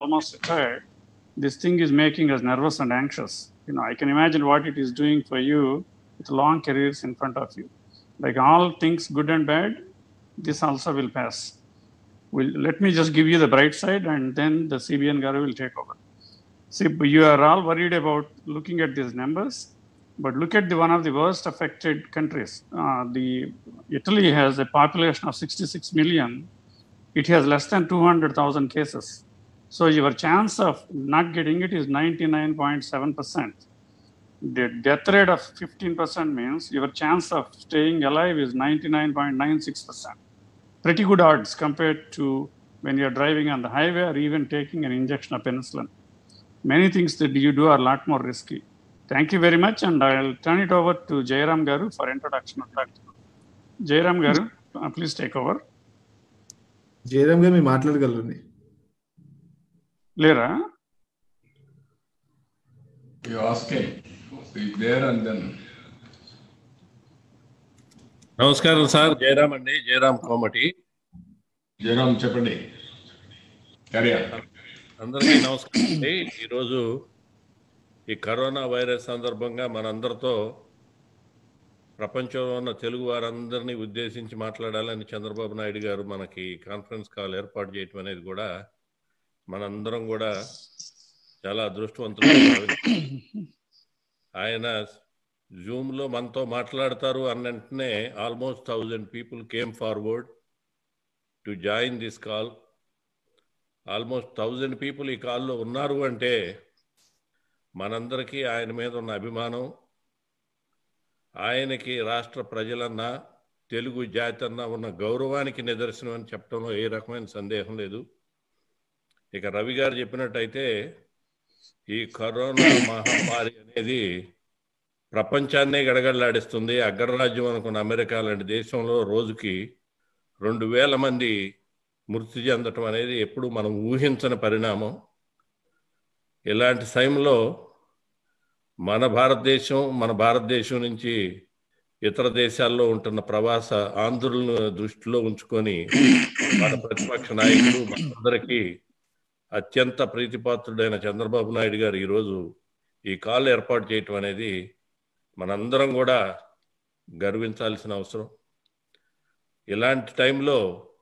almost retired, this thing is making us nervous and anxious. You know, I can imagine what it is doing for you with long careers in front of you. Like all things good and bad, this also will pass. Will let me just give you the bright side, and then the CBN Garu will take over. See, you are all worried about looking at these numbers, but look at the one of the worst affected countries. Uh, the Italy has a population of 66 million. It has less than 200,000 cases. So your chance of not getting it is 99.7%. The death rate of 15% means your chance of staying alive is 99.96%. Pretty good odds compared to when you're driving on the highway or even taking an injection of penicillin. Many things that you do are a lot more risky. Thank you very much, and I'll turn it over to Jairam Garu for introduction of that. Jairam Garu, uh, please take over. Jayaram గారు మీరు మాట్లాడగలరండి లేరా You ask him, speak there and then. నమస్కారం sir Jayaram అండి జయరామ్ కోమటి జయరామ్ చెప్పండి కరియా అందరికీ నమస్కారం అండి ఈరోజు ఈ కరోనా వైరస్ సందర్భంగా మనందరితో ప్రపంచంలో ఉన్న తెలుగు వారందరినీ ఉద్దేశించి మాట్లాడాలని చంద్రబాబు నాయుడు గారు మనకి కాన్ఫరెన్స్ కాల్ ఏర్పాటు చేయటం అనేది కూడా మనందరం కూడా చాలా అదృష్టవంతులు ఆయన జూమ్లో మనతో మాట్లాడతారు అన్న వెంటనే almost thousand people came forward to join this call almost thousand people ఈ కాల్లో ఉన్నారు అంటే మనందరికీ ఆయన మీద ఉన్న అభిమానం ఆయనకి రాష్ట్ర ప్రజలన్నా తెలుగు జాతి అన్నా ఉన్న గౌరవానికి నిదర్శనం అని చెప్పడంలో ఏ రకమైన సందేహం లేదు ఇక రవి గారు చెప్పినట్టయితే ఈ కరోనా మహమ్మారి అనేది ప్రపంచాన్నే గడగడలాడిస్తుంది అగ్రరాజ్యం అనుకున్న అమెరికా లాంటి దేశంలో రోజుకి రెండు వేల మంది మృతి చెందటం అనేది ఎప్పుడు మనం ఊహించని పరిణామం ఇలాంటి సమయంలో మన భారతదేశం మన భారతదేశం నుంచి ఇతర దేశాల్లో ఉంటున్న ప్రవాస ఆంధ్రులను దృష్టిలో ఉంచుకొని మన ప్రతిపక్ష నాయకులు మనందరికీ అత్యంత ప్రీతిపాత్రుడైన చంద్రబాబు నాయుడు గారు ఈరోజు ఈ కాల్ ఏర్పాటు చేయటం అనేది మనందరం కూడా గర్వించాల్సిన అవసరం ఇలాంటి టైంలో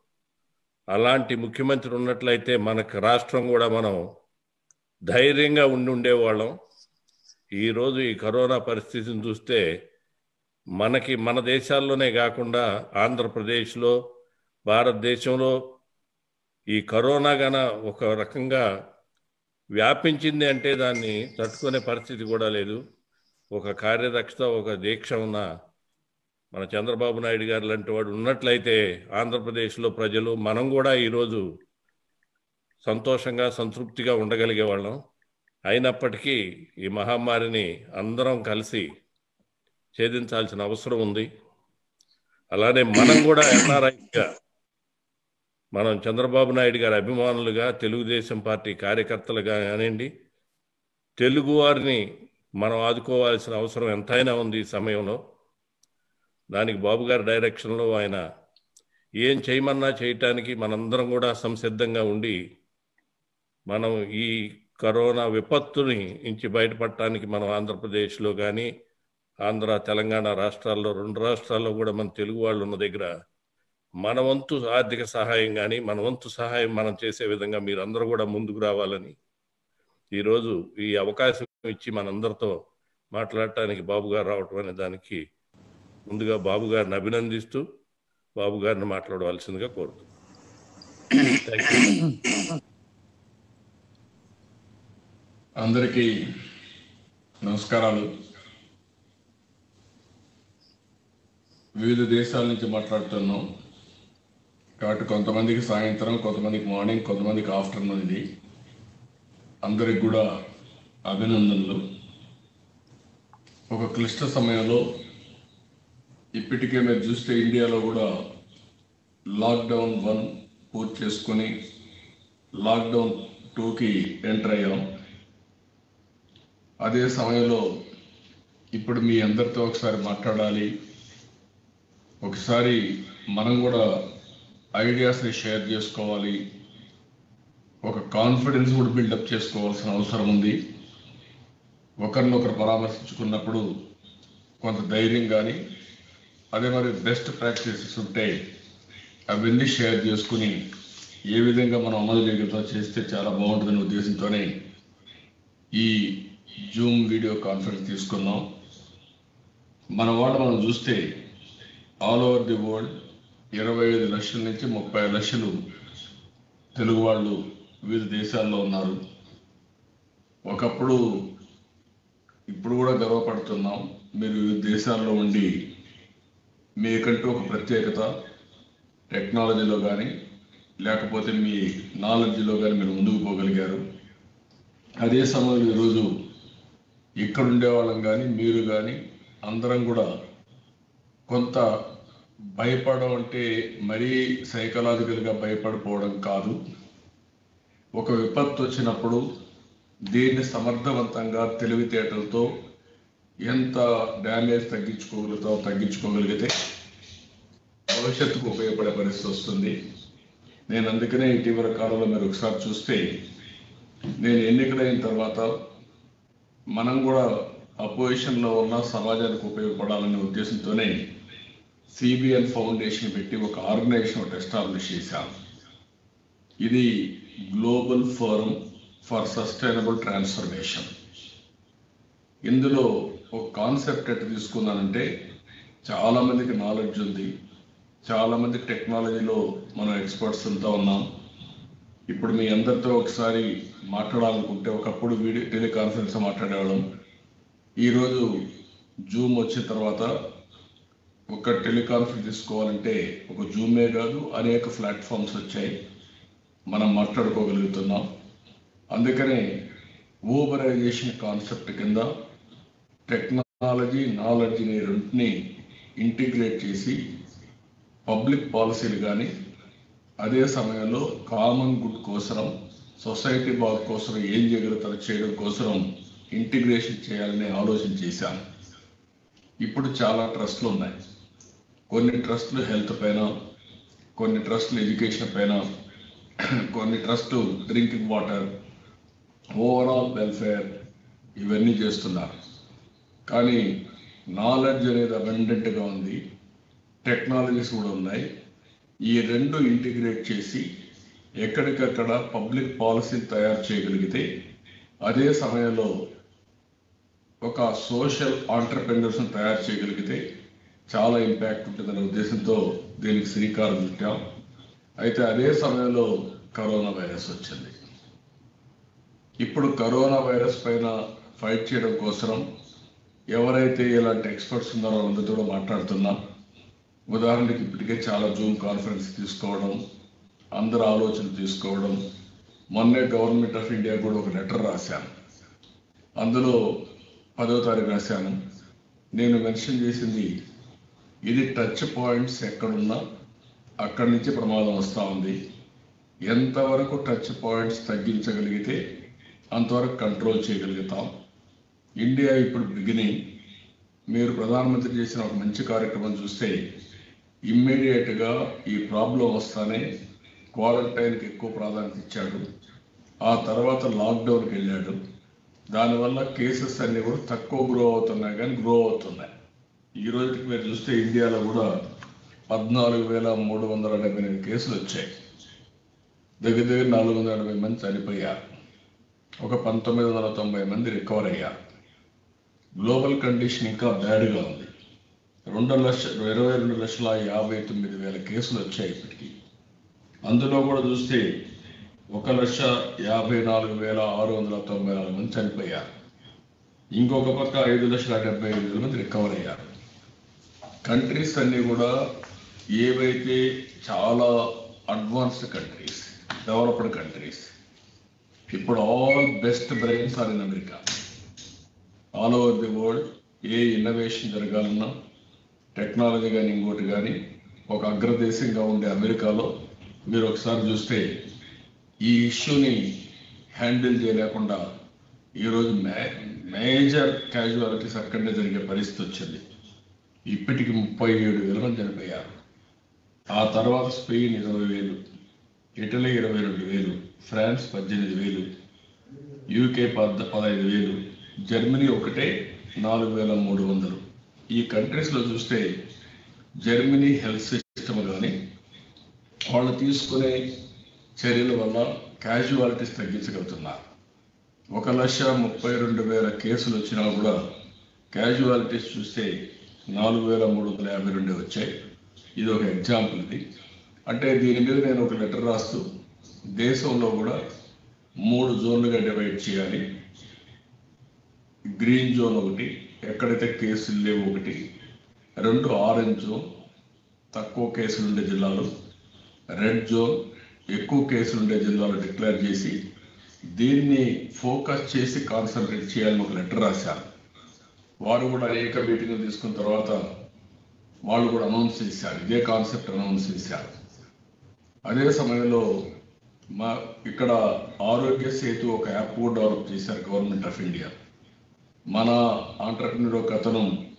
అలాంటి ముఖ్యమంత్రి ఉన్నట్లయితే మనకు రాష్ట్రం కూడా మనం ధైర్యంగా ఉండి ఉండేవాళ్ళం ఈరోజు ఈ కరోనా పరిస్థితిని చూస్తే మనకి మన దేశాల్లోనే కాకుండా ఆంధ్రప్రదేశ్లో భారతదేశంలో ఈ కరోనా గన ఒక రకంగా వ్యాపించింది అంటే దాన్ని తట్టుకునే పరిస్థితి కూడా లేదు ఒక కార్యదక్షత ఒక దీక్ష ఉన్న మన చంద్రబాబు నాయుడు గారు లాంటి వాడు ఉన్నట్లయితే ఆంధ్రప్రదేశ్లో ప్రజలు మనం కూడా ఈరోజు సంతోషంగా సంతృప్తిగా ఉండగలిగే వాళ్ళం అయినప్పటికీ ఈ మహమ్మారిని అందరం కలిసి ఛేదించాల్సిన అవసరం ఉంది అలానే మనం కూడా ఎన్ఆర్ఐగా మనం చంద్రబాబు నాయుడు గారి అభిమానులుగా తెలుగుదేశం పార్టీ కార్యకర్తలుగా కానివ్వండి తెలుగు వారిని మనం ఆదుకోవాల్సిన అవసరం ఎంతైనా ఉంది ఈ సమయంలో దానికి బాబు గారి డైరెక్షన్లో ఆయన ఏం చేయమన్నా చేయటానికి మనందరం కూడా సంసిద్ధంగా ఉండి మనం ఈ కరోనా విపత్తుని నుంచి బయటపడటానికి మనం ఆంధ్రప్రదేశ్లో కానీ ఆంధ్ర తెలంగాణ రాష్ట్రాల్లో రెండు రాష్ట్రాల్లో కూడా మన తెలుగు వాళ్ళు ఉన్న దగ్గర మన వంతు ఆర్థిక సహాయం కానీ మన వంతు సహాయం మనం చేసే విధంగా మీరందరూ కూడా ముందుకు రావాలని ఈరోజు ఈ అవకాశం ఇచ్చి మనందరితో మాట్లాడటానికి బాబు గారు రావటం అనే దానికి ముందుగా బాబు గారిని అభినందిస్తూ బాబు గారిని మాట్లాడవలసిందిగా కోరుతున్నాను థ్యాంక్ యూ అందరికీ నమస్కారాలు వివిధ దేశాల నుంచి మాట్లాడుతున్నాం కాబట్టి కొంతమందికి సాయంత్రం కొంతమందికి మార్నింగ్ కొంతమందికి ఆఫ్టర్నూన్ ఇది అందరికి కూడా అభినందనలు ఒక క్లిష్ట సమయంలో ఇప్పటికే మీరు చూస్తే ఇండియాలో కూడా లాక్డౌన్ వన్ పూర్తి చేసుకొని లాక్డౌన్ టూకి ఎంటర్ అయ్యాం అదే సమయంలో ఇప్పుడు మీ అందరితో ఒకసారి మాట్లాడాలి ఒకసారి మనం కూడా ఐడియాస్ని షేర్ చేసుకోవాలి ఒక కాన్ఫిడెన్స్ కూడా బిల్డప్ చేసుకోవాల్సిన అవసరం ఉంది ఒకరినొకరు పరామర్శించుకున్నప్పుడు కొంత ధైర్యం కానీ అదే మరి బెస్ట్ ప్రాక్టీసెస్ ఉంటే అవన్నీ షేర్ చేసుకుని ఏ విధంగా మనం అమలు చేయగలుగుతాం చేస్తే చాలా బాగుంటుందనే ఉద్దేశంతోనే ఈ జూమ్ వీడియో కాన్ఫరెన్స్ తీసుకున్నాం మన వాళ్ళు మనం చూస్తే ఆల్ ఓవర్ ది వరల్డ్ ఇరవై ఐదు లక్షల నుంచి ముప్పై లక్షలు తెలుగు వాళ్ళు వివిధ దేశాల్లో ఉన్నారు ఒకప్పుడు ఇప్పుడు కూడా గర్వపడుతున్నాం మీరు వివిధ దేశాల్లో ఉండి మీకంటూ ఒక ప్రత్యేకత టెక్నాలజీలో కానీ లేకపోతే మీ నాలెడ్జ్లో కానీ మీరు ముందుకు పోగలిగారు అదే సమయంలో ఈరోజు ఇక్కడ ఉండేవాళ్ళం కానీ మీరు కానీ అందరం కూడా కొంత భయపడడం అంటే మరీ సైకలాజికల్గా భయపడిపోవడం కాదు ఒక విపత్తు వచ్చినప్పుడు దీన్ని సమర్థవంతంగా తెలివితేటలతో ఎంత డ్యామేజ్ తగ్గించుకోగలుగుతాం తగ్గించుకోగలిగితే భవిష్యత్తుకు ఉపయోగపడే పరిస్థితి వస్తుంది నేను అందుకనే ఇటీవల కాలంలో మీరు ఒకసారి చూస్తే నేను ఎన్నికలైన తర్వాత మనం కూడా అపోజిషన్లో ఉన్న సమాజానికి ఉపయోగపడాలనే ఉద్దేశంతోనే సిబిఎన్ ఫౌండేషన్ పెట్టి ఒక ఆర్గనైజేషన్ ఒకటి ఎస్టాబ్లిష్ చేశాం ఇది global forum for sustainable transformation ఇందులో ఒక కాన్సెప్ట్ ఎట్టు తీసుకున్నానంటే చాలా మందికి నాలెడ్జ్ ఉంది చాలా మంది టెక్నాలజీలో మనం ఎక్స్పర్ట్స్ అంతా ఉన్నాం ఇప్పుడు మీ అందరితో ఒకసారి మాట్లాడాలనుకుంటే ఒకప్పుడు వీడియో టెలికాన్ఫరెన్స్ మాట్లాడేవాళ్ళం ఈరోజు జూమ్ వచ్చిన తర్వాత ఒక టెలికాన్ఫరెన్స్ తీసుకోవాలంటే ఒక జూమే కాదు అనేక ప్లాట్ఫామ్స్ వచ్చాయి మనం మాట్లాడుకోగలుగుతున్నాం అందుకనే ఊబరైజేషన్ కాన్సెప్ట్ కింద టెక్నాలజీ నాలెడ్జ్ని రెంటిని ఇంటిగ్రేట్ చేసి పబ్లిక్ పాలసీలు కానీ అదే సమయంలో కామన్ గుడ్ కోసరం సొసైటీ బాగు కోసం ఏం చేయగలుగుతారో చేయడం కోసం ఇంటిగ్రేషన్ చేయాలనే ఆలోచన చేశాను ఇప్పుడు చాలా ట్రస్ట్లు ఉన్నాయి కొన్ని ట్రస్టులు హెల్త్ పైన కొన్ని ట్రస్టులు ఎడ్యుకేషన్ పైన కొన్ని trust drinking water overall welfare ఇవన్నీ చేస్తున్నారు కానీ నాలెడ్జ్ అనేది అబెండెంట్గా ఉంది టెక్నాలజీస్ కూడా ఉన్నాయి ఈ రెండు ఇంటిగ్రేట్ చేసి ఎక్కడికక్కడ పబ్లిక్ పాలసీ తయారు చేయగలిగితే అదే సమయంలో ఒక సోషల్ ఆంటర్ప్రెన్యూర్స్ని తయారు చేయగలిగితే చాలా ఇంపాక్ట్ ఉంటుందనే ఉద్దేశంతో దీనికి శ్రీకారం చుట్టాం అయితే అదే సమయంలో కరోనా వైరస్ వచ్చింది ఇప్పుడు కరోనా వైరస్ పైన ఫైట్ చేయడం కోసం ఎవరైతే ఇలాంటి ఎక్స్పర్ట్స్ ఉన్నారో అందరితో కూడా మాట్లాడుతున్నాం ఉదాహరణకి ఇప్పటికే చాలా జూమ్ కాన్ఫరెన్స్ తీసుకోవడం అందరు ఆలోచన తీసుకోవడం మొన్నే గవర్నమెంట్ ఆఫ్ ఇండియా కూడా ఒక లెటర్ రాశాను అందులో పదో తారీఖు రాశాను నేను మెన్షన్ చేసింది ఇది టచ్ పాయింట్స్ ఎక్కడున్నా అక్కడి నుంచి ప్రమాదం వస్తూ ఉంది ఎంతవరకు టచ్ పాయింట్స్ తగ్గించగలిగితే అంతవరకు కంట్రోల్ చేయగలుగుతాం ఇండియా ఇప్పుడు బిగినింగ్ మీరు ప్రధానమంత్రి చేసిన ఒక మంచి కార్యక్రమం చూస్తే ఇమ్మీడియట్గా ఈ ప్రాబ్లం వస్తానే క్వారంటైన్కి ఎక్కువ ప్రాధాన్యత ఇచ్చాడు ఆ తర్వాత లాక్డౌన్కి వెళ్ళాడు దానివల్ల కేసెస్ అన్ని కూడా తక్కువ గ్రో అవుతున్నాయి కానీ గ్రో అవుతున్నాయి ఈ రోజుకి మీరు చూస్తే ఇండియాలో కూడా పద్నాలుగు వేల మూడు వందల డెబ్బై ఎనిమిది కేసులు వచ్చాయి దగ్గర దగ్గర నాలుగు వందల ఎనభై మంది చనిపోయారు ఒక పంతొమ్మిది వందల తొంభై మంది రికవర్ అయ్యారు గ్లోబల్ కండిషన్ ఇంకా బ్యాడ్గా ఉంది రెండు లక్ష ఇరవై రెండు లక్షల యాభై తొమ్మిది వేల కేసులు వచ్చాయి ఇప్పటికి అందులో కూడా చూస్తే ఒక లక్ష యాభై నాలుగు వేల ఆరు వందల తొంభై నాలుగు మంది చనిపోయారు ఇంకొక పక్క ఐదు లక్షల డెబ్బై ఐదు వేల మంది రికవర్ అయ్యారు కంట్రీస్ అన్నీ కూడా ఏవైతే చాలా అడ్వాన్స్డ్ కంట్రీస్ డెవలప్డ్ కంట్రీస్ ఇప్పుడు all best brains are in America all over the world ఏ ఇన్నోవేషన్ జరగాలన్నా టెక్నాలజీ కానీ ఇంకోటి కానీ ఒక అగ్రదేశంగా ఉండే అమెరికాలో మీరు ఒకసారి చూస్తే ఈ ఇష్యూని హ్యాండిల్ చేయలేకుండా ఈరోజు మే మేజర్ క్యాజువాలిటీస్ అక్కడనే జరిగే పరిస్థితి వచ్చింది ఇప్పటికి ముప్పై ఏడు వేల మంది చనిపోయారు ఆ తర్వాత స్పెయిన్ ఇరవై వేలు ఇటలీ ఇరవై రెండు వేలు ఫ్రాన్స్ పద్దెనిమిది వేలు యూకే పద్ పదహైదు వేలు జర్మనీ ఒకటే నాలుగు వేల మూడు వందలు ఈ కంట్రీస్లో చూస్తే జర్మనీ హెల్త్ సిస్టమ్ కానీ వాళ్ళు తీసుకునే చర్యల వల్ల క్యాజువాలిటీస్ తగ్గించగలుగుతున్నారు ఒక లక్ష ముప్పై రెండు వేల కేసులు వచ్చినా కూడా క్యాజువాలిటీస్ చూస్తే నాలుగు వేల మూడు వందల యాభై రెండు వచ్చాయి ఇది ఒక ఎగ్జాంపుల్ ఇది అంటే దీని మీద నేను ఒక లెటర్ రాస్తూ దేశంలో కూడా మూడు జోన్లుగా డివైడ్ చేయాలి గ్రీన్ జోన్ ఒకటి ఎక్కడైతే కేసులు లేవు ఒకటి రెండు ఆరెంజ్ జోన్ తక్కువ కేసులు ఉండే జిల్లాలు రెడ్ జోన్ ఎక్కువ కేసులు ఉండే జిల్లాలు డిక్లేర్ చేసి దీన్ని ఫోకస్ చేసి కాన్సన్ట్రేట్ చేయాలని ఒక లెటర్ రాశారు వారు కూడా అనేక మీటింగ్లు తీసుకున్న తర్వాత వాళ్ళు కూడా అనౌన్స్ చేశారు ఇదే కాన్సెప్ట్ అనౌన్స్ చేశారు అదే సమయంలో మా ఇక్కడ ఆరోగ్య సేతు ఒక యాప్ కూడా డెవలప్ చేశారు గవర్నమెంట్ ఆఫ్ ఇండియా మన ఆంటర్ప్రినర్ ఒక అతను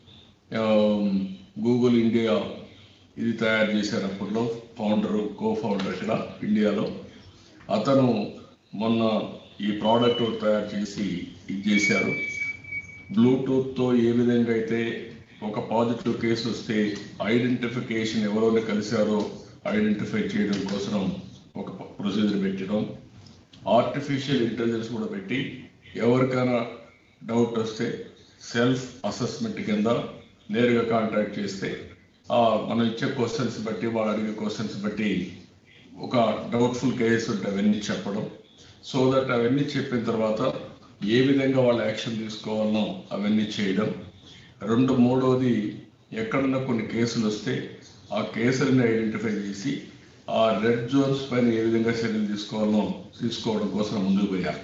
గూగుల్ ఇండియా ఇది తయారు చేశారు అప్పట్లో ఫౌండర్ కో ఫౌండర్ ఇక్కడ ఇండియాలో అతను మొన్న ఈ ప్రోడక్ట్ తయారు చేసి ఇది చేశారు బ్లూటూత్తో ఏ విధంగా అయితే ఒక పాజిటివ్ కేసు వస్తే ఐడెంటిఫికేషన్ ఎవరైనా కలిశారో ఐడెంటిఫై చేయడం కోసం ఒక ప్రొసీజర్ పెట్టడం ఆర్టిఫిషియల్ ఇంటెలిజెన్స్ కూడా పెట్టి ఎవరికైనా డౌట్ వస్తే సెల్ఫ్ అసెస్మెంట్ కింద నేరుగా కాంటాక్ట్ చేస్తే ఆ మనం ఇచ్చే క్వశ్చన్స్ బట్టి వాళ్ళు అడిగే క్వశ్చన్స్ బట్టి ఒక డౌట్ఫుల్ కేసు ఉంటే అవన్నీ చెప్పడం సో దట్ అవన్నీ చెప్పిన తర్వాత ఏ విధంగా వాళ్ళు యాక్షన్ తీసుకోవాలనో అవన్నీ చేయడం రెండు మూడవది ఎక్కడన్నా కొన్ని కేసులు వస్తే ఆ కేసులను ఐడెంటిఫై చేసి ఆ రెడ్ జోన్స్ పైన ఏ విధంగా చర్యలు తీసుకోవాలనో తీసుకోవడం కోసం ముందుకు పోయారు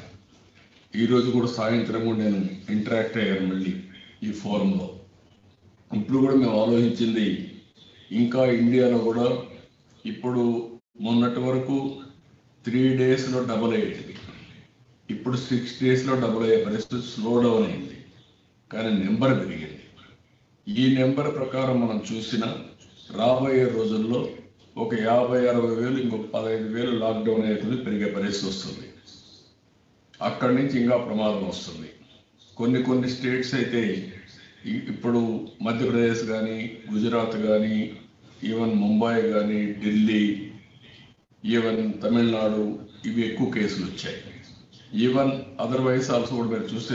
ఈ రోజు కూడా సాయంత్రం కూడా నేను ఇంటరాక్ట్ అయ్యాను మళ్ళీ ఈ ఫోరంలో ఇప్పుడు కూడా మేము ఆలోచించింది ఇంకా ఇండియాలో కూడా ఇప్పుడు మొన్నటి వరకు త్రీ డేస్లో డబుల్ అయ్యేది ఇప్పుడు సిక్స్ డేస్లో డబుల్ అయ్యే పరిస్థితి స్లో డౌన్ అయింది కానీ నెంబర్ పెరిగింది ఈ నెంబర్ ప్రకారం మనం చూసిన రాబోయే రోజుల్లో ఒక యాభై అరవై వేలు ఇంకొక పదహైదు వేలు లాక్డౌన్ అయ్యేది పెరిగే పరిస్థితి వస్తుంది అక్కడి నుంచి ఇంకా ప్రమాదం వస్తుంది కొన్ని కొన్ని స్టేట్స్ అయితే ఇ- ఇప్పుడు మధ్యప్రదేశ్ కానీ గుజరాత్ కానీ ఈవెన్ ముంబై కానీ ఢిల్లీ ఈవెన్ తమిళనాడు ఇవి ఎక్కువ కేసులు వచ్చాయి ఈవెన్ అదర్వైజ్ ఆల్సో కూడా మీరు చూస్తే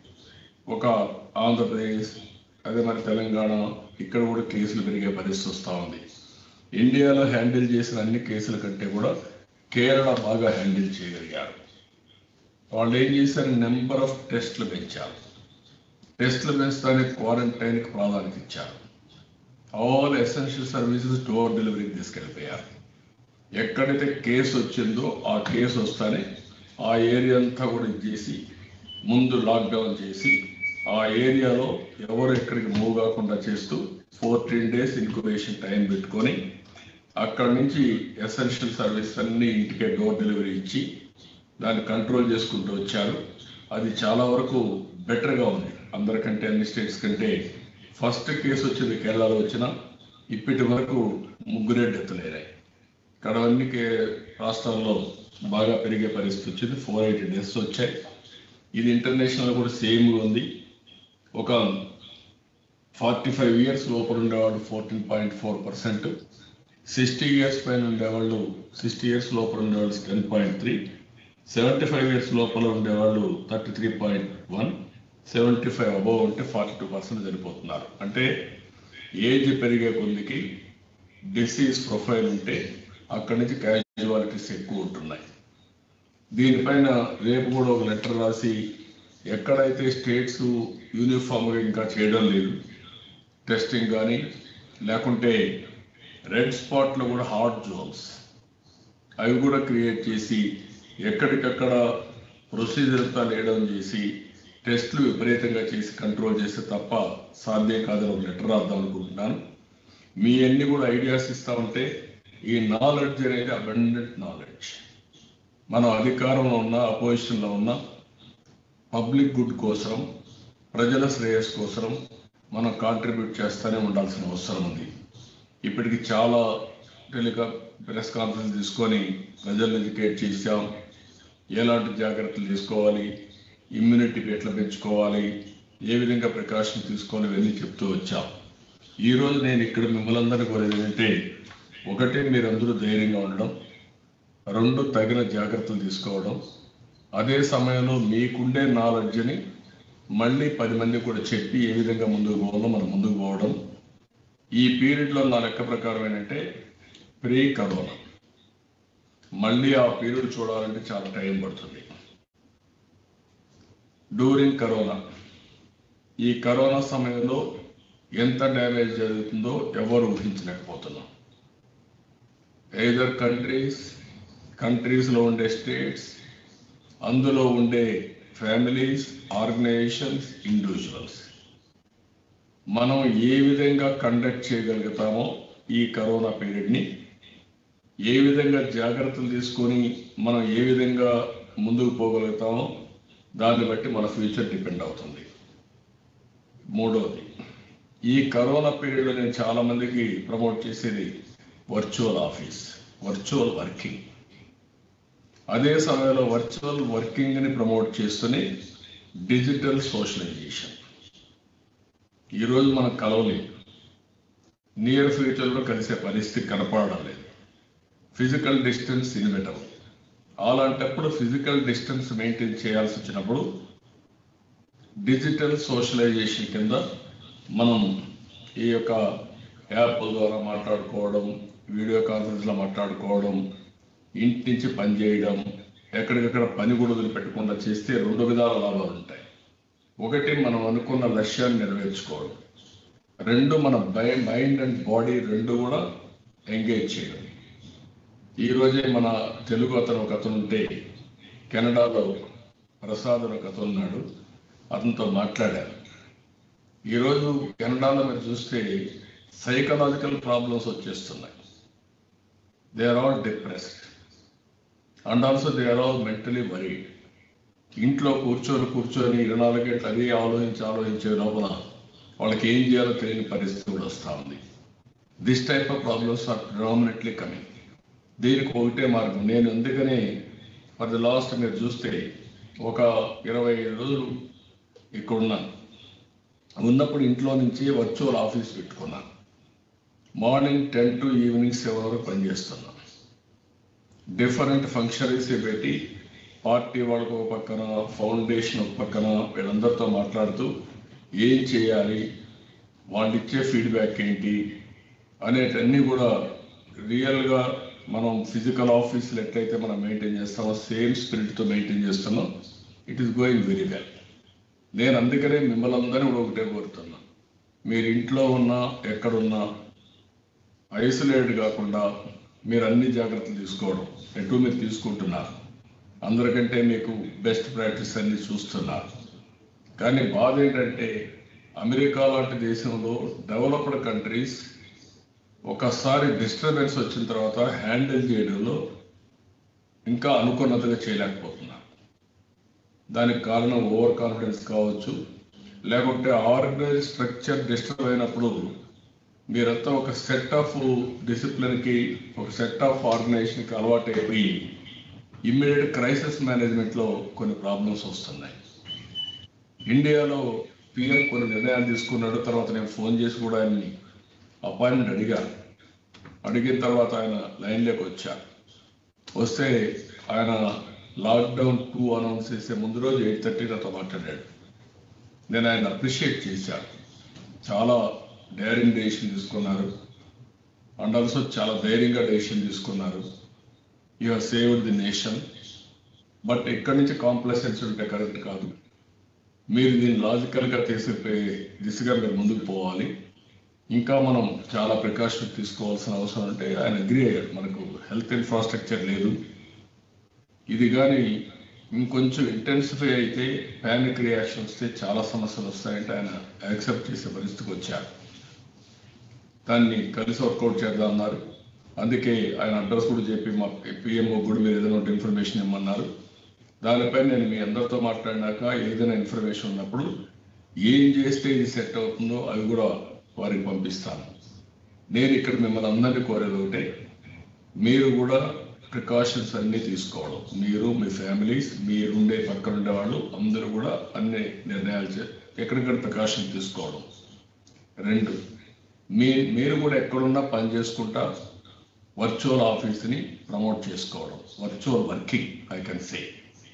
ఒక ఆంధ్రప్రదేశ్ అదే మరి తెలంగాణ ఇక్కడ కూడా కేసులు పెరిగే పరిస్థితి వస్తూ ఉంది ఇండియాలో హ్యాండిల్ చేసిన అన్ని కేసుల కంటే కూడా కేరళ బాగా హ్యాండిల్ చేయగలిగారు వాళ్ళు ఏం చేశారు నెంబర్ ఆఫ్ టెస్ట్లు పెంచారు టెస్ట్లు పెంచడానికి క్వారంటైన్కి ప్రాధాన్యత ఇచ్చారు ఆల్ ఎసెన్షియల్ సర్వీసెస్ డోర్ డెలివరీకి తీసుకెళ్ళిపోయారు ఎక్కడైతే కేసు వచ్చిందో ఆ కేసు వస్తానే ఆ ఏరియా అంతా కూడా ఇది చేసి ముందు లాక్డౌన్ చేసి ఆ ఏరియాలో ఎవరు ఎక్కడికి మూవ్ కాకుండా చేస్తూ ఫోర్టీన్ డేస్ ఇన్క్యుబేషన్ టైం పెట్టుకొని అక్కడి నుంచి ఎసెన్షియల్ సర్వీస్ అన్ని ఇంటికే డోర్ డెలివరీ ఇచ్చి దాన్ని కంట్రోల్ చేసుకుంటూ వచ్చారు అది చాలా వరకు బెటర్గా ఉంది అందరికంటే అన్ని స్టేట్స్ కంటే ఫస్ట్ కేసు వచ్చింది కేరళలో వచ్చిన ఇప్పటి వరకు ముగ్గురే డెత్తులైనాయి ఇక్కడ అన్ని కే- రాష్ట్రాల్లో బాగా పెరిగే పరిస్థితి వచ్చింది ఫోర్ ఎయిటీ డేస్ వచ్చాయి ఇది ఇంటర్నేషనల్ కూడా సేమ్గా ఉంది ఒక ఫార్టీ ఫైవ్ ఇయర్స్ లోపల ఉండేవాళ్ళు fourteen point four percent sixty years పైన ఉండేవాళ్ళు సిక్స్టీ ఇయర్స్ లోపల ఉండేవాళ్ళు ten point three seventy five years లోపల ఉండేవాళ్ళు thirty three point one seventy five above ఉంటే ఫార్టీ టూ పర్సెంట్ చనిపోతున్నారు అంటే ఏజ్ పెరిగే కొద్దికి డిసీజ్ ప్రొఫైల్ ఉంటే అక్కడి నుంచి క్యాజువాలిటీస్ ఎక్కువ ఉంటున్నాయి దీనిపైన రేపు కూడా ఒక లెటర్ రాసి ఎక్కడైతే స్టేట్స్ యూనిఫామ్గా ఇంకా చేయడం లేదు టెస్టింగ్ కానీ లేకుంటే రెడ్ స్పాట్లో కూడా హాట్ జోన్స్ అవి కూడా క్రియేట్ చేసి ఎక్కడికక్కడ ప్రొసీజర్ అంతా లేయడం చేసి టెస్టులు విపరీతంగా చేసి కంట్రోల్ చేస్తే తప్ప సాధ్యం కాదని ఒక లెటర్ రాద్దాం అనుకుంటున్నాను మీ అన్ని కూడా ఐడియాస్ ఇస్తా ఉంటే ఈ నాలెడ్జ్ అనేది అబెండెంట్ నాలెడ్జ్ మనం అధికారంలో ఉన్న అపోజిషన్లో ఉన్న పబ్లిక్ గుడ్ కోసం ప్రజల శ్రేయస్ కోసం మనం కాంట్రిబ్యూట్ చేస్తూనే ఉండాల్సిన అవసరం ఉంది ఇప్పటికి చాలా టెలికా ప్రెస్ కాన్ఫరెన్స్ తీసుకొని ప్రజలను ఎడ్యుకేట్ చేశాం ఎలాంటి జాగ్రత్తలు తీసుకోవాలి ఇమ్యూనిటీ ఎట్లా పెంచుకోవాలి ఏ విధంగా ప్రికాషన్ తీసుకోవాలి ఇవన్నీ చెప్తూ వచ్చాం ఈ రోజు నేను ఇక్కడ మిమ్మల్ని అందరినీ కోరేది ఏంటంటే ఒకటి మీరందరూ ధైర్యంగా ఉండడం రెండు తగిన జాగ్రత్తలు తీసుకోవడం అదే సమయంలో మీకుండే నాలెడ్జ్ని మళ్ళీ పది మంది కూడా చెప్పి ఏ విధంగా ముందుకు పోవాలో మనం ముందుకు పోవడం ఈ పీరియడ్లో నా లెక్క ప్రకారం ఏంటంటే ప్రీ కరోనా మళ్ళీ ఆ పీరియడ్ చూడాలంటే చాలా టైం పడుతుంది డ్యూరింగ్ కరోనా ఈ కరోనా సమయంలో ఎంత డ్యామేజ్ జరుగుతుందో ఎవరు ఊహించలేకపోతున్నాం ఎయిదర్ కంట్రీస్ కంట్రీస్లో ఉండే స్టేట్స్ అందులో ఉండే ఫ్యామిలీస్ ఆర్గనైజేషన్స్ ఇండివిజువల్స్ మనం ఏ విధంగా కండక్ట్ చేయగలుగుతామో ఈ కరోనా పీరియడ్ని ఏ విధంగా జాగ్రత్తలు తీసుకొని మనం ఏ విధంగా ముందుకు పోగలుగుతామో దాన్ని బట్టి మన ఫ్యూచర్ డిపెండ్ అవుతుంది మూడవది ఈ కరోనా పీరియడ్లో నేను చాలా మందికి ప్రమోట్ చేసేది వర్చువల్ ఆఫీస్ వర్చువల్ వర్కింగ్ అదే సమయంలో వర్చువల్ వర్కింగ్ని ప్రమోట్ చేస్తూనే డిజిటల్ సోషలైజేషన్ ఈరోజు మనం కలవలేము నియర్ ఫ్యూచర్లో కలిసే పరిస్థితి కనపడడం లేదు ఫిజికల్ డిస్టెన్స్ ఇన్వెటబుల్ అలాంటప్పుడు ఫిజికల్ డిస్టెన్స్ మెయింటైన్ చేయాల్సి వచ్చినప్పుడు డిజిటల్ సోషలైజేషన్ కింద మనం ఈ యొక్క యాప్ ద్వారా మాట్లాడుకోవడం వీడియో కాన్ఫరెన్స్లో మాట్లాడుకోవడం ఇంటి నుంచి పని చేయడం ఎక్కడికక్కడ పని కూడా వదిలిపెట్టకుండా చేస్తే రెండు విధాల లాభాలు ఉంటాయి ఒకటి మనం అనుకున్న లక్ష్యాన్ని నెరవేర్చుకోవడం రెండు మన మైండ్ అండ్ బాడీ రెండు కూడా ఎంగేజ్ చేయడం ఈ రోజే మన తెలుగు అతను ఒక అతను ఉంటే కెనడాలో ప్రసాద్ అని ఒక అతను ఉన్నాడు అతనితో మాట్లాడారు ఈరోజు కెనడాలో మీరు చూస్తే సైకలాజికల్ ప్రాబ్లమ్స్ వచ్చేస్తున్నాయి they are all depressed and also they are all mentally worried ఇంట్లో కూర్చొని కూర్చొని ఇరవై నాలుగు గంటలు అదే ఆలోచించి ఆలోచించే లోపల వాళ్ళకి ఏం చేయాలో తెలియని పరిస్థితి కూడా వస్తూ ఉంది this type of problems are predominantly coming దీనికి ఒకటే మార్గం నేను అందుకనే ఫర్ ది లాస్ట్ మీరు చూస్తే ఒక ఇరవై ఐదు రోజులు ఇక్కడ ఉన్నాను ఉన్నప్పుడు ఇంట్లో నుంచి వర్చువల్ ఆఫీస్ పెట్టుకున్నాను morning ten to evening seven వరకు పనిచేస్తున్నాను డిఫరెంట్ ఫంక్షనరీస్ పెట్టి పార్టీ వాళ్ళకు ఒక పక్కన ఫౌండేషన్ ఒక పక్కన వీళ్ళందరితో మాట్లాడుతూ ఏం చేయాలి వాళ్ళు ఇచ్చే ఫీడ్బ్యాక్ ఏంటి అనేటన్నీ కూడా రియల్గా మనం ఫిజికల్ ఆఫీసులు ఎట్లయితే మనం మెయింటైన్ చేస్తామో సేమ్ స్పిరిట్తో మెయింటైన్ చేస్తున్నాం it is going very well నేను అందుకనే మిమ్మల్ని అందరినీ కూడా ఒకటే కోరుతున్నా మీరు ఇంట్లో ఉన్నా ఎక్కడున్నా ఐసోలేట్ కాకుండా మీరు అన్ని జాగ్రత్తలు తీసుకోవడం ఎటు మీరు తీసుకుంటున్నారు అందరికంటే మీకు బెస్ట్ ప్రాక్టీస్ అన్ని చూస్తున్నారు కానీ బాధ ఏంటంటే అమెరికా లాంటి దేశంలో డెవలప్డ్ కంట్రీస్ ఒకసారి డిస్టర్బెన్స్ వచ్చిన తర్వాత హ్యాండిల్ చేయడంలో ఇంకా అనుకున్నట్టుగా చేయలేకపోతున్నారు దానికి కారణం ఓవర్ కాన్ఫిడెన్స్ కావచ్చు లేకుంటే ఆర్గనైజ్ స్ట్రక్చర్ డిస్టర్బ్ అయినప్పుడు మీరంతా ఒక సెట్ ఆఫ్ డిసిప్లిన్కి ఒక సెట్ ఆఫ్ ఆర్గనైజేషన్కి అలవాటు అయిపోయి ఇమ్మీడియట్ క్రైసిస్ మేనేజ్మెంట్లో కొన్ని ప్రాబ్లమ్స్ వస్తున్నాయి ఇండియాలో పిఎం కొన్ని నిర్ణయాలు తీసుకున్నాడు తర్వాత నేను ఫోన్ చేసి కూడా ఆయన్ని అపాయింట్మెంట్ అడిగాను అడిగిన తర్వాత ఆయన లైన్లోకి వచ్చా వస్తే ఆయన లాక్డౌన్ టూ అనౌన్స్ చేసే ముందు రోజు ఎయిట్ థర్టీ నాతో మాట్లాడాడు నేను ఆయన అప్రిషియేట్ చేశాను చాలా డైరింగ్ డెసిషన్ తీసుకున్నారు అండ్ ఆల్సో చాలా ధైర్యంగా డెసిషన్ తీసుకున్నారు you have saved the nation but ఇక్కడి నుంచి కాంప్లసెన్స్ ఉంటే కరెక్ట్ కాదు మీరు దీన్ని లాజికల్గా తీసుకుపోయే దిశగా మీరు ముందుకు పోవాలి ఇంకా మనం చాలా ప్రికాషన్ తీసుకోవాల్సిన అవసరం అంటే ఆయన అగ్రి అయ్యాడు మనకు హెల్త్ ఇన్ఫ్రాస్ట్రక్చర్ లేదు ఇది కానీ ఇంకొంచెం ఇంటెన్సిఫై అయితే ప్యానిక్ రియాక్షన్ వస్తే చాలా సమస్యలు వస్తాయంటే ఆయన యాక్సెప్ట్ చేసే పరిస్థితికి వచ్చారు దాన్ని కలిసి వర్కౌట్ చేద్దాం అన్నారు అందుకే ఆయన అడ్రస్ కూడా చెప్పి మా పిఎంఓ కూడా మీరు ఏదైనా ఒకటి ఇన్ఫర్మేషన్ ఇమ్మన్నారు దానిపై నేను మీ అందరితో మాట్లాడినాక ఏదైనా ఇన్ఫర్మేషన్ ఉన్నప్పుడు ఏం చేస్తే ఇది సెట్ అవుతుందో అవి కూడా వారికి పంపిస్తాను నేను ఇక్కడ మిమ్మల్ని అందరినీ కోరేది ఒకటే మీరు కూడా ప్రికాషన్స్ అన్నీ తీసుకోవడం మీరు మీ ఫ్యామిలీస్ మీరుండే పక్కన ఉండే వాళ్ళు అందరూ కూడా అన్ని నిర్ణయాలు చే ఎక్కడిక్కడ ప్రికాషన్ తీసుకోవడం రెండు మీ మీరు కూడా ఎక్కడున్నా పని చేసుకుంటా వర్చువల్ ఆఫీస్ని ప్రమోట్ చేసుకోవడం virtual working I can say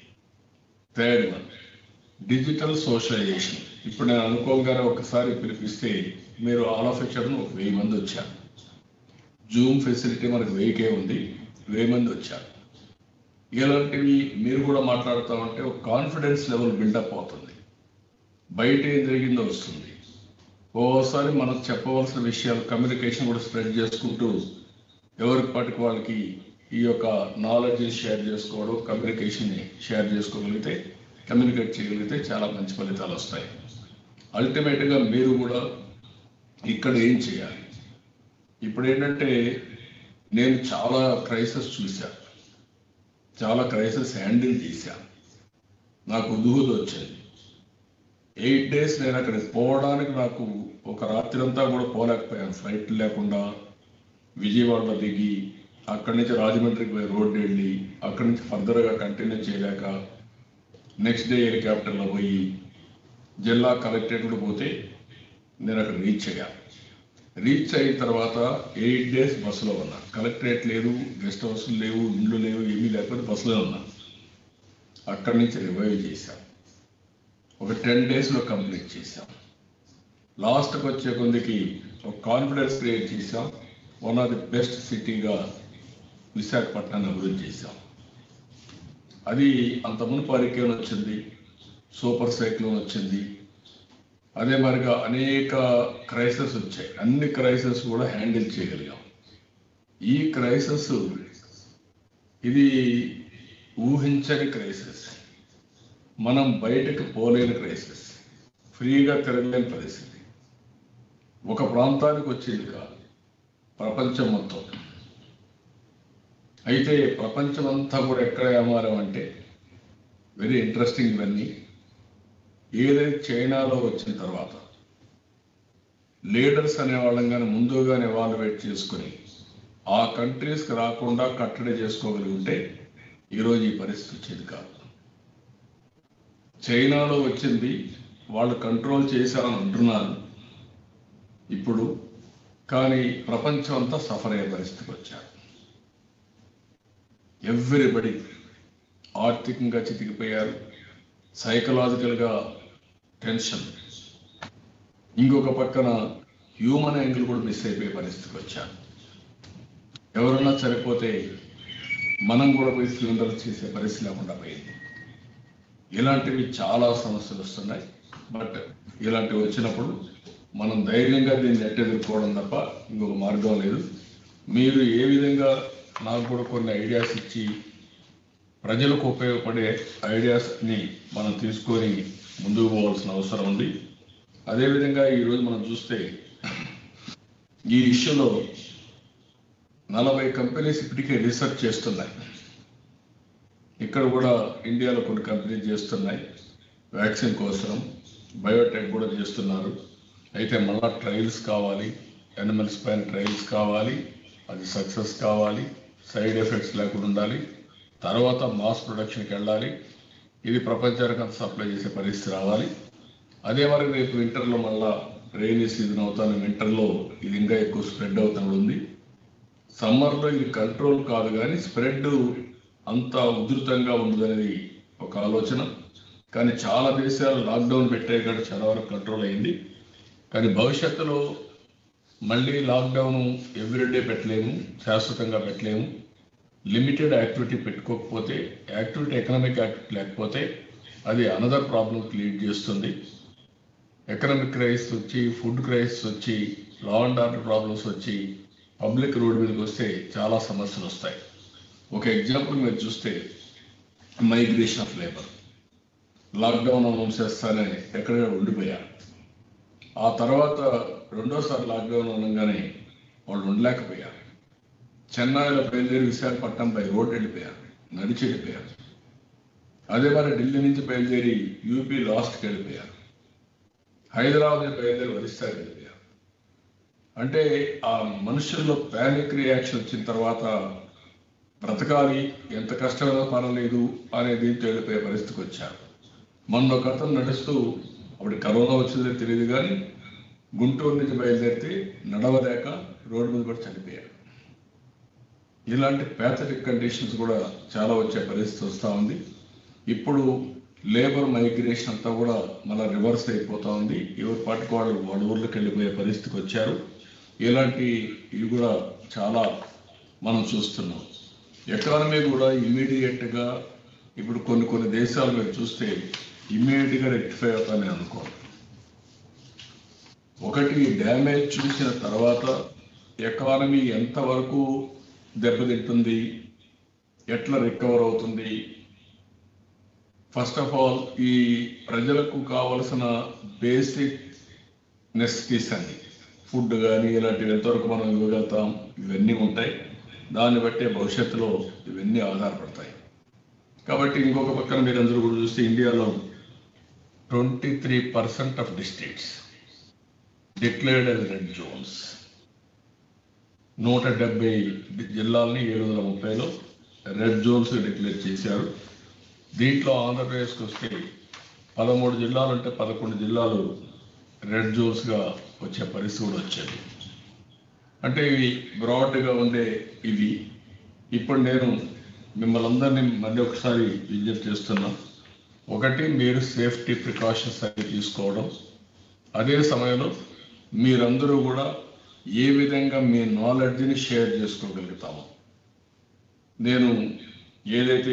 third one digital socialization ఇప్పుడు నేను అనుకోగానే ఒకసారి పిలిపిస్తే మీరు ఆల్ ఆఫ్ ఎచర్ను ఒక వెయ్యి మంది వచ్చారు జూమ్ ఫెసిలిటీ మనకు వెయ్యికే ఉంది వెయ్యి మంది వచ్చారు ఇలాంటివి మీరు కూడా మాట్లాడుతూ ఉంటే ఒక కాన్ఫిడెన్స్ లెవెల్ బిల్డప్ అవుతుంది బయట ఏం జరిగిందో వస్తుంది ఓసారి మనం చెప్పవలసిన విషయాలు కమ్యూనికేషన్ కూడా స్ప్రెడ్ చేసుకుంటూ ఎవరికి పాటికి వాళ్ళకి ఈ యొక్క నాలెడ్జ్ షేర్ చేసుకోవడం కమ్యూనికేషన్ని షేర్ చేసుకోగలిగితే కమ్యూనికేట్ చేయగలిగితే చాలా మంచి ఫలితాలు వస్తాయి అల్టిమేట్గా మీరు కూడా ఇక్కడ ఏం చేయాలి ఇప్పుడు ఏంటంటే నేను చాలా క్రైసిస్ చూశాను చాలా క్రైసిస్ హ్యాండిల్ చేశాను నాకు ఉదుగుదు వచ్చింది ఎయిట్ డేస్ నేను అక్కడికి పోవడానికి నాకు ఒక రాత్రి అంతా కూడా పోలేకపోయాను ఫ్లైట్ లేకుండా విజయవాడలో దిగి అక్కడి నుంచి రాజమండ్రికి పోయి రోడ్డు వెళ్ళి అక్కడి నుంచి ఫర్దర్గా కంటిన్యూ చేయలేక నెక్స్ట్ డే హెలికాప్టర్లో పోయి జిల్లా కలెక్టరేట్ కూడా పోతే నేను అక్కడ రీచ్ అయ్యాను రీచ్ అయిన తర్వాత ఎయిట్ డేస్ బస్సులో ఉన్నా కలెక్టరేట్ లేదు గెస్ట్ హౌస్లు లేవు ఇండ్లు లేవు ఏమీ లేకపోతే బస్సులో ఉన్నా అక్కడి నుంచి రివైవ్ చేశాం ఒక టెన్ డేస్లో కంప్లీట్ చేశాం లాస్ట్కి వచ్చే కొందికి ఒక కాన్ఫిడెన్స్ క్రియేట్ చేశాం వన్ ఆఫ్ ది బెస్ట్ సిటీగా విశాఖపట్నాన్ని అభివృద్ధి చేశాం అది అంత మునుపు హరికేన్ వచ్చింది సూపర్ సైక్లోన్ వచ్చింది అదే మరిగా అనేక క్రైసిస్ వచ్చాయి అన్ని క్రైసిస్ కూడా హ్యాండిల్ చేయగలిగాం ఈ క్రైసిస్ ఇది ఊహించని క్రైసిస్ మనం బయటకు పోలేని క్రైసిస్ ఫ్రీగా తిరగలేని పరిస్థితి ఒక ప్రాంతానికి వచ్చింది కాదు ప్రపంచం మొత్తం అయితే ప్రపంచం అంతా కూడా ఎక్కడ ఏమారామంటే వెరీ ఇంట్రెస్టింగ్ ఇవన్నీ ఏదైతే చైనాలో వచ్చిన తర్వాత లీడర్స్ అనే వాళ్ళం కానీ ముందుగానే ఎవాల్యుయేట్ చేసుకుని ఆ కంట్రీస్కి రాకుండా కట్టడి చేసుకోగలిగితే ఈరోజు ఈ పరిస్థితి వచ్చేది కాదు చైనాలో వచ్చింది వాళ్ళు కంట్రోల్ చేశారని అంటున్నారు ఇప్పుడు కానీ ప్రపంచం అంతా సఫర్ అయ్యే పరిస్థితికి వచ్చారు ఎవ్రీబడి ఆర్థికంగా చితికిపోయారు సైకలాజికల్గా టెన్షన్ ఇంకొక పక్కన హ్యూమన్ యాంగిల్ కూడా మిస్ అయిపోయే పరిస్థితికి వచ్చారు ఎవరన్నా చనిపోతే మనం కూడా పోయి ఫ్యూనరల్ చేసే పరిస్థితి లేకుండా పోయింది ఇలాంటివి చాలా సమస్యలు వస్తున్నాయి బట్ ఇలాంటివి వచ్చినప్పుడు మనం ధైర్యంగా దీన్ని ఎట్టెదుర్కోవడం తప్ప ఇంకొక మార్గం లేదు మీరు ఏ విధంగా నాకు కూడా కొన్ని ఐడియాస్ ఇచ్చి ప్రజలకు ఉపయోగపడే ఐడియాస్ని మనం తీసుకొని ముందుకు పోవాల్సిన అవసరం ఉంది అదేవిధంగా ఈరోజు మనం చూస్తే ఈ ఇష్యూలో నలభై కంపెనీస్ ఇప్పటికే రీసెర్చ్ చేస్తున్నాయి ఇక్కడ కూడా ఇండియాలో కొన్ని కంపెనీలు చేస్తున్నాయి వ్యాక్సిన్ కోసం బయోటెక్ కూడా చేస్తున్నారు అయితే మళ్ళా ట్రయల్స్ కావాలి యానిమల్స్ పైన ట్రయల్స్ కావాలి అది సక్సెస్ కావాలి సైడ్ ఎఫెక్ట్స్ లేకుండా ఉండాలి తర్వాత మాస్ ప్రొడక్షన్కి వెళ్ళాలి ఇది ప్రపంచానికి అంత సప్లై చేసే పరిస్థితి రావాలి అదే మరి రేపు వింటర్లో మళ్ళా రైనీ సీజన్ అవుతాను వింటర్లో ఇది ఇంకా ఎక్కువ స్ప్రెడ్ అవుతాను ఉంది సమ్మర్లో ఇది కంట్రోల్ కాదు కానీ స్ప్రెడ్ అంత ఉధృతంగా ఉండదనేది ఒక ఆలోచన కానీ చాలా దేశాలు లాక్డౌన్ పెట్టే కూడా చాలా వరకు కంట్రోల్ అయింది కానీ భవిష్యత్తులో మళ్ళీ లాక్డౌన్ ఎవ్రీడే పెట్టలేము శాశ్వతంగా పెట్టలేము లిమిటెడ్ యాక్టివిటీ పెట్టుకోకపోతే యాక్టివిటీ ఎకనామిక్ యాక్టివిటీ లేకపోతే అది అనదర్ ప్రాబ్లం క్రియేట్ చేస్తుంది ఎకనామిక్ క్రైసిస్ వచ్చి ఫుడ్ క్రైసిస్ వచ్చి లా అండ్ ఆర్డర్ ప్రాబ్లమ్స్ వచ్చి పబ్లిక్ రోడ్ మీదకి వస్తే చాలా సమస్యలు వస్తాయి ఒక ఎగ్జాంపుల్ మీరు చూస్తే migration of labour lockdown announce చేస్తానే ఎక్కడైనా ఉండిపోయారు ఆ తర్వాత రెండోసారి లాక్డౌన్ అనగానే వాళ్ళు ఉండలేకపోయారు చెన్నైలో బయలుదేరి విశాఖపట్నం పై రోడ్డు వెళ్ళిపోయారు నడిచి వెళ్ళిపోయారు అదే మరి ఢిల్లీ నుంచి బయలుదేరి యూపీ లాస్ట్కి వెళ్ళిపోయారు హైదరాబాద్ నుంచి బయలుదేరి ఒరిస్సాకి వెళ్ళిపోయారు అంటే ఆ మనుషుల్లో ప్యానిక్ రియాక్షన్ వచ్చిన తర్వాత బ్రతకాలి ఎంత కష్టమైనా పర్వాలేదు అనేది తేలిపోయే పరిస్థితికి వచ్చారు మొన్న ఒక అతను నడుస్తూ అప్పుడు కరోనా వచ్చిందో తెలియదు కానీ గుంటూరు నుంచి బయలుదేరితే నడవలేక రోడ్డు మీద పడి చనిపోయారు ఇలాంటి ప్యాథటిక్ కండిషన్స్ కూడా చాలా వచ్చే పరిస్థితి వస్తూ ఉంది ఇప్పుడు లేబర్ మైగ్రేషన్ అంతా కూడా మళ్ళీ రివర్స్ అయిపోతా ఉంది ఎవరి పాటికి వాళ్ళు వాళ్ళ ఊర్లోకి వెళ్ళిపోయే పరిస్థితికి వచ్చారు ఇలాంటి ఇవి కూడా చాలా మనం చూస్తున్నాం ఎకానమీ కూడా ఇమీడియట్గా ఇప్పుడు కొన్ని కొన్ని దేశాలు మీరు చూస్తే ఇమీడియట్గా రెక్టిఫై అవుతానని అనుకోండి ఒకటి డ్యామేజ్ చూసిన తర్వాత ఎకానమీ ఎంతవరకు దెబ్బతింటుంది ఎట్లా రికవర్ అవుతుంది ఫస్ట్ ఆఫ్ ఆల్ ఈ ప్రజలకు కావలసిన బేసిక్ నెసిటీస్ అన్ని ఫుడ్ కానీ ఇలాంటివి ఎంతవరకు మనం ఇవ్వగలుగుతాం ఇవన్నీ ఉంటాయి దాన్ని బట్టే భవిష్యత్తులో ఇవన్నీ ఆధారపడతాయి కాబట్టి ఇంకొక పక్కన మీరు అందరూ కూడా చూస్తే ఇండియాలో twenty three percent of districts declared as red zones నూట డెబ్బై జిల్లాలని ఏడు వందల ముప్పైలో రెడ్ జోన్స్ డిక్లేర్ చేశారు దీంట్లో ఆంధ్రప్రదేశ్కి వస్తే పదమూడు జిల్లాలు అంటే పదకొండు జిల్లాలు రెడ్ జోన్స్గా వచ్చే పరిస్థితి కూడా వచ్చేది అంటే ఇవి బ్రాడ్గా ఉండే ఇవి ఇప్పుడు నేను మిమ్మల్ని అందరినీ మళ్ళీ ఒకసారి విజ్ఞప్తి చేస్తున్నా ఒకటి మీరు సేఫ్టీ ప్రికాషన్స్ అవి తీసుకోవడం అదే సమయంలో మీరందరూ కూడా ఏ విధంగా మీ నాలెడ్జ్ని షేర్ చేసుకోగలుగుతాము నేను ఏదైతే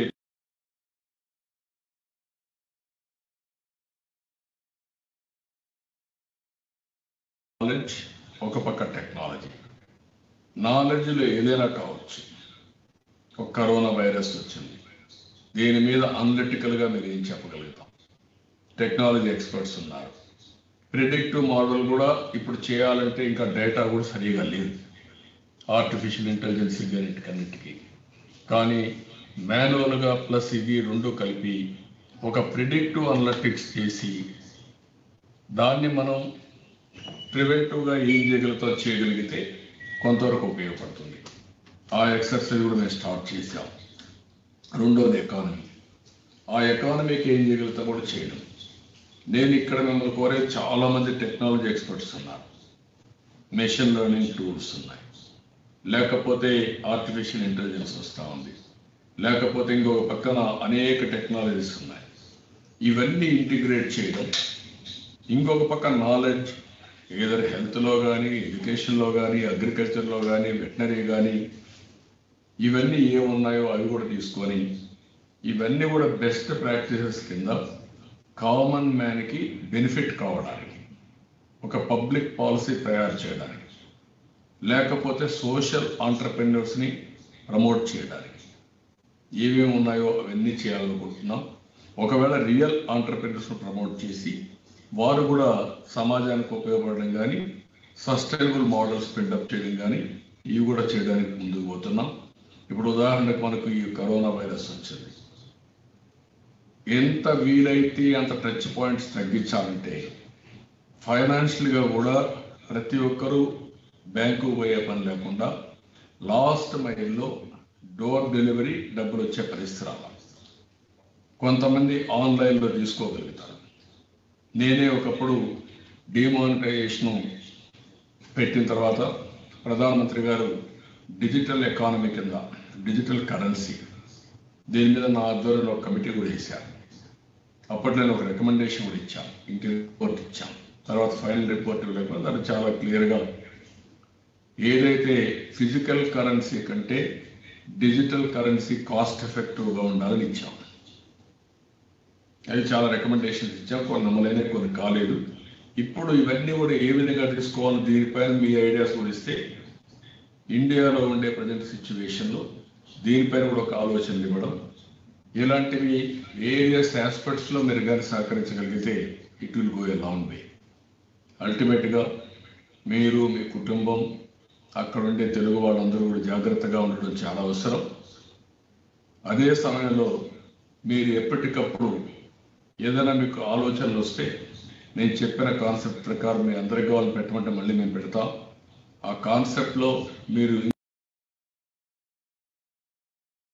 నాలెడ్జ్ ఒక పక్క టెక్నాలజీ నాలెడ్జ్లో ఏదైనా కావచ్చు ఒక కరోనా వైరస్ వచ్చింది దీని మీద అనలిటికల్గా మీరు ఏం చెప్పగలుగుతాం టెక్నాలజీ ఎక్స్పర్ట్స్ ఉన్నారు ప్రిడిక్టివ్ మోడల్ కూడా ఇప్పుడు చేయాలంటే ఇంకా డేటా కూడా సరిగా లేదు ఆర్టిఫిషియల్ ఇంటెలిజెన్స్ అన్నిటికన్నిటికీ కానీ మాన్యువల్గా ప్లస్ ఇది రెండు కలిపి ఒక ప్రిడిక్టివ్ అనలిటిక్స్ చేసి దాన్ని మనం ప్రివెంటివ్గా ఏం చేయగలుగుతా చేయగలిగితే కొంతవరకు ఉపయోగపడుతుంది ఆ ఎక్సర్సైజ్ కూడా మేము స్టార్ట్ చేసాం రెండోది ఎకానమీ ఆ ఎకానమీకి ఏం చేయగలుగుతా కూడా చేయడం నేను ఇక్కడ మిమ్మల్ని కోరే చాలా మంది టెక్నాలజీ ఎక్స్పర్ట్స్ ఉన్నారు మెషిన్ లెర్నింగ్ టూల్స్ ఉన్నాయి లేకపోతే ఆర్టిఫిషియల్ ఇంటెలిజెన్స్ వస్తూ ఉంది లేకపోతే ఇంకొక పక్కన అనేక టెక్నాలజీస్ ఉన్నాయి ఇవన్నీ ఇంటిగ్రేట్ చేయడం ఇంకొక పక్క నాలెడ్జ్ ఏదర్ హెల్త్లో కానీ ఎడ్యుకేషన్లో కానీ అగ్రికల్చర్లో కానీ వెటనరీ కానీ ఇవన్నీ ఏమున్నాయో అవి కూడా తీసుకొని ఇవన్నీ కూడా బెస్ట్ ప్రాక్టీసెస్ కింద కామన్ మ్యాన్కి బెనిఫిట్ కావడానికి ఒక పబ్లిక్ పాలసీ తయారు చేయడానికి లేకపోతే సోషల్ ఆంటర్ప్రెన్యూర్స్ని ప్రమోట్ చేయడానికి ఏమేమి ఉన్నాయో అవన్నీ చేయాలనుకుంటున్నాం ఒకవేళ రియల్ ఆంటర్ప్రెన్యూర్స్ని ప్రమోట్ చేసి వారు కూడా సమాజానికి ఉపయోగపడడం కానీ సస్టైనబుల్ మోడల్స్ బిల్డప్ చేయడం కానీ ఇవి కూడా చేయడానికి ముందుకు పోతున్నాం ఇప్పుడు ఉదాహరణకు మనకు ఈ కరోనా వైరస్ వచ్చింది ఎంత వీలైతే అంత టచ్ పాయింట్స్ తగ్గించాలంటే ఫైనాన్షియల్గా కూడా ప్రతి ఒక్కరూ బ్యాంకు పోయే పని లేకుండా లాస్ట్ మైల్లో డోర్ డెలివరీ డబ్బులు వచ్చే పరిస్థితి రావాలి కొంతమంది ఆన్లైన్లో తీసుకోగలుగుతారు నేనే ఒకప్పుడు డిమానిటైజేషన్ పెట్టిన తర్వాత ప్రధానమంత్రి గారు డిజిటల్ ఎకానమీ కింద డిజిటల్ కరెన్సీ దీని మీద నా ఆధ్వర్యంలో ఒక కమిటీ కూడా వేశారు అప్పట్లో నేను ఒక రికమెండేషన్ కూడా ఇచ్చాను ఇంటి రిపోర్ట్ ఇచ్చాం తర్వాత ఫైనల్ రిపోర్ట్ ఇవ్వలేకపోతే దాన్ని చాలా క్లియర్గా ఏదైతే ఫిజికల్ కరెన్సీ కంటే డిజిటల్ కరెన్సీ కాస్ట్ ఎఫెక్టివ్గా ఉండాలని ఇచ్చాం అది చాలా రికమెండేషన్స్ ఇచ్చాం కొన్ని అమలైన కొన్ని కాలేదు ఇప్పుడు ఇవన్నీ కూడా ఏ విధంగా తీసుకోవాలి దీనిపైన మీ ఐడియాస్ కూడా ఇస్తే ఇండియాలో ఉండే ప్రజెంట్ సిచ్యువేషన్లో దీనిపైన కూడా ఒక ఆలోచనలు ఇవ్వడం ఇలాంటివి వేరియస్ ఆస్పెక్ట్స్లో మీరు కానీ సహకరించగలిగితే it will go a long way అల్టిమేట్గా మీరు మీ కుటుంబం అక్కడ ఉండే తెలుగు వాళ్ళందరూ కూడా జాగ్రత్తగా ఉండడం చాలా అవసరం అదే సమయంలో మీరు ఎప్పటికప్పుడు ఏదైనా మీకు ఆలోచనలు వస్తే నేను చెప్పిన కాన్సెప్ట్ ప్రకారం మీ అందరికి కావాలని పెట్టమంటే మళ్ళీ మేము పెడతాం ఆ కాన్సెప్ట్లో మీరు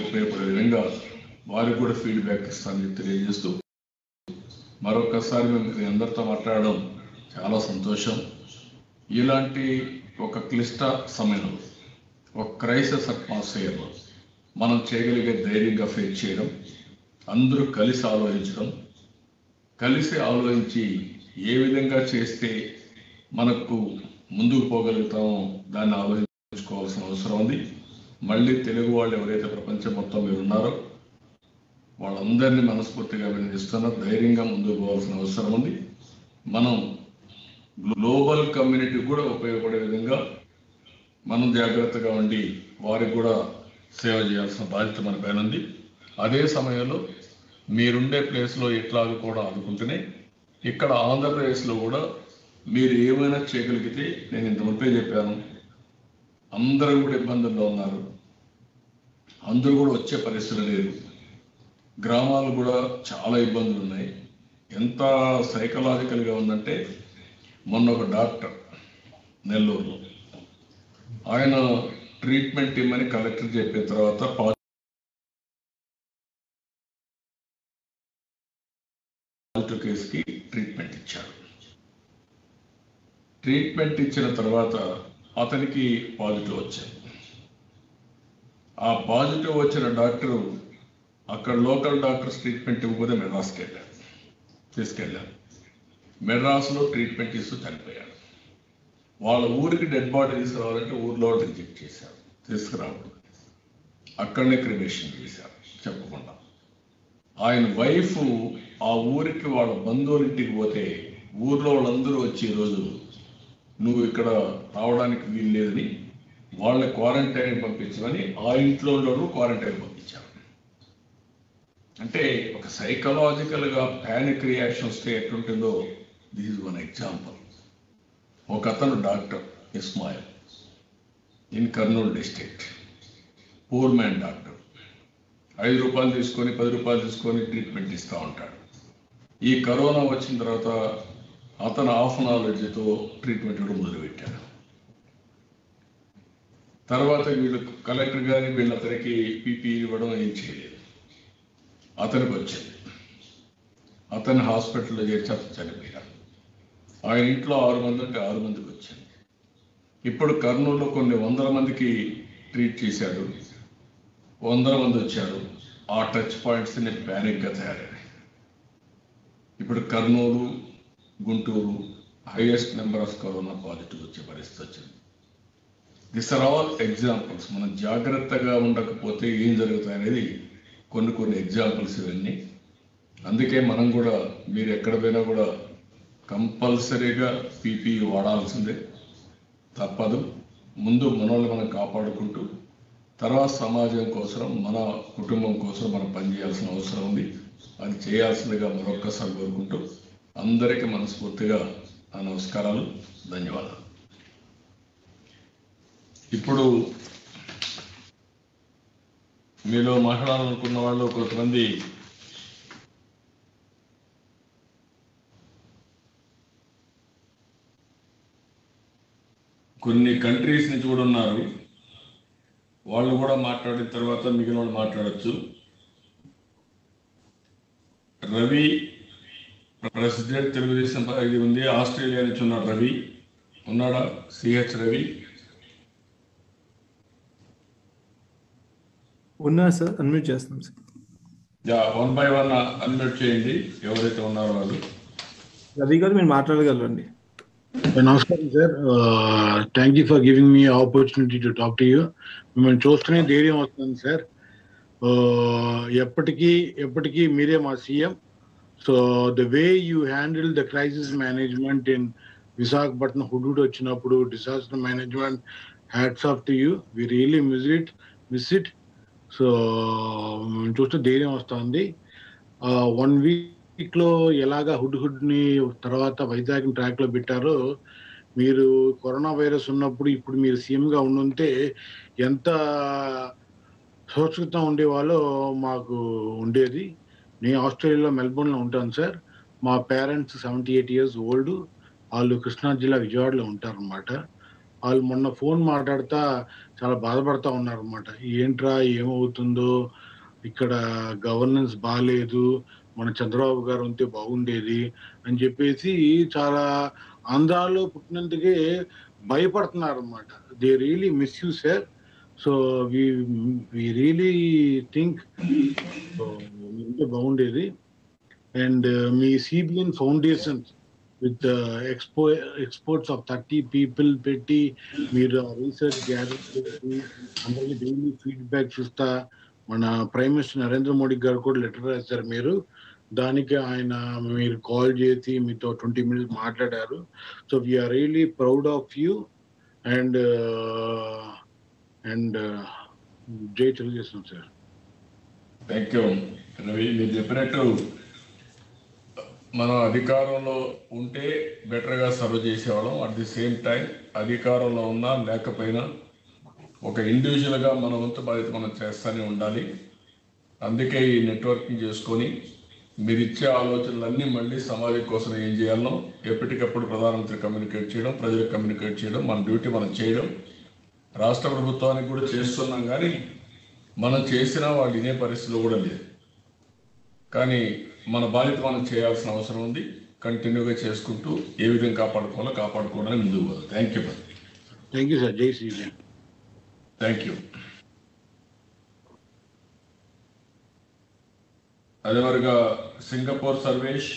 ఉపయోగపడే విధంగా వారికి కూడా ఫీడ్బ్యాక్ ఇస్తానని తెలియజేస్తూ మరొకసారి మేము మీ అందరితో మాట్లాడడం చాలా సంతోషం ఇలాంటి ఒక క్లిష్ట సమయంలో ఒక క్రైసిస్ అట్మాస్ఫియర్లో మనం చేయగలిగే ధైర్యంగా ఫేస్ చేయడం అందరూ కలిసి ఆలోచించడం కలిసి ఆలోచించి ఏ విధంగా చేస్తే మనకు ముందుకు పోగలుగుతామో దాన్ని ఆలోచించుకోవాల్సిన అవసరం ఉంది మళ్ళీ తెలుగు వాళ్ళు ఎవరైతే ప్రపంచం మొత్తం మీద ఉన్నారో వాళ్ళందరినీ మనస్ఫూర్తిగా అభినందిస్తున్నా ధైర్యంగా ముందుకు పోవాల్సిన అవసరం ఉంది మనం గ్లోబల్ కమ్యూనిటీ కూడా ఉపయోగపడే విధంగా మనం జాగ్రత్తగా ఉండి వారికి కూడా సేవ చేయాల్సిన బాధ్యత మన పైన ఉంది అదే సమయంలో మీరుండే ప్లేస్లో ఎట్లా కూడా ఆదుకుంటూనే ఇక్కడ ఆంధ్రప్రదేశ్లో కూడా మీరు ఏమైనా చేయగలిగితే నేను ఇంత ముప్పే చెప్పాను అందరూ కూడా ఇబ్బందుల్లో ఉన్నారు అందరూ కూడా వచ్చే పరిస్థితి లేదు గ్రామాలు కూడా చాలా ఇబ్బందులు ఉన్నాయి ఎంత సైకలాజికల్గా ఉందంటే మొన్న ఒక డాక్టర్ నెల్లూరులో ఆయన ట్రీట్మెంట్ ఇమ్మని కలెక్టర్ చెప్పిన తర్వాత పాజిటివ్ కేసుకి ట్రీట్మెంట్ ఇచ్చారు ట్రీట్మెంట్ ఇచ్చిన తర్వాత అతనికి పాజిటివ్ వచ్చింది ఆ పాజిటివ్ వచ్చిన డాక్టరు అక్కడ లోకల్ డాక్టర్స్ ట్రీట్మెంట్ ఇవ్వకపోతే మెడ్రాస్కి వెళ్ళారు తీసుకెళ్ళారు మెడ్రాస్లో ట్రీట్మెంట్ ఇస్తూ చనిపోయాడు వాళ్ళ ఊరికి డెడ్ బాడీ తీసుకురావాలంటే ఊర్లో రిజెక్ట్ చేశారు తీసుకురావడం అక్కడనే క్రిమేషన్ చేశారు చెప్పకుండా ఆయన వైఫ్ ఆ ఊరికి వాళ్ళ బంధువుల ఇంటికి పోతే ఊర్లో వాళ్ళందరూ వచ్చి ఈరోజు నువ్వు ఇక్కడ రావడానికి వీలు లేదని వాళ్ళని క్వారంటైన్ పంపించమని ఆ ఇంట్లో ఉండరు క్వారంటైన్ పంపించారు అంటే ఒక సైకలాజికల్ గా ప్యానిక్ రియాక్షన్ వస్తే ఎట్లుంటుందో దిస్ ఇస్ వన్ ఎగ్జాంపుల్ ఒక అతను doctor Ismail in Kurnool district poor man doctor ఐదు రూపాయలు తీసుకొని పది రూపాయలు తీసుకొని ట్రీట్మెంట్ ఇస్తూ ఉంటాడు ఈ కరోనా వచ్చిన తర్వాత అతను హాఫ్ నాలెడ్జ్తో ట్రీట్మెంట్ ఇవ్వడం మొదలుపెట్టాడు తర్వాత వీళ్ళు కలెక్టర్ గారి వీళ్ళ అతనికి పీపీ ఇవ్వడం ఏం చేయలేదు అతనికి వచ్చింది అతను హాస్పిటల్లో చేర్చి అతను చనిపోయాడు ఆయన ఇంట్లో ఆరు మంది ఉంటే ఆరు మందికి వచ్చింది ఇప్పుడు కర్నూలులో కొన్ని వందల మందికి ట్రీట్ చేశాడు వందల మంది వచ్చారు ఆ టచ్ పాయింట్స్ నేను ప్యానిక్గా తయారయ్యాయి ఇప్పుడు Kurnool Guntur highest number of corona positive వచ్చే పరిస్థితి వచ్చింది దిస్ ఆర్ ఆల్ ఎగ్జాంపుల్స్ మనం జాగ్రత్తగా ఉండకపోతే ఏం జరుగుతాయి అనేది కొన్ని కొన్ని ఎగ్జాంపుల్స్ ఇవన్నీ అందుకే మనం కూడా మీరు ఎక్కడ పోయినా కూడా కంపల్సరీగా పీపీ వాడాల్సిందే తప్పదు ముందు మనల్ని మనం కాపాడుకుంటూ తర్వాత సమాజం కోసం మన కుటుంబం కోసం మనం పనిచేయాల్సిన అవసరం ఉంది అది చేయాల్సిందిగా మరొక్కసారి కోరుకుంటూ అందరికీ మనస్ఫూర్తిగా నా నమస్కారాలు ధన్యవాదాలు ఇప్పుడు మీలో మాట్లాడాలనుకున్న వాళ్ళు కొంతమంది కొన్ని కంట్రీస్ నుంచి కూడా ఉన్నారు వాళ్ళు కూడా మాట్లాడిన తర్వాత మిగిలిన వాళ్ళు మాట్లాడచ్చు రవి ప్రెసిడెంట్ తెలుగుదేశం ఇది ఉంది ఆస్ట్రేలియా నుంచి ఉన్నాడు రవి ఉన్నాడా సిహెచ్ రవి ఉన్నా సార్ అన్మ్యూట్ చేస్తాం sir ya one by one unmute చేయండి ఎవరైతే ఉన్నారో వాళ్ళు రవి గారు మీరు మాట్లాడగలరండి నమస్కారం sir thank you for giving me opportunity to talk to you మిమ్మల్ని చూస్తూనే ధైర్యం వస్తుంది సార్ ఎప్పటికీ ఎప్పటికీ మీరే మా CM so the way you handle the crisis management in Visakhapatnam Hudhud వచ్చినప్పుడు disaster management hats off to you we really miss it miss it so చూస్తే ధైర్యం వస్తుంది వన్ వీక్ లో ఎలాగా హుడ్ హుడ్ ని తర్వాత వైజాగ్ ట్రాక్ లో పెట్టారో మీరు కరోనా వైరస్ ఉన్నప్పుడు ఇప్పుడు మీరు సీఎం గా ఉండుంటే ఎంత సురక్షితంగా ఉండేవాళ్ళో మాకు ఉండేది నేను ఆస్ట్రేలియాలో మెల్బోర్న్లో ఉంటాను సార్ మా parents seventy eight years old వాళ్ళు కృష్ణా జిల్లా విజయవాడలో ఉంటారన్నమాట వాళ్ళు మొన్న ఫోన్ మాట్లాడుతా చాలా బాధపడతా ఉన్నారు అనమాట ఏంట్రా ఏమవుతుందో ఇక్కడ గవర్నెన్స్ బాగాలేదు మన చంద్రబాబు గారు ఉంటే బాగుండేది అని చెప్పేసి చాలా ఆంధ్రాలో పుట్టినందుకే భయపడుతున్నారు అనమాట they really miss you sir so we we really think ఉంటే బాగుండేది అండ్ మీ CBN foundation with expo exports of thirty people పెట్టి మీరు రీసెర్చ్ గ్యాదర్ చేసి అందరికి డైలీ ఫీడ్బ్యాక్ చూస్తా మన ప్రైమ్ మినిస్టర్ నరేంద్ర మోడీ గారు కూడా లెటర్ రాశారు మీరు దానికి ఆయన మీరు కాల్ చేసి మీతో ట్వంటీ మినిట్స్ మాట్లాడారు so we are really proud of you and and జై Telugu Desam sir thank you Ravi మీరు చెప్పినట్టు మనం అధికారంలో ఉంటే బెటర్గా సర్వ్ చేసేవాళ్ళం అట్ ది సేమ్ టైం అధికారంలో ఉన్నా లేకపోయినా ఒక ఇండివిజువల్గా మన వంతు బాధ్యత మనం చేస్తూనే ఉండాలి అందుకే ఈ నెట్వర్కింగ్ చేసుకొని మీరు ఇచ్చే ఆలోచనలన్నీ మళ్ళీ సమాజం కోసం ఏం చేయాలో ఎప్పటికప్పుడు ప్రధానమంత్రి కమ్యూనికేట్ చేయడం ప్రజలకు కమ్యూనికేట్ చేయడం మన డ్యూటీ మనం చేయడం రాష్ట్ర ప్రభుత్వానికి కూడా చేస్తున్నాం కానీ మనం చేసినా వాళ్ళు వినే పరిస్థితిలో కూడా లేదు కానీ మన బాధ్యత మనం చేయాల్సిన అవసరం ఉంది కంటిన్యూగా చేసుకుంటూ ఏ విధంగా కాపాడుకోవాలో కాపాడుకోవడానికి ముందుకు పోదాం thank you thank you sir జై శ్రీరామ్ థ్యాంక్ యూ అదే మరిగా సింగపూర్ సర్వేష్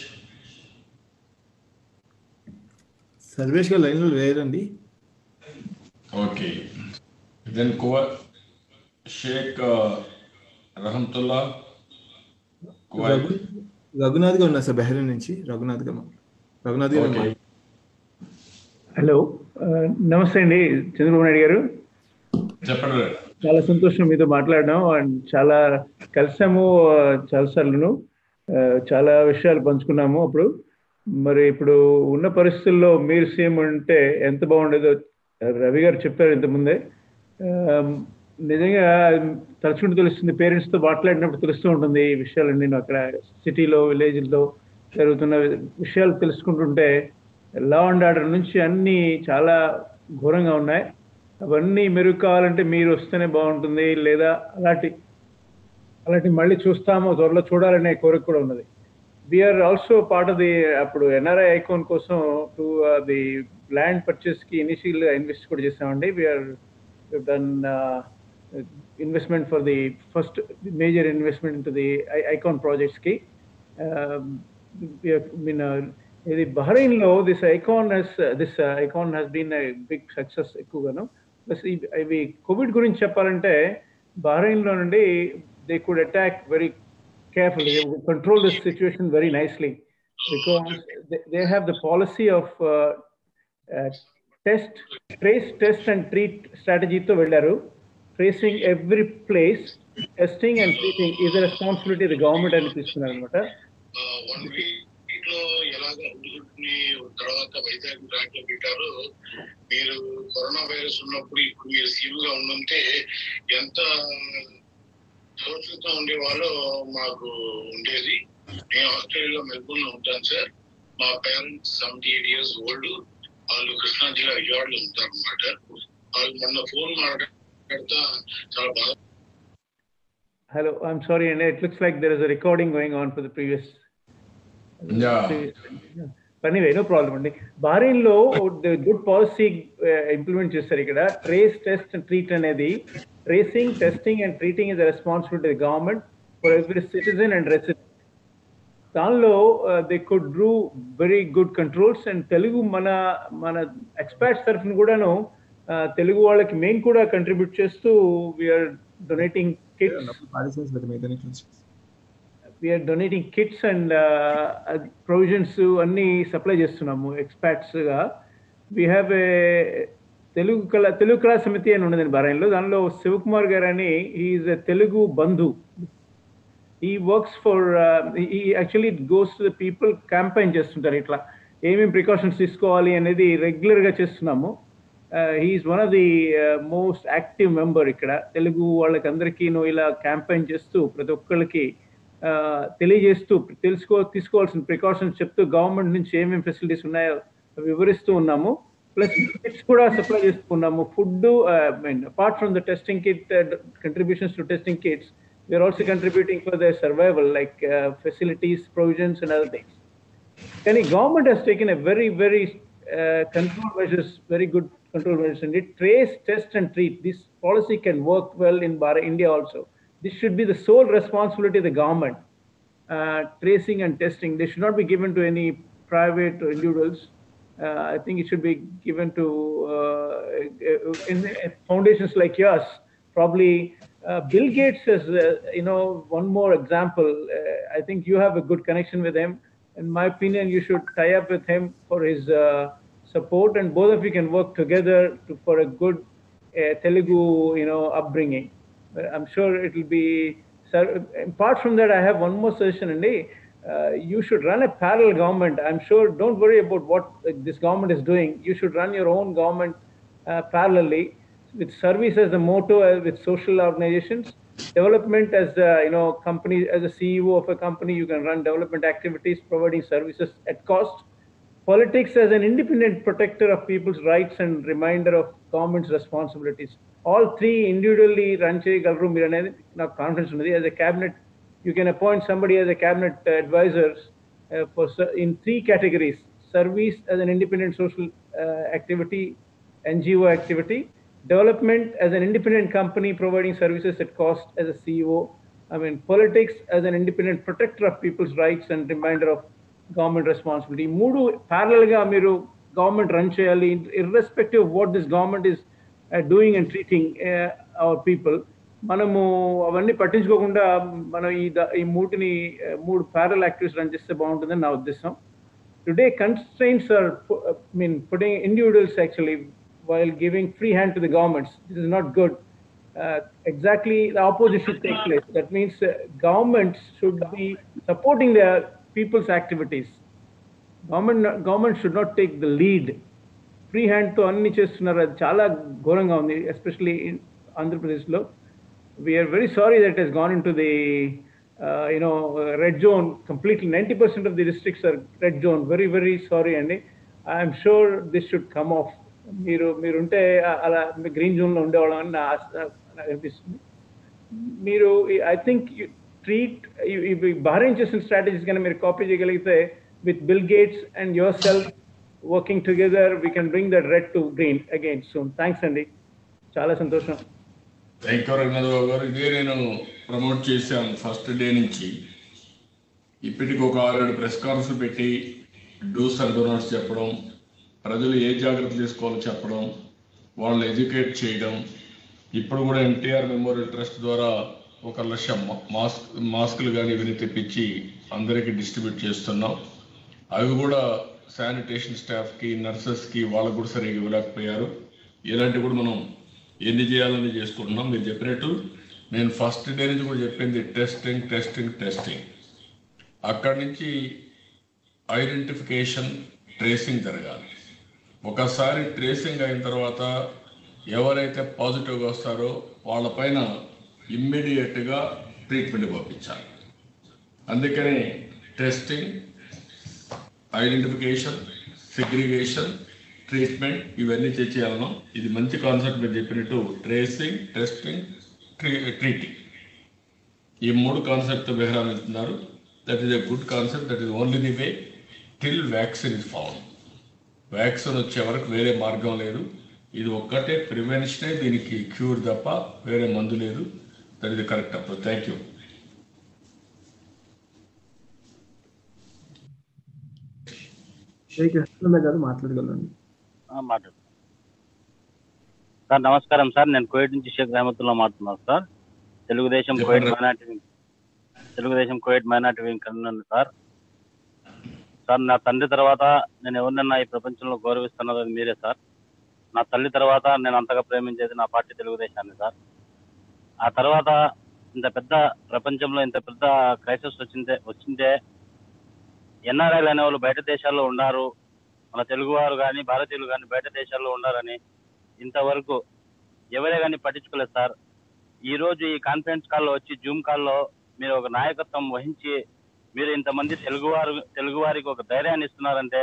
సర్వేష్ గారు లైన్లో లేరండి okay then Kuwait Sheikh Rahmatullah Kuwait Raghu Raghunath garu ఉన్నారు సార్ బెహ్రీన్ నుంచి రఘునాథ్ గారు రఘునాథ్ గారు ఓకే హలో ఆ, నమస్తే అండి చంద్రబాబు నాయుడు గారు చెప్పండి చాలా సంతోషం మీతో మాట్లాడడం అండ్ చాలా కలిసాము ఆ, చాలా సార్లును ఆ, చాలా విషయాలు పంచుకున్నాము అప్పుడు మరి ఇప్పుడు ఉన్న పరిస్థితుల్లో మీరు సీఎం ఉంటే ఎంత బాగుండేదో రవి గారు చెప్పారు ఇంతకుముందే ఆ, నిజంగా తలుచుకుంటూ తెలుస్తుంది పేరెంట్స్ తో మాట్లాడినప్పుడు తెలుస్తూ ఉంటుంది ఈ విషయాలన్నీ నేను అక్కడ సిటీలో విలేజ్లో జరుగుతున్న విషయాలు తెలుసుకుంటుంటే లా అండ్ ఆర్డర్ నుంచి అన్ని చాలా ఘోరంగా ఉన్నాయి అవన్నీ మెరుగు కావాలంటే మీరు వస్తేనే బాగుంటుంది లేదా అలాంటి అలాంటి మళ్ళీ చూస్తామో త్వరలో చూడాలనే కోరిక కూడా ఉన్నది we are also part of the అప్పుడు ఎన్ఆర్ఐ ఐకాన్ కోసం టు ది ల్యాండ్ పర్చేస్ కి ఇనిషియల్ ఇన్వెస్ట్ కూడా చేసామండి we are done investment for the first major investment into the icon projects కి మీన్ ఇది బహ్రెయిన్ లో this icon has this icon has been big success ఎక్కువగాను plus ఇవి Covid గురించి చెప్పాలంటే బహ్రెయిన్ లో నుండి they could attack very carefully. They will control the situation very nicely because they, they have the policy of uh, uh, test, trace, test, and treat strategy to వెళ్ళారు tracing every place testing and treating ఇది responsibility the government అని తీసుకున్నారు అనమాట one week లో ఎలాగ హుడ్ని తర్వాత Vizag branch లో పెట్టారు మీరు కరోనా వైరస్ ఉన్నప్పుడు ఇప్పుడు మీరు సీఎం గా ఉండుంటే ఎంత సురక్షితంగా ఉండేవాళ్ళో మాకు ఉండేది నేను ఆస్ట్రేలియాలో మెల్బోర్న్ లో ఉంటాను సార్ మా parents seventy eight years old వాళ్ళు కృష్ణా జిల్లా విజయవాడలో ఉంటారు అనమాట వాళ్ళు మొన్న ఫోన్ మాట్లాడతా చాలా బాగా హలో ఐఎమ్ సారీ అండి it looks like there is a recording going on for the previous anyway no problem అండి బహ్రెయిన్ లో గుడ్ పాలసీ ఇంప్లిమెంట్ చేస్తారు ఇక్కడ ట్రేస్ టెస్ట్ అండ్ ట్రీట్ అనేది tracing testing and treating is responsibility government for every citizen and resident దానిలో they could do very good controls and Telugu మన మన experts తరఫున కూడాను uh, తెలుగు వాళ్ళకి మేము కూడా కంట్రిబ్యూట్ చేస్తూ we are donating kits participants with మిగతా classes we are donating kits and provisions అన్ని సప్లై చేస్తున్నాము ఎక్స్పర్ట్స్ గా we have a Telugu Kala Telugu కళా సమితి అని ఉన్నదండి బారాయణలో దానిలో శివకుమార్ గారు అని ఈజ్ ఎ తెలుగు బంధు ఈ వర్క్స్ ఫర్ ఈ actually goes to the people campaign చేస్తుంటారు ఇట్లా ఏమేమి ప్రికాషన్స్ తీసుకోవాలి అనేది రెగ్యులర్ గా చేస్తున్నాము he's one of the most active member ఇక్కడ తెలుగు వాళ్ళకి అందరికీ ఇలా క్యాంపెయిన్ చేస్తూ ప్రతి ఒక్కళ్ళకి uh, తెలియజేస్తూ తెలుసుకో తీసుకోవాల్సిన ప్రికాషన్స్ చెప్తూ గవర్నమెంట్ నుంచి ఏమేమి ఫెసిలిటీస్ ఉన్నాయో అవి వివరిస్తూ ఉన్నాము ప్లస్ కిట్స్ కూడా సప్లై చేసుకున్నాము food mean apart from the testing kit contributions to testing kits we are also contributing for the survival like facilities provisions and other things కానీ government has taken a very very control measures very good control measures and it trace, test and treat. This policy can work well in Bar- India also. This should be the sole responsibility of the government. Uh, tracing and testing, they should not be given to any private or individuals. Uh, I think it should be given to uh, in, in foundations like yours. Probably uh, Bill Gates has, uh, you know, one more example. Uh, I think you have a good connection with him. In my opinion, you should tie up with him for his uh, support, and both of you can work together to, for a good uh, Telugu, you know, upbringing. Uh, I'm sure it will be. Sir, apart from that, I have one more suggestion, and uh, you should run a parallel government. I'm sure. Don't worry about what uh, this government is doing. You should run your own government uh, parallelly with service as the motto, uh, with social organizations. Development as the you know company as a CEO of a company, you can run development activities, providing services at cost politics as an independent protector of people's rights and reminder of government's responsibilities. All three individually run చేయగలరు మీరు అనేది నాకు confidence ఉన్నది as a cabinet you can appoint somebody as a cabinet advisers for in three categories service as an independent social activity NGO activity, development as an independent company providing services at cost as a CEO. I mean, politics as an independent protector of people's rights and reminder of government responsibility మూడు ప్యారల్ గా మీరు government run చేయాలి irrespective of what this government is doing and treating our people మనము అవన్నీ పట్టించుకోకుండా మనం ఈ ద- ఈ మూటిని uh, మూడు ప్యారల్ యాక్టివిటీస్ రన్ చేస్తే బాగుంటుందని నా ఉద్దేశం today constraints are pu- uh, I mean putting individuals actually while giving free hand to the governments. This is not good. Uh, exactly the opposite should take place. That means uh, governments should be supporting their people's activities. Government government should not take the lead. Free హ్యాండ్తో అన్ని చేస్తున్నారు అది చాలా ఘోరంగా ఉంది especially ఆంధ్రప్రదేశ్లో we are very sorry that has gone into the you know red zone completely ninety percent of the districts are red zone very very sorry అండి I'm sure this should come off మీరు మీరుంటే ఆ- అలా green జోన్లో ఉండేవాళ్ళం అని నా ఆశ నాకు అనిపిస్తుంది మీరు ఐ థింక్ ట్రీట్ బహ్రెయిన్ చేసిన స్ట్రాటజీస్ కానీ మీరు కాపీ చేయగలిగితే with Bill Gates and yourself working together we can bring that red to green again soon thanks అండి చాలా సంతోషం థ్యాంక్ యూ రఘునాథ్ బాబు గారు ఇదే నేను ప్రమోట్ చేశాను ఫస్ట్ డే నుంచి ఇప్పటికి ఒక ఆరేడు ప్రెస్ కాన్ఫరెన్స్ పెట్టి డూస్ అండ్ డోనట్స్ చెప్పడం ప్రజలు ఏ జాగ్రత్తలు తీసుకోవాలో చెప్పడం వాళ్ళని ఎడ్యుకేట్ చేయడం ఇప్పుడు కూడా ఎన్టీఆర్ మెమోరియల్ ట్రస్ట్ ద్వారా ఒక లక్ష మా- మాస్క్ మాస్కులు కానీ ఇవన్నీ తెప్పించి అందరికీ డిస్ట్రిబ్యూట్ చేస్తున్నాం అవి కూడా శానిటేషన్ స్టాఫ్కి నర్సెస్కి వాళ్ళకు కూడా సరిగ్గా ఇవ్వలేకపోయారు ఇలాంటివి కూడా మనం ఎన్ని చేయాలని చేసుకుంటున్నాం మీరు చెప్పినట్టు నేను ఫస్ట్ డే నుంచి కూడా చెప్పింది టెస్టింగ్ టెస్టింగ్ టెస్టింగ్ అక్కడి నుంచి ఐడెంటిఫికేషన్ ట్రేసింగ్ జరగాలి ఒకసారి ట్రేసింగ్ అయిన తర్వాత ఎవరైతే పాజిటివ్గా వస్తారో వాళ్ళపైన ఇమ్మీడియట్గా ట్రీట్మెంట్ పంపించాలి అందుకని టెస్టింగ్ ఐడెంటిఫికేషన్ సెగ్రిగేషన్ ట్రీట్మెంట్ ఇవన్నీ చేయాలను ఇది మంచి కాన్సెప్ట్ మీరు చెప్పినట్టు ట్రేసింగ్ టెస్టింగ్ ట్రీటింగ్ ఈ మూడు కాన్సెప్ట్ విహరామిస్తున్నారు that is a good concept that is only the way till vaccine is found vaccine వచ్చే వరకు వేరే మార్గం లేదు ఇది ఒక్కటే ప్రివెన్షనే దీనికి క్యూర్ తప్ప వేరే మందు లేదు దట్ ఇది కరెక్ట్ అప్పుడు థ్యాంక్ యూ శ్రీ కృష్ణ గారు మాట్లాడగలండి ఆ, మాట్లాడు సార్ నమస్కారం సార్ నేను కోవిడ్ నుంచి షేక్ రహమతుల్లా మాట్లాడుతున్నాను సార్ తెలుగుదేశం చెప్పండి. Covid minority wing Telugu Desam Covid minority wing కన్నాను సార్ సార్ నా తండ్రి తర్వాత నేను ఎవరినన్నా ఈ ప్రపంచంలో గౌరవిస్తున్నది అది మీరే సార్ నా తల్లి తర్వాత నేను అంతగా ప్రేమించేది నా పార్టీ తెలుగుదేశాన్ని సార్ ఆ తర్వాత ఇంత పెద్ద ప్రపంచంలో ఇంత పెద్ద క్రైసిస్ వచ్చిందే వచ్చిందే ఎన్ఆర్ఐలు అనే వాళ్ళు బయట దేశాల్లో ఉన్నారు మన తెలుగువారు కానీ భారతీయులు కానీ బయట దేశాల్లో ఉండాలని ఇంతవరకు ఎవరే కానీ పట్టించుకోలేదు సార్ ఈ రోజు ఈ కాన్ఫరెన్స్ కాల్లో వచ్చి జూమ్ కాల్లో మీరు ఒక నాయకత్వం వహించి మీరు ఇంతమంది తెలుగువారు తెలుగువారికి ఒక ధైర్యాన్ని ఇస్తున్నారంటే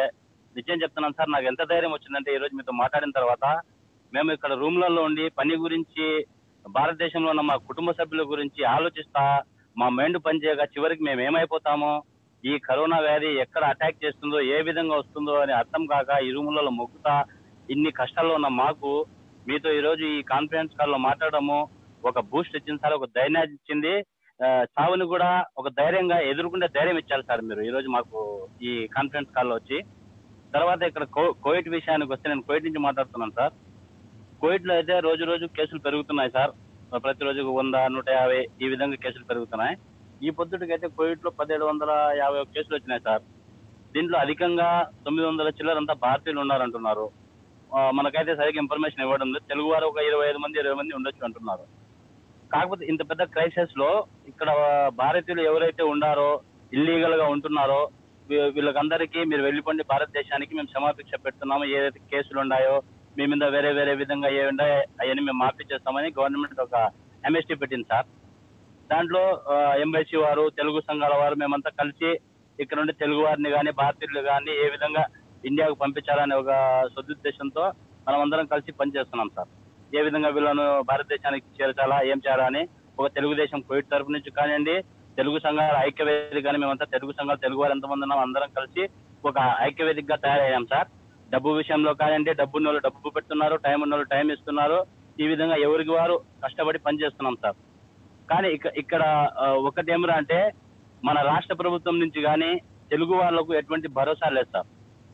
నిజం చెప్తున్నాను సార్ నాకు ఎంత ధైర్యం వచ్చిందంటే ఈ రోజు మీతో మాట్లాడిన తర్వాత మేము ఇక్కడ రూమ్లలో ఉండి పని గురించి భారతదేశంలో ఉన్న మా కుటుంబ సభ్యుల గురించి ఆలోచిస్తా మా మైండ్ పనిచేయగా చివరికి మేము ఏమైపోతామో ఈ కరోనా వ్యాధి ఎక్కడ అటాక్ చేస్తుందో ఏ విధంగా వస్తుందో అని అర్థం కాక ఈ రూములలో మొక్కుతా ఇన్ని కష్టాల్లో ఉన్న మాకు మీతో ఈ రోజు ఈ కాన్ఫరెన్స్ కాల్ లో మాట్లాడడము ఒక బూస్ట్ ఇచ్చింది సార్ ఒక ధైర్యాన్ని ఇచ్చింది ఆ, చావుని కూడా ఒక ధైర్యంగా ఎదుర్కొంటే ధైర్యం ఇచ్చారు సార్ మీరు ఈ రోజు మాకు ఈ కాన్ఫరెన్స్ కాల్ లో వచ్చి తర్వాత ఇక్కడ కో- కోవిడ్ విషయానికి వస్తే నేను కోవిడ్ నుంచి మాట్లాడుతున్నాను సార్ కోవిడ్ లో అయితే రోజు రోజు కేసులు పెరుగుతున్నాయి సార్ ప్రతిరోజు వంద నూట యాభై ఈ విధంగా కేసులు పెరుగుతున్నాయి ఈ పొద్దుటికి అయితే కోవిడ్ లో పదిహేడు వందల యాభై ఒక కేసులు వచ్చినాయి సార్ దీంట్లో అధికంగా తొమ్మిది వందల చిల్లరంతా భారతీయులు ఉన్నారంటున్నారు ఆ, మనకైతే సరిగ్గా ఇన్ఫర్మేషన్ ఇవ్వడం లేదు తెలుగు వారు ఒక ఇరవై ఐదు మంది ఇరవై మంది ఉండొచ్చు అంటున్నారు కాకపోతే ఇంత పెద్ద క్రైసిస్ లో ఇక్కడ భారతీయులు ఎవరైతే ఉండారో ఇల్లీగల్ గా ఉంటున్నారో వీ- వీళ్ళకందరికీ మీరు వెళ్ళిపోండి భారతదేశానికి మేము క్షమాభిక్ష పెడుతున్నాము ఏదైతే కేసులు ఉన్నాయో మీ మీద వేరే వేరే విధంగా ఏ ఉన్నాయో అవన్నీ మేము మాఫీ చేస్తామని గవర్నమెంట్ ఒక ఎంఎస్టీ పెట్టింది సార్ దాంట్లో ఎంబైసీ వారు తెలుగు సంఘాల వారు మేమంతా కలిసి ఇక్కడ నుండి తెలుగు వారిని కానీ భారతీయులు కానీ ఏ విధంగా ఇండియాకు పంపించాలనే ఒక సదుద్దేశంతో మనం అందరం కలిసి పనిచేస్తున్నాం సార్ ఏ విధంగా వీళ్ళను భారతదేశానికి చేర్చాలా ఏం చేయాలా అని ఒక తెలుగుదేశం కోవిడ్ తరపు నుంచి కానివ్వండి తెలుగు సంఘాల ఐక్యవేదిక కానీ మేమంతా తెలుగు సంఘాలు తెలుగు వారు ఎంతమంది ఉన్నాం అందరం కలిసి ఒక ఐక్యవేదికగా తయారయ్యాం సార్ డబ్బు విషయంలో కానివ్వండి డబ్బు ఉన్న వాళ్ళు డబ్బు పెడుతున్నారు టైం ఉన్న వాళ్ళు టైం ఇస్తున్నారు ఈ విధంగా ఎవరికి వారు కష్టపడి పనిచేస్తున్నాం సార్ కానీ ఇక- ఇక్కడ ఆ, ఒకటి ఏమిరా అంటే మన రాష్ట్ర ప్రభుత్వం నుంచి కానీ తెలుగు వాళ్ళకు ఎటువంటి భరోసా లేదు సార్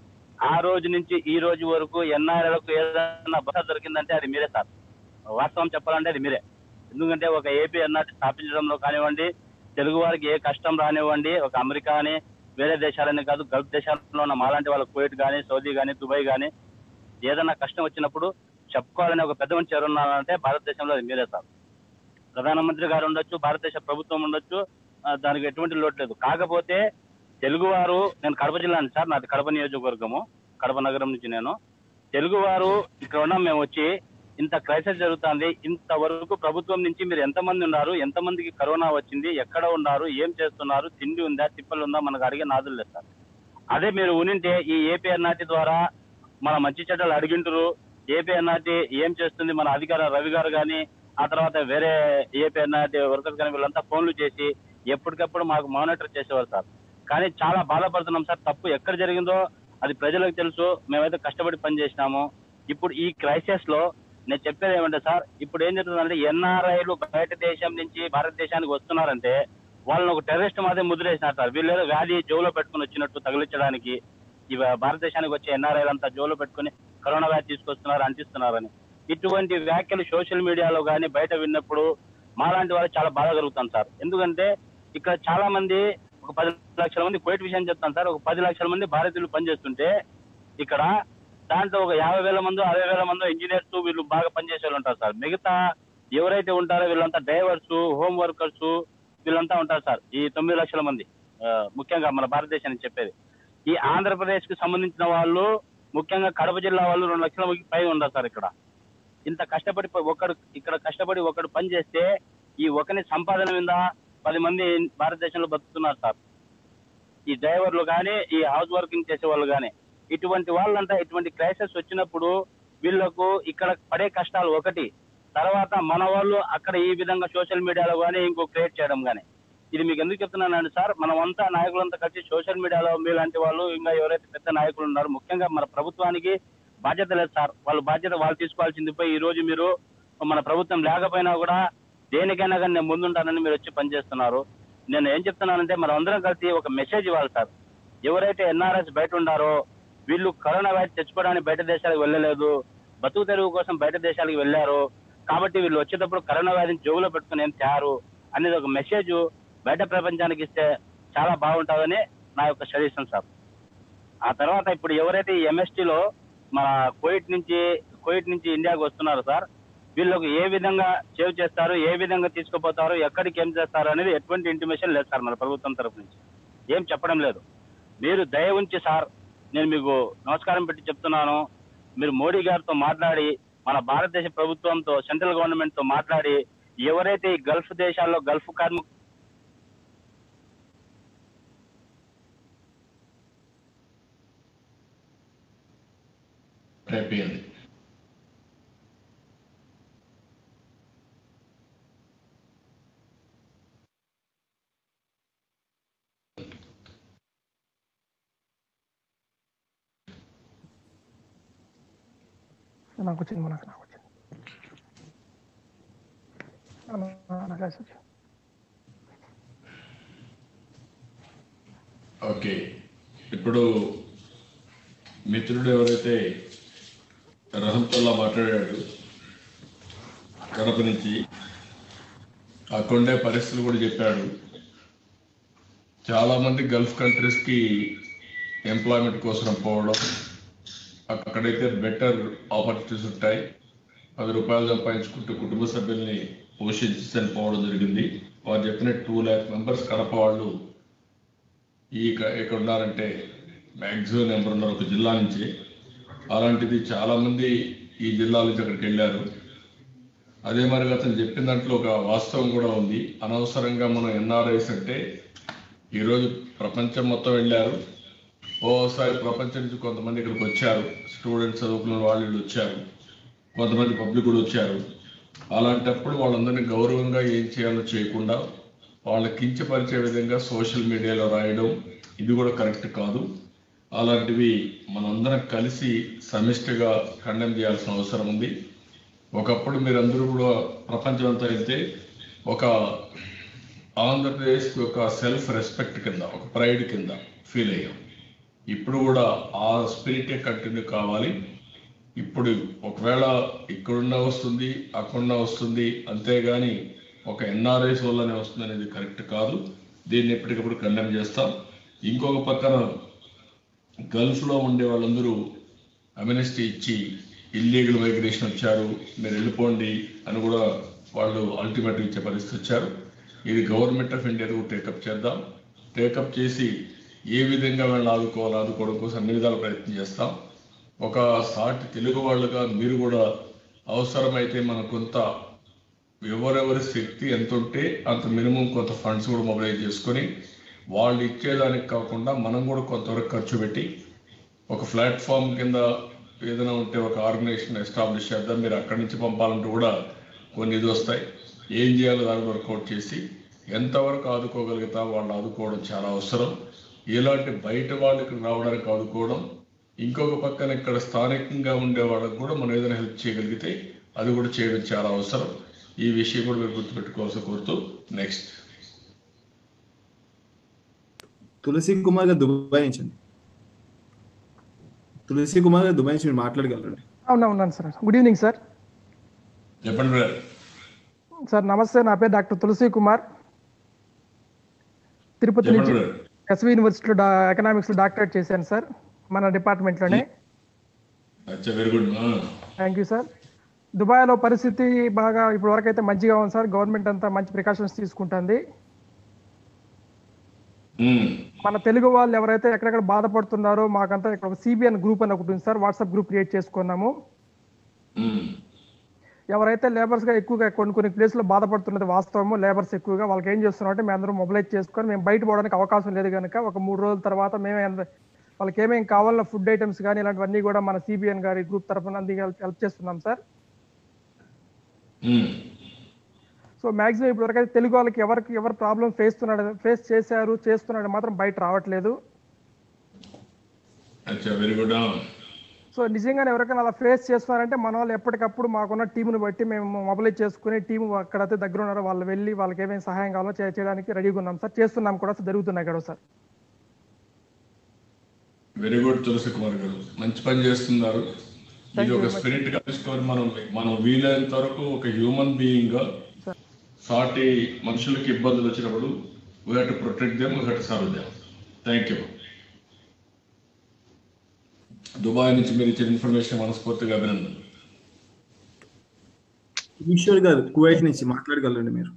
ఆ రోజు నుంచి ఈ రోజు వరకు ఎన్ఆర్ఐలకు ఏదైనా భరోసా దొరికిందంటే అది మీరే సార్ వాస్తవం చెప్పాలంటే అది మీరే ఎందుకంటే ఒక ఏపీ ఎన్ఆర్టీ స్థాపించడంలో కానివ్వండి తెలుగు వారికి ఏ కష్టం రానివ్వండి ఒక అమెరికా అని వేరే దేశాలని కాదు గల్ఫ్ దేశాల్లో ఉన్న మాలాంటి వాళ్ళ కువైట్ కానీ సౌదీ కానీ దుబాయ్ కానీ ఏదైనా కష్టం వచ్చినప్పుడు చెప్పుకోవాలని ఒక పెద్ద మంచి ఎవరున్నారంటే భారతదేశంలో అది మీరే సార్ ప్రధానమంత్రి గారు ఉండొచ్చు భారతదేశ ప్రభుత్వం ఉండొచ్చు ఆ, దానికి ఎటువంటి లోటు లేదు కాకపోతే తెలుగువారు నేను కడప జిల్లాని సార్ నాది కడప నియోజకవర్గము కడప నగరం నుంచి నేను తెలుగువారు ఇక్కడ ఉన్నాం మేము వచ్చి ఇంత క్రైసిస్ జరుగుతుంది ఇంతవరకు ప్రభుత్వం నుంచి మీరు ఎంతమంది ఉన్నారు ఎంతమందికి కరోనా వచ్చింది ఎక్కడ ఉన్నారు ఏం చేస్తున్నారు తిండి ఉందా తిప్పలు ఉందా మనకు అడిగే నాదులు లేదు సార్ అదే మీరు ఉనింటే ఈ ఏపీఎన్ఆర్టీ ద్వారా మన మంచి చెడ్డలు అడిగింటారు ఏపీఎన్ఆర్టీ ఏం చేస్తుంది మన అధికార రవి గారు కానీ ఆ తర్వాత వేరే ఏపీఎన్ఆర్టీ వర్కర్స్ కానీ వీళ్ళంతా ఫోన్లు చేసి ఎప్పటికప్పుడు మాకు మానిటర్ చేసేవారు సార్ కానీ చాలా బాధపడుతున్నాం సార్ తప్పు ఎక్కడ జరిగిందో అది ప్రజలకు తెలుసు మేమైతే కష్టపడి పనిచేసినాము ఇప్పుడు ఈ క్రైసిస్ లో నేను చెప్పేది ఏమంటే సార్ ఇప్పుడు ఏం జరుగుతుందంటే ఎన్ఆర్ఐలు బయట దేశం నుంచి భారతదేశానికి వస్తున్నారంటే వాళ్ళని ఒక టెర్రరిస్ట్ మాత్రం ముద్రేసినారు సార్ వీళ్ళు ఏదో వ్యాధి జోలో పెట్టుకుని వచ్చినట్టు తగిలించడానికి ఇవ భారతదేశానికి వచ్చే ఎన్ఆర్ఐలు అంతా జోలో పెట్టుకుని కరోనా వ్యాధి తీసుకొస్తున్నారు అంటిస్తున్నారని ఇటువంటి వ్యాఖ్యలు సోషల్ మీడియాలో కానీ బయట విన్నప్పుడు మాలాంటి వాళ్ళు చాలా బాధ కలుగుతాం సార్ ఎందుకంటే ఇక్కడ చాలా మంది ఒక పది లక్షల మంది కోవిడ్ విషయం చెప్తాను సార్ ఒక పది లక్షల మంది భారతీయులు పనిచేస్తుంటే ఇక్కడ దాంట్లో ఒక యాభై వేల మంది అరవై వేల మంది ఇంజనీర్స్ వీళ్ళు బాగా పనిచేసే వాళ్ళు ఉంటారు సార్ మిగతా ఎవరైతే ఉంటారో వీళ్ళంతా డ్రైవర్స్ హోమ్ వర్కర్స్ వీళ్ళంతా ఉంటారు సార్ ఈ తొమ్మిది లక్షల మంది ఆ, ముఖ్యంగా మన భారతదేశానికి చెప్పేది ఈ ఆంధ్రప్రదేశ్ కి సంబంధించిన వాళ్ళు ముఖ్యంగా కడప జిల్లా వాళ్ళు రెండు లక్షల మందికి పై ఉన్నారు సార్ ఇక్కడ ఇంత కష్టపడి ప- ఒకడు ఇక్కడ కష్టపడి ఒకడు పని చేస్తే ఈ ఒకని సంపాదన మీద పది మంది భారతదేశంలో బతుకుతున్నారు సార్ ఈ డ్రైవర్లు కానీ ఈ హౌస్ వర్కింగ్ చేసే వాళ్ళు కానీ ఇటువంటి వాళ్ళంతా ఇటువంటి క్రైసిస్ వచ్చినప్పుడు వీళ్ళకు ఇక్కడ పడే కష్టాలు ఒకటి తర్వాత మన వాళ్ళు అక్కడ ఈ విధంగా సోషల్ మీడియాలో కానీ ఇంకో క్రియేట్ చేయడం కానీ ఇది మీకు ఎందుకు చెప్తున్నానండి సార్ మనం అంతా నాయకులంతా కలిసి సోషల్ మీడియాలో మీలాంటి వాళ్ళు ఇంకా ఎవరైతే పెద్ద నాయకులు ఉన్నారో ముఖ్యంగా మన ప్రభుత్వానికి బాధ్యత లేదు సార్ వాళ్ళ బాధ్యత వాళ్ళు తీసుకోవాల్సింది పోయి ఈ రోజు మీరు మన ప్రభుత్వం లేకపోయినా కూడా దేనికైనా కానీ నేను ముందుంటానని మీరు వచ్చి పనిచేస్తున్నారు నేను ఏం చెప్తున్నానంటే మనం అందరం కలిసి ఒక మెసేజ్ ఇవ్వాలి సార్ ఎవరైతే ఎన్ఆర్ఎస్ బయట ఉండారో వీళ్ళు కరోనా వ్యాధి తెచ్చుకోవడానికి బయట దేశాలకు వెళ్ళలేదు బతుకు తెరువు కోసం బయట దేశాలకు వెళ్ళారు కాబట్టి వీళ్ళు వచ్చేటప్పుడు కరోనా వ్యాధిని జోబులో పెట్టుకుని ఏం తయారు అనేది ఒక మెసేజ్ బయట ప్రపంచానికి ఇస్తే చాలా బాగుంటుందని నా యొక్క సజెషన్ సార్ ఆ తర్వాత ఇప్పుడు ఎవరైతే ఈ MST లో మన కోవిడ్ నుంచి కోవిడ్ నుంచి ఇండియాకి వస్తున్నారు సార్ వీళ్ళకు ఏ విధంగా సేవ్ చేస్తారు ఏ విధంగా తీసుకుపోతారు ఎక్కడికి ఏం చేస్తారు అనేది ఎటువంటి ఇంటిమేషన్ లేదు సార్ మన ప్రభుత్వం తరపు నుంచి ఏం చెప్పడం లేదు మీరు దయ ఉంచి సార్ నేను మీకు నమస్కారం పెట్టి చెప్తున్నాను మీరు మోడీ గారితో మాట్లాడి మన భారతదేశ ప్రభుత్వంతో సెంట్రల్ గవర్నమెంట్ తో మాట్లాడి ఎవరైతే ఈ గల్ఫ్ దేశాల్లో గల్ఫ్ కార్మికులు టైప్ చేయండి నాకు వచ్చింది మనకు నాకు వచ్చింది నా- నాకు రాసి వచ్చింది. ఓకే ఇప్పుడు మిత్రుడు ఎవరైతే రహంతుల్లా మాట్లాడాడు కడప నుంచి అక్కడుండే పరిస్థితులు కూడా చెప్పాడు చాలా మంది గల్ఫ్ కంట్రీస్ కి ఎంప్లాయ్మెంట్ కోసం పోవడం అక్కడైతే బెటర్ ఆపర్చునిటీస్ ఉంటాయి పది రూపాయలు సంపాదించుకుంటూ కుటుంబ సభ్యుల్ని పోషించని పోవడం జరిగింది వారు చెప్పిన టూ ల్యాక్ మెంబర్స్ కడప వాళ్ళు ఈ క- ఇక్కడ ఉన్నారంటే మ్యాక్సిమం నెంబర్ ఉన్నారు ఒక జిల్లా నుంచి అలాంటిది చాలా మంది ఈ జిల్లా నుంచి అక్కడికి వెళ్ళారు అదే మరి అతను చెప్పిన దాంట్లో ఒక వాస్తవం కూడా ఉంది అనవసరంగా మనం ఎన్ఆర్ఐస్ అంటే ఈరోజు ప్రపంచం మొత్తం వెళ్ళారు ఓసారి ప్రపంచం నుంచి కొంతమంది ఇక్కడికి వచ్చారు స్టూడెంట్స్ చదువుకున్న వాళ్ళు వీళ్ళు వచ్చారు కొంతమంది పబ్లిక్ కూడా వచ్చారు అలాంటప్పుడు వాళ్ళందరినీ గౌరవంగా ఏం చేయాలో చేయకుండా వాళ్ళ కించపరిచే విధంగా సోషల్ మీడియాలో రాయడం ఇది కూడా కరెక్ట్ కాదు అలాంటివి మనందరం కలిసి సమిష్టిగా ఖండం చేయాల్సిన అవసరం ఉంది ఒకప్పుడు మీరందరూ కూడా ప్రపంచం అంతా వెళ్తే ఒక ఆంధ్రప్రదేశ్ యొక్క సెల్ఫ్ రెస్పెక్ట్ కింద ఒక ప్రైడ్ కింద ఫీల్ అయ్యాం ఇప్పుడు కూడా ఆ స్పిరిటే కంటిన్యూ కావాలి ఇప్పుడు ఒకవేళ ఇక్కడున్న వస్తుంది అక్కడున్న వస్తుంది అంతేగాని ఒక ఎన్ఆర్ఐస్ వల్లనే వస్తుంది అనేది కరెక్ట్ కాదు దీన్ని ఎప్పటికప్పుడు కండెమ్ చేస్తాం ఇంకొక పక్కన గల్ఫ్లో ఉండే వాళ్ళందరూ అమినిస్టీ ఇచ్చి ఇల్లీగల్ మైగ్రేషన్ వచ్చారు మీరు వెళ్ళిపోండి అని కూడా వాళ్ళు అల్టిమేట్ ఇచ్చే పరిస్థితి వచ్చారు ఇది గవర్నమెంట్ ఆఫ్ ఇండియా కూడా టేకప్ చేద్దాం టేకప్ చేసి ఏ విధంగా వాళ్ళని ఆదుకోవాలి ఆదుకోవడం కోసం అన్ని విధాలు ప్రయత్నం చేస్తాం ఒక సాటి తెలుగు వాళ్ళుగా మీరు కూడా అవసరమైతే మనం కొంత ఎవరెవరి శక్తి ఎంత ఉంటే అంత మినిమం కొంత ఫండ్స్ కూడా మొబిలైజ్ చేసుకొని వాళ్ళు ఇచ్చేదానికి కాకుండా మనం కూడా కొంతవరకు ఖర్చు పెట్టి ఒక ప్లాట్ఫామ్ కింద ఏదైనా ఉంటే ఒక ఆర్గనైజేషన్ ఎస్టాబ్లిష్ చేద్దాం మీరు అక్కడి నుంచి పంపాలంటే కూడా కొన్ని ఇది వస్తాయి ఏం చేయాలో దాన్ని వర్కౌట్ చేసి ఎంతవరకు ఆదుకోగలుగుతాం వాళ్ళు ఆదుకోవడం చాలా అవసరం ఇలాంటి బయట వాళ్ళకి రావడానికి ఆదుకోవడం ఇంకొక పక్కన ఇక్కడ స్థానికంగా ఉండే వాళ్ళకి కూడా మనం ఏదైనా హెల్ప్ చేయగలిగితే అది కూడా చేయడం చాలా అవసరం ఈ విషయం కూడా మీరు గుర్తుపెట్టుకోవాల్సి కోరుతూ నెక్స్ట్ తులసి కుమార్ గారు దుబాయ్ నుంచి అండి తులసి కుమార్ గారు దుబాయ్ నుంచి మీరు మాట్లాడగలరండి అవునా ఉన్నాను సార్ గుడ్ ఈవినింగ్ సార్ చెప్పండి బ్రదర్ సార్ నమస్తే నా పేరు డాక్టర్ తులసి కుమార్ తిరుపతి చెప్పండి నుంచి బ్రదర్ ఎస్వి యూనివర్సిటీలో డా ఎకనామిక్స్ డాక్టరేట్ చేశాను సార్ మన డిపార్ట్మెంట్లోనే అచ్చా very good thank you sir దుబాయ్లో పరిస్థితి బాగా ఇప్పుడు వరకు అయితే మంచిగా ఉంది సార్ గవర్నమెంట్ అంతా మంచి ప్రికాషన్స్ తీసుకుంటుంది మన తెలుగు వాళ్ళు ఎవరైతే ఎక్కడెక్కడ బాధపడుతున్నారో మాకంతా ఇక్కడ ఒక సిబిఎన్ గ్రూప్ అని ఒకటి ఉంది సార్ వాట్సాప్ గ్రూప్ క్రియేట్ చేసుకున్నాము ఎవరైతే లేబర్స్ గా ఎక్కువగా కొన్ని కొన్ని ప్లేస్ లో బాధపడుతున్నది వాస్తవము లేబర్స్ ఎక్కువగా వాళ్ళకి ఏం చేస్తున్నాం అంటే మేము అందరం మొబిలైజ్ చేసుకొని మేము బయట పోవడానికి అవకాశం లేదు కనుక ఒక మూడు రోజుల తర్వాత మేమే అంద- వాళ్ళకి ఏమేమి కావాలన్న ఫుడ్ ఐటమ్స్ కానీ ఇలాంటివన్నీ కూడా మన సిబిఎన్ గారి గ్రూప్ తరఫున అంది హెల్ప్ చేస్తున్నాం సార్ సో మాక్సిమం ఇప్పుడు వరకు అయితే తెలుగు వాళ్ళకి ఎవరికి ఎవరు ప్రాబ్లం ఫేస్ ఫేస్ చేశారు చేస్తున్నాడు మాత్రం బయట రావట్లేదు అచ్చా వెరీ గుడ్ సో నిజంగానే ఎవరికైనా అలా ఫేస్ చేస్తున్నారంటే మన వాళ్ళు ఎప్పటికప్పుడు మాకున్న టీంని బట్టి మేము మొబిలైజ్ చేసుకుని టీం అక్కడైతే దగ్గర ఉన్నారో వాళ్ళు వెళ్ళి వాళ్ళకి ఏమేమి సహాయం కావాలో చే- చేయడానికి రెడీగా ఉన్నాం సార్ చేస్తున్నాం కూడా సార్ జరుగుతున్నాయి కూడా sir very good Tulasi Kumar garu మంచి పని చేస్తున్నారు ఇది ఒక స్పిరిట్ గా తీసుకొని మనం మనం వీలైనంత వరకు ఒక హ్యూమన్ బీయింగ్ గా సాటి మనుషులకి ఇబ్బందులు వచ్చినప్పుడు we have to protect them we have to serve them thank you Dubai నుంచి మీరు ఇచ్చిన ఇన్ఫర్మేషన్ మనస్ఫూర్తిగా అభినందనలు ఈశ్వర్ గారు కువైట్ నుంచి మాట్లాడగలరండి మీరు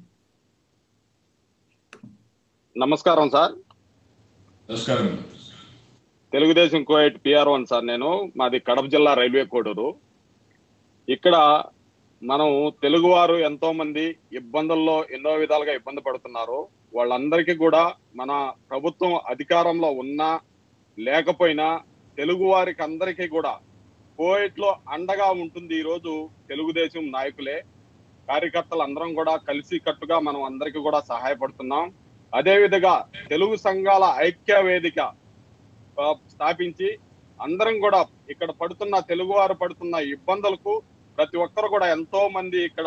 నమస్కారం సార్ నమస్కారం Telugu Desam Kuwait PR one sir నేను మాది కడప జిల్లా రైల్వే కోడూరు ఇక్కడ మనం తెలుగువారు ఎంతో మంది ఇబ్బందుల్లో ఎన్నో విధాలుగా ఇబ్బంది పడుతున్నారు వాళ్ళందరికీ కూడా మన ప్రభుత్వం అధికారంలో ఉన్నా లేకపోయినా తెలుగు వారికి అందరికీ కూడా కోవిడ్ లో అండగా ఉంటుంది ఈ రోజు తెలుగుదేశం నాయకులే కార్యకర్తలు అందరం కూడా కలిసి కట్టుగా మనం అందరికీ కూడా సహాయపడుతున్నాం అదే విధంగా తెలుగు సంఘాల ఐక్య వేదిక ఆ, స్థాపించి అందరం కూడా ఇక్కడ పడుతున్న తెలుగువారు పడుతున్న ఇబ్బందులకు ప్రతి ఒక్కరు కూడా ఎంతో మంది ఇక్కడ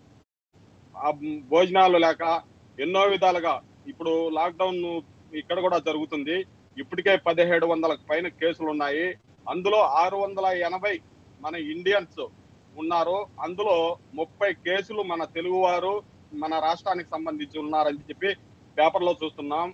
ఆ, మ్, భోజనాలు లేక ఎన్నో విధాలుగా ఇప్పుడు లాక్డౌన్ ఇక్కడ కూడా జరుగుతుంది ఇప్పటికే పదిహేడు వందలకు పైన కేసులు ఉన్నాయి అందులో ఆరు వందల ఎనభై మన ఇండియన్స్ ఉన్నారు అందులో ముప్పై కేసులు మన తెలుగువారు మన రాష్ట్రానికి సంబంధించి ఉన్నారని చెప్పి పేపర్లో చూస్తున్నాం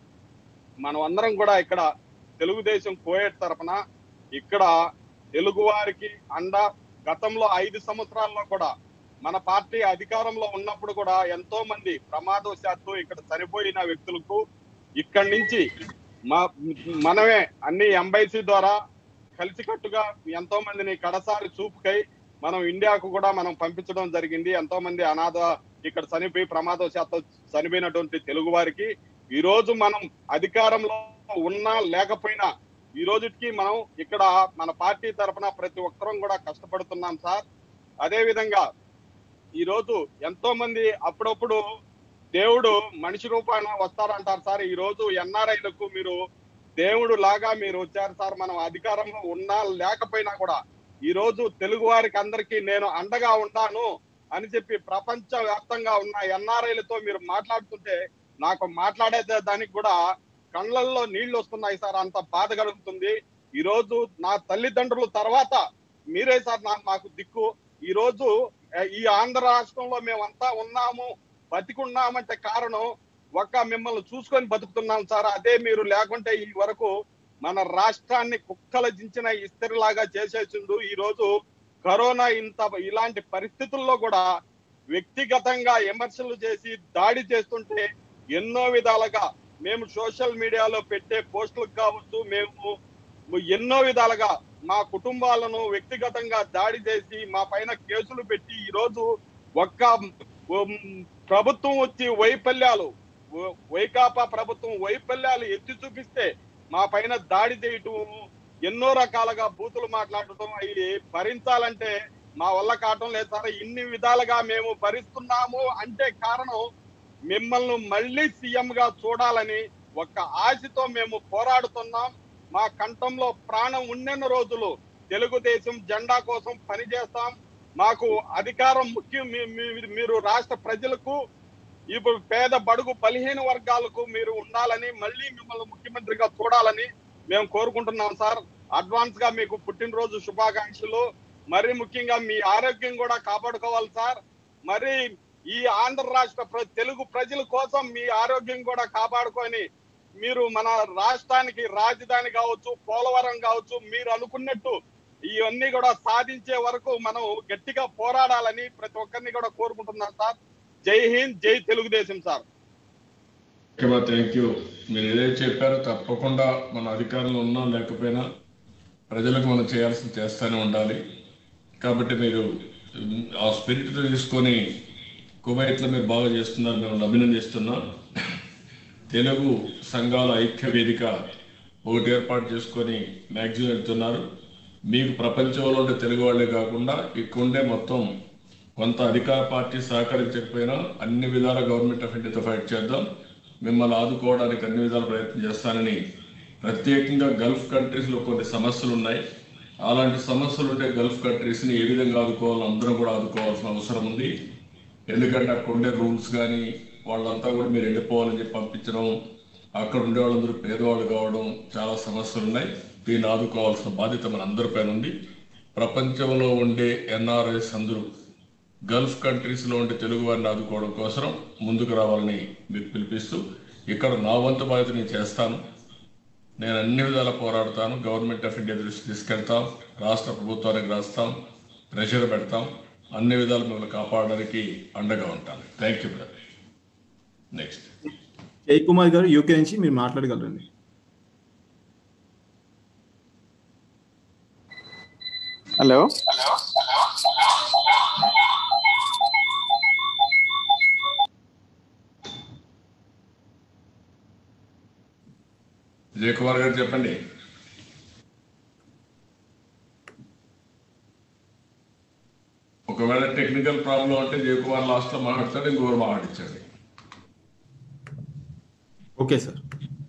మనం అందరం కూడా ఇక్కడ తెలుగుదేశం కోయట్ తరపున ఇక్కడ తెలుగు వారికి అండ గతంలో ఐదు సంవత్సరాల్లో కూడా మన పార్టీ అధికారంలో ఉన్నప్పుడు కూడా ఎంతో మంది ప్రమాదవశాత్తు ఇక్కడ చనిపోయిన వ్యక్తులకు ఇక్కడి నుంచి మా మనమే అన్ని ఎంబైసీ ద్వారా కలిసికట్టుగా ఎంతో మందిని కడసారి చూపుకై మనం ఇండియాకు కూడా మనం పంపించడం జరిగింది ఎంతో మంది అనాథ ఇక్కడ చనిపోయి ప్రమాదవశాత్తు చనిపోయినటువంటి తెలుగు వారికి ఈ రోజు మనం అధికారంలో ఉన్నా లేకపోయినా ఈ రోజుకి మనం ఇక్కడ మన పార్టీ తరఫున ప్రతి ఒక్కరం కూడా కష్టపడుతున్నాం సార్ అదే విధంగా ఈ రోజు ఎంతో మంది అప్పుడప్పుడు దేవుడు మనిషి రూపాన వస్తారంటారు సార్ ఈ రోజు ఎన్ఆర్ఐలకు మీరు దేవుడు లాగా మీరు వచ్చారు సార్ మనం అధికారంలో ఉన్నా లేకపోయినా కూడా ఈ రోజు తెలుగు వారికి అందరికీ నేను అండగా ఉంటాను అని చెప్పి ప్రపంచ వ్యాప్తంగా ఉన్న ఎన్ఆర్ఐలతో మీరు మాట్లాడుతుంటే నాకు మాట్లాడే దానికి కూడా కళ్ళల్లో నీళ్లు వస్తున్నాయి సార్ అంత బాధ కలుగుతుంది ఈ రోజు నా తల్లిదండ్రుల తర్వాత మీరే సార్ నా మాకు దిక్కు ఈ రోజు ఆ, ఈ ఆంధ్ర రాష్ట్రంలో మేమంతా ఉన్నాము బతికున్నామంటే కారణం ఒక్క మిమ్మల్ని చూసుకొని బతుకుతున్నాం సార్ అదే మీరు లేకుంటే ఈ వరకు మన రాష్ట్రాన్ని కుక్కల జించిన ఇస్త్రిలాగా చేసేసిండు ఈ రోజు కరోనా ఇంత ఇలాంటి పరిస్థితుల్లో కూడా వ్యక్తిగతంగా విమర్శలు చేసి దాడి చేస్తుంటే ఎన్నో విధాలుగా మేము సోషల్ మీడియాలో పెట్టే పోస్టులకు కావచ్చు మేము ఎన్నో విధాలుగా మా కుటుంబాలను వ్యక్తిగతంగా దాడి చేసి మా పైన కేసులు పెట్టి ఈ రోజు ఒక్క ఉమ్, ప్రభుత్వం వచ్చి వైఫల్యాలు వ- వైకాపా ప్రభుత్వం వైఫల్యాలు ఎత్తి చూపిస్తే మా పైన దాడి చేయటం ఎన్నో రకాలుగా బూతులు మాట్లాడటం అవి భరించాలంటే మా వల్ల కావటం లేదు సార్ ఇన్ని విధాలుగా మేము భరిస్తున్నాము అంటే కారణం మిమ్మల్ని మళ్ళీ సీఎం గా చూడాలని ఒక ఆశతో మేము పోరాడుతున్నాం మా కంఠంలో ప్రాణం ఉన్నన్ని రోజులు తెలుగుదేశం జెండా కోసం పనిచేస్తాం మాకు అధికారం ముఖ్యం మీ- మీ- మీరు రాష్ట్ర ప్రజలకు ఇప్పుడు పేద బడుగు బలహీన వర్గాలకు మీరు ఉండాలని మళ్ళీ మిమ్మల్ని ముఖ్యమంత్రిగా చూడాలని మేము కోరుకుంటున్నాం సార్ అడ్వాన్స్ గా మీకు పుట్టినరోజు శుభాకాంక్షలు మరి ముఖ్యంగా మీ ఆరోగ్యం కూడా కాపాడుకోవాలి సార్ మరి ఈ ఆంధ్ర రాష్ట్ర ప్ర- తెలుగు ప్రజల కోసం మీ ఆరోగ్యం కూడా కాపాడుకొని మీరు మన రాష్ట్రానికి రాజధాని కావచ్చు పోలవరం కావచ్చు మీరు అనుకున్నట్టు ఇవన్నీ కూడా సాధించే వరకు మనం గట్టిగా పోరాడాలని ప్రతి ఒక్కరిని కూడా కోరుకుంటున్నాం సార్ జై హింద్ జై తెలుగుదేశం సార్ థ్యాంక్ యూ మీరు ఏదైతే చెప్పారో తప్పకుండా మన అధికారంలో ఉన్నా లేకపోయినా ప్రజలకు మనం చేయాల్సింది చేస్తూనే ఉండాలి కాబట్టి మీరు ఉమ్, ఆ స్పిరిట్ తీసుకొని కువైట్లో మీరు బాగా చేస్తున్నారు మేము అభినందిస్తున్నాం తెలుగు సంఘాల ఐక్య వేదిక ఒకటి ఏర్పాటు చేసుకొని మ్యాక్సిమం వెళ్తున్నారు మీకు ప్రపంచంలో ఉండే తెలుగు వాళ్ళే కాకుండా ఇక్కడ ఉండే మొత్తం కొంత అధికార పార్టీ సహకరించకపోయినా అన్ని విధాల గవర్నమెంట్ ఆఫ్ ఇండియాతో ఫైట్ చేద్దాం మిమ్మల్ని ఆదుకోవడానికి అన్ని విధాల ప్రయత్నం చేస్తానని ప్రత్యేకంగా గల్ఫ్ కంట్రీస్లో కొన్ని సమస్యలు ఉన్నాయి అలాంటి సమస్యలు ఉంటే గల్ఫ్ కంట్రీస్ని ఏ విధంగా ఆదుకోవాలో అందరం కూడా ఆదుకోవాల్సిన అవసరం ఉంది ఎందుకంటే అక్కడ ఉండే రూల్స్ కానీ వాళ్ళంతా కూడా మీరు వెళ్ళిపోవాలని చెప్పి పంపించడం అక్కడ ఉండే వాళ్ళందరూ పేదవాళ్ళు కావడం చాలా సమస్యలు ఉన్నాయి దీన్ని ఆదుకోవాల్సిన బాధ్యత మన అందరిపైన ఉంది ప్రపంచంలో ఉండే ఎన్ఆర్ఎస్ అందరూ గల్ఫ్ కంట్రీస్ లో ఉండే తెలుగు వారిని ఆదుకోవడం కోసం ముందుకు రావాలని మీకు పిలిపిస్తూ ఇక్కడ నా వంతు బాధ్యత నేను చేస్తాను నేను అన్ని విధాలా పోరాడతాను గవర్నమెంట్ ఆఫ్ ఇండియా దృష్టి తీసుకెళ్తాం రాష్ట్ర ప్రభుత్వానికి రాస్తాం ప్రెషర్ పెడతాం అన్ని విధాలు మిమ్మల్ని కాపాడడానికి అండగా ఉంటాను థ్యాంక్ యూ బ్రదర్ నెక్స్ట్ జై కుమార్ గారు యూకే నుంచి మీరు మాట్లాడగలరండి హలో విజయ్ కుమార్ గారు చెప్పండి ఒకవేళ టెక్నికల్ ప్రాబ్లం అంటే జయకుమార్ లాస్ట్ లో మాట్లాడతాడు ఇంకొకరు మాట్లాడించండి ఓకే సార్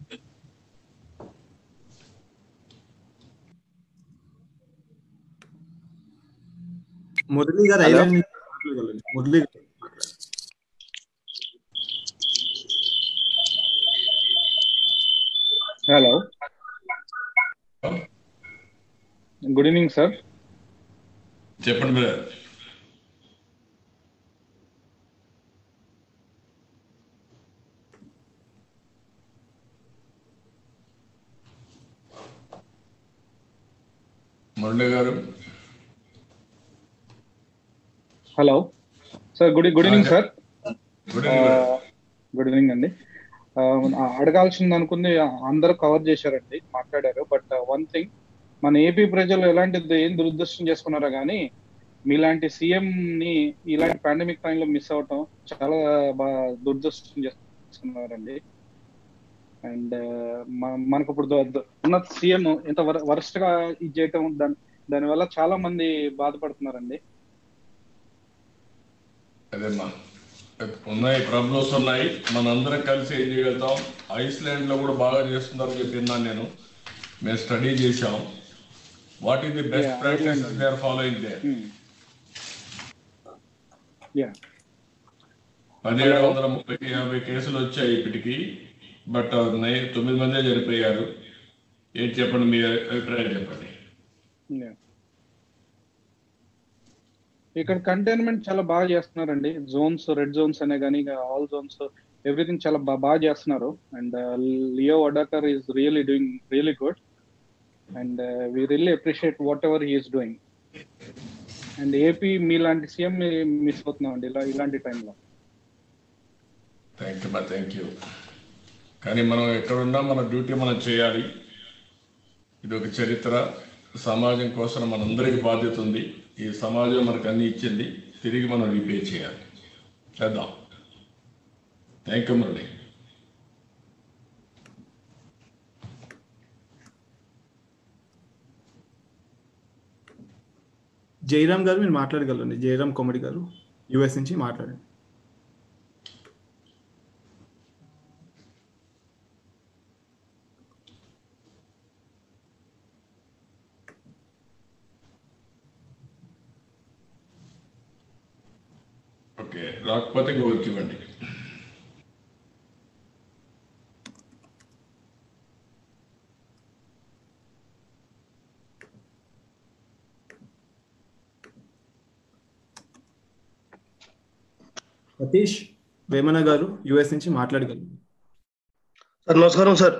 మురళి గారు ఐలాండ్ నుంచి మాట్లాడగలండి Murali garu hello good evening sir చెప్పండి brother Murali garu hello sir good good evening sir good evening good evening అండి ఆ, అడగాల్సింది అనుకుంది అందరూ కవర్ చేశారండి మాట్లాడారు బట్ వన్ థింగ్ మన ఏపీ ప్రజలు ఎలాంటిది ఏం దురదృష్టం చేసుకున్నారో కానీ మీలాంటి సీఎం ని ఇలాంటి పాండమిక్ టైంలో మిస్ అవటం చాలా బాగా దురదృష్టం చేసుకున్నారండి అండ్ మనకు ఇప్పుడు ద- ద- ఉన్న సీఎం ఇంత వరస్ట్ గా ఇది చేయటం దాని దానివల్ల చాలా మంది బాధపడుతున్నారండి అదేమ్మా ఉన్నాయి ప్రాబ్లమ్స్ ఉన్నాయి మనందరం కలిసి ఏం చేయగలుగుతాం ఐస్లాండ్ లో కూడా బాగా చేస్తున్నారని చెప్పి విన్నాను నేను మేము స్టడీ చేశాం what is the best Yeah, practice Iceland. They are following they ya పదిహేడు వందల ముప్పై యాభై కేసులు వచ్చాయి ఇప్పటికి బట్ నై- తొమ్మిది మందే చనిపోయారు ఏంటి చెప్పండి మీ అభిప్రాయం చెప్పండి Yeah. ఇక్కడ కంటైన్మెంట్ చాలా బాగా చేస్తున్నారండి జోన్స్ రెడ్ జోన్స్ అనే కానీ ఆల్ జోన్స్ ఎవ్రీథింగ్ చాలా బా- బాగా చేస్తున్నారు and Leo Varadkar is really doing really good and we really appreciate whatever he's doing and AP మీలాంటి సీఎం మిస్ అవుతున్నాం అండి ఇలా ఇలాంటి టైంలో థ్యాంక్ యూ మా థ్యాంక్ యూ కానీ మనం ఎక్కడున్నా మన డ్యూటీ మనం చేయాలి ఇది ఒక చరిత్ర సమాజం కోసం మనందరికీ బాధ్యత ఉంది ఈ సమాజం మనకు అన్ని ఇచ్చింది తిరిగి మనం రీపే చేయాలి చేద్దాం థ్యాంక్ యూ మురళి జయరామ్ గారు మీరు మాట్లాడగలండి జయరామ్ కొమడి గారు యుఎస్ నుంచి మాట్లాడండి ఓకే రాకపోతే ఇంకొకరికి ఇవ్వండి సతీష్ వేమన గారు యుఎస్ నుంచి మాట్లాడగలండి సార్ నమస్కారం సార్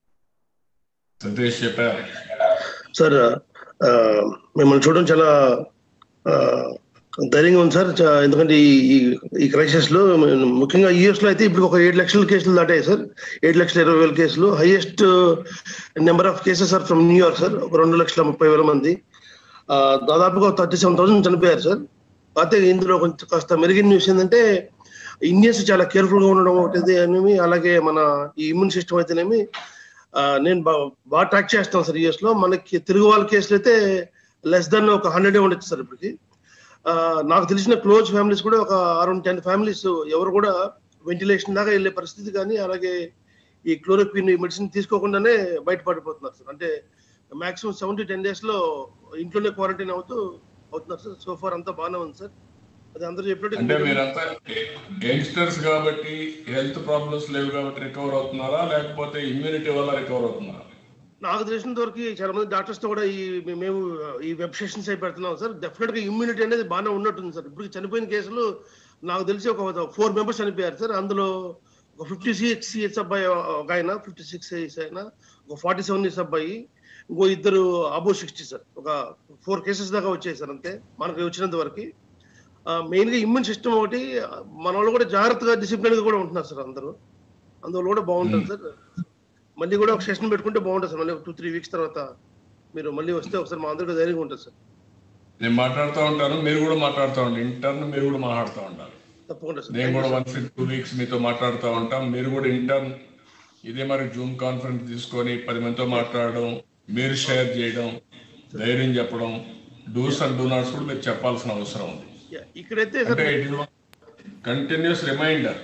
సతీష్ చెప్పారు సార్ ఆ, మిమ్మల్ని చూడడం చాలా ఆ, ధైర్యంగా ఉంది సార్ చా- ఎందుకంటే ఈ ఈ- ఈ క్రైసిస్ లో ముఖ్యంగా యూఎస్ లో అయితే ఇప్పుడు ఒక ఏడు లక్షల కేసులు దాటాయి సార్ ఏడు లక్షల ఇరవై వేల కేసులు highest number of cases sir from New York sir ఒక రెండు లక్షల ముప్పై వేల మంది ఆ, దాదాపుగా థర్టీ సెవెన్ థౌసండ్ చనిపోయారు సార్ అయితే ఇందులో కొంచెం కాస్త మెరుగైన న్యూస్ ఏంటంటే ఇండియన్స్ చాలా కేర్ఫుల్ గా ఉండడం ఒకటి అనేవి అలాగే మన ఈ ఇమ్యూన్ సిస్టమ్ అయితేనేమి ఆ, నేను బా- బాగా ట్రాక్ చేస్తాను సార్ యూఎస్ లో మనకి తెలుగు వాళ్ళ కేసులు అయితే లెస్ దెన్ ఒక హండ్రెడ్ ఉండొచ్చు సార్ ఇప్పటికి ఆ, నాకు తెలిసిన క్లోజ్ ఫ్యామిలీస్ కూడా ఒక అరౌండ్ టెన్ ఫ్యామిలీస్ ఎవరు కూడా వెంటిలేషన్ దాకా వెళ్ళే పరిస్థితి కానీ అలాగే ఈ క్లోరోక్విన్ ఈ మెడిసిన్ తీసుకోకుండానే బయటపడిపోతున్నారు సార్ అంటే maximum seven to ten days లో ఇంట్లోనే క్వారంటైన్ అవుతూ అవుతున్నారు సార్ సో ఫార్ అంతా బాగానే ఉంది సార్ అది అందరూ అంటే చెప్పినట్టు మీరంతా యంగ్స్టర్స్ కాబట్టి హెల్త్ ప్రాబ్లమ్స్ లేవు కాబట్టి రికవర్ అవుతున్నారా లేకపోతే ఇమ్యూనిటీ వల్ల రికవర్ అవుతున్నారా నాకు తెలిసినంత వరకు చాలా మంది డాక్టర్స్ తో కూడా ఈ మే- మేము ఈ వెబ్ సెషన్స్ అయి పెడుతున్నాం సార్ డెఫినెట్ గా ఇమ్యూనిటీ అనేది బాగానే ఉన్నట్టుంది సార్ ఇప్పుడు చనిపోయిన కేసులు నాకు తెలిసి ఒక ఫోర్ మెంబర్స్ చనిపోయారు సార్ అందులో ఒక ఫిఫ్టీ సిక్స్ ఇయర్స్ అబ్బాయి ఒక ఆయన ఫిఫ్టీ సిక్స్ ఇయర్స్ ఆయన ఒక ఫార్టీ సెవెన్ ఇయర్స్ అబ్బాయి ఇంకో ఇద్దరు అబో సిక్స్టీ సార్ ఒక ఫోర్ కేసెస్ దాకా వచ్చాయి సార్ అంతే మనకు వచ్చినంత వరకు మెయిన్ గా ఇమ్యూన్ సిస్టమ్ ఒకటి మన వాళ్ళు కూడా జాగ్రత్తగా డిసిప్లిన్ గా కూడా ఉంటున్నారు సార్ అందరూ అందువల్ల కూడా బాగుంటుంది సార్ మళ్ళీ కూడా ఒక సెషన్ పెట్టుకుంటే బాగుంటుంది సార్ మళ్ళీ టూ త్రీ వీక్స్ తర్వాత మీరు మళ్ళీ వస్తే ఒకసారి మా అందరికీ ధైర్యంగా ఉంటుంది సార్ నేను మాట్లాడుతూ ఉంటాను మీరు కూడా మాట్లాడుతూ ఉంటారు ఇంటర్న్ మీరు కూడా మాట్లాడుతూ ఉంటారు తప్పకుండా సార్ నేను Thank కూడా you, once in two weeks మీతో మాట్లాడుతూ ఉంటాం మీరు కూడా ఇంటర్న్ ఇదే మరి జూమ్ కాన్ఫరెన్స్ తీసుకొని పది మందితో మాట్లాడడం మీరు షేర్ చేయడం ధైర్యం చెప్పడం డూస్ అండ్ డూ నాట్స్ కూడా మీరు చెప్పాల్సిన అవసరం ఉంది ఇక్కడైతే అంటే it is continuous reminder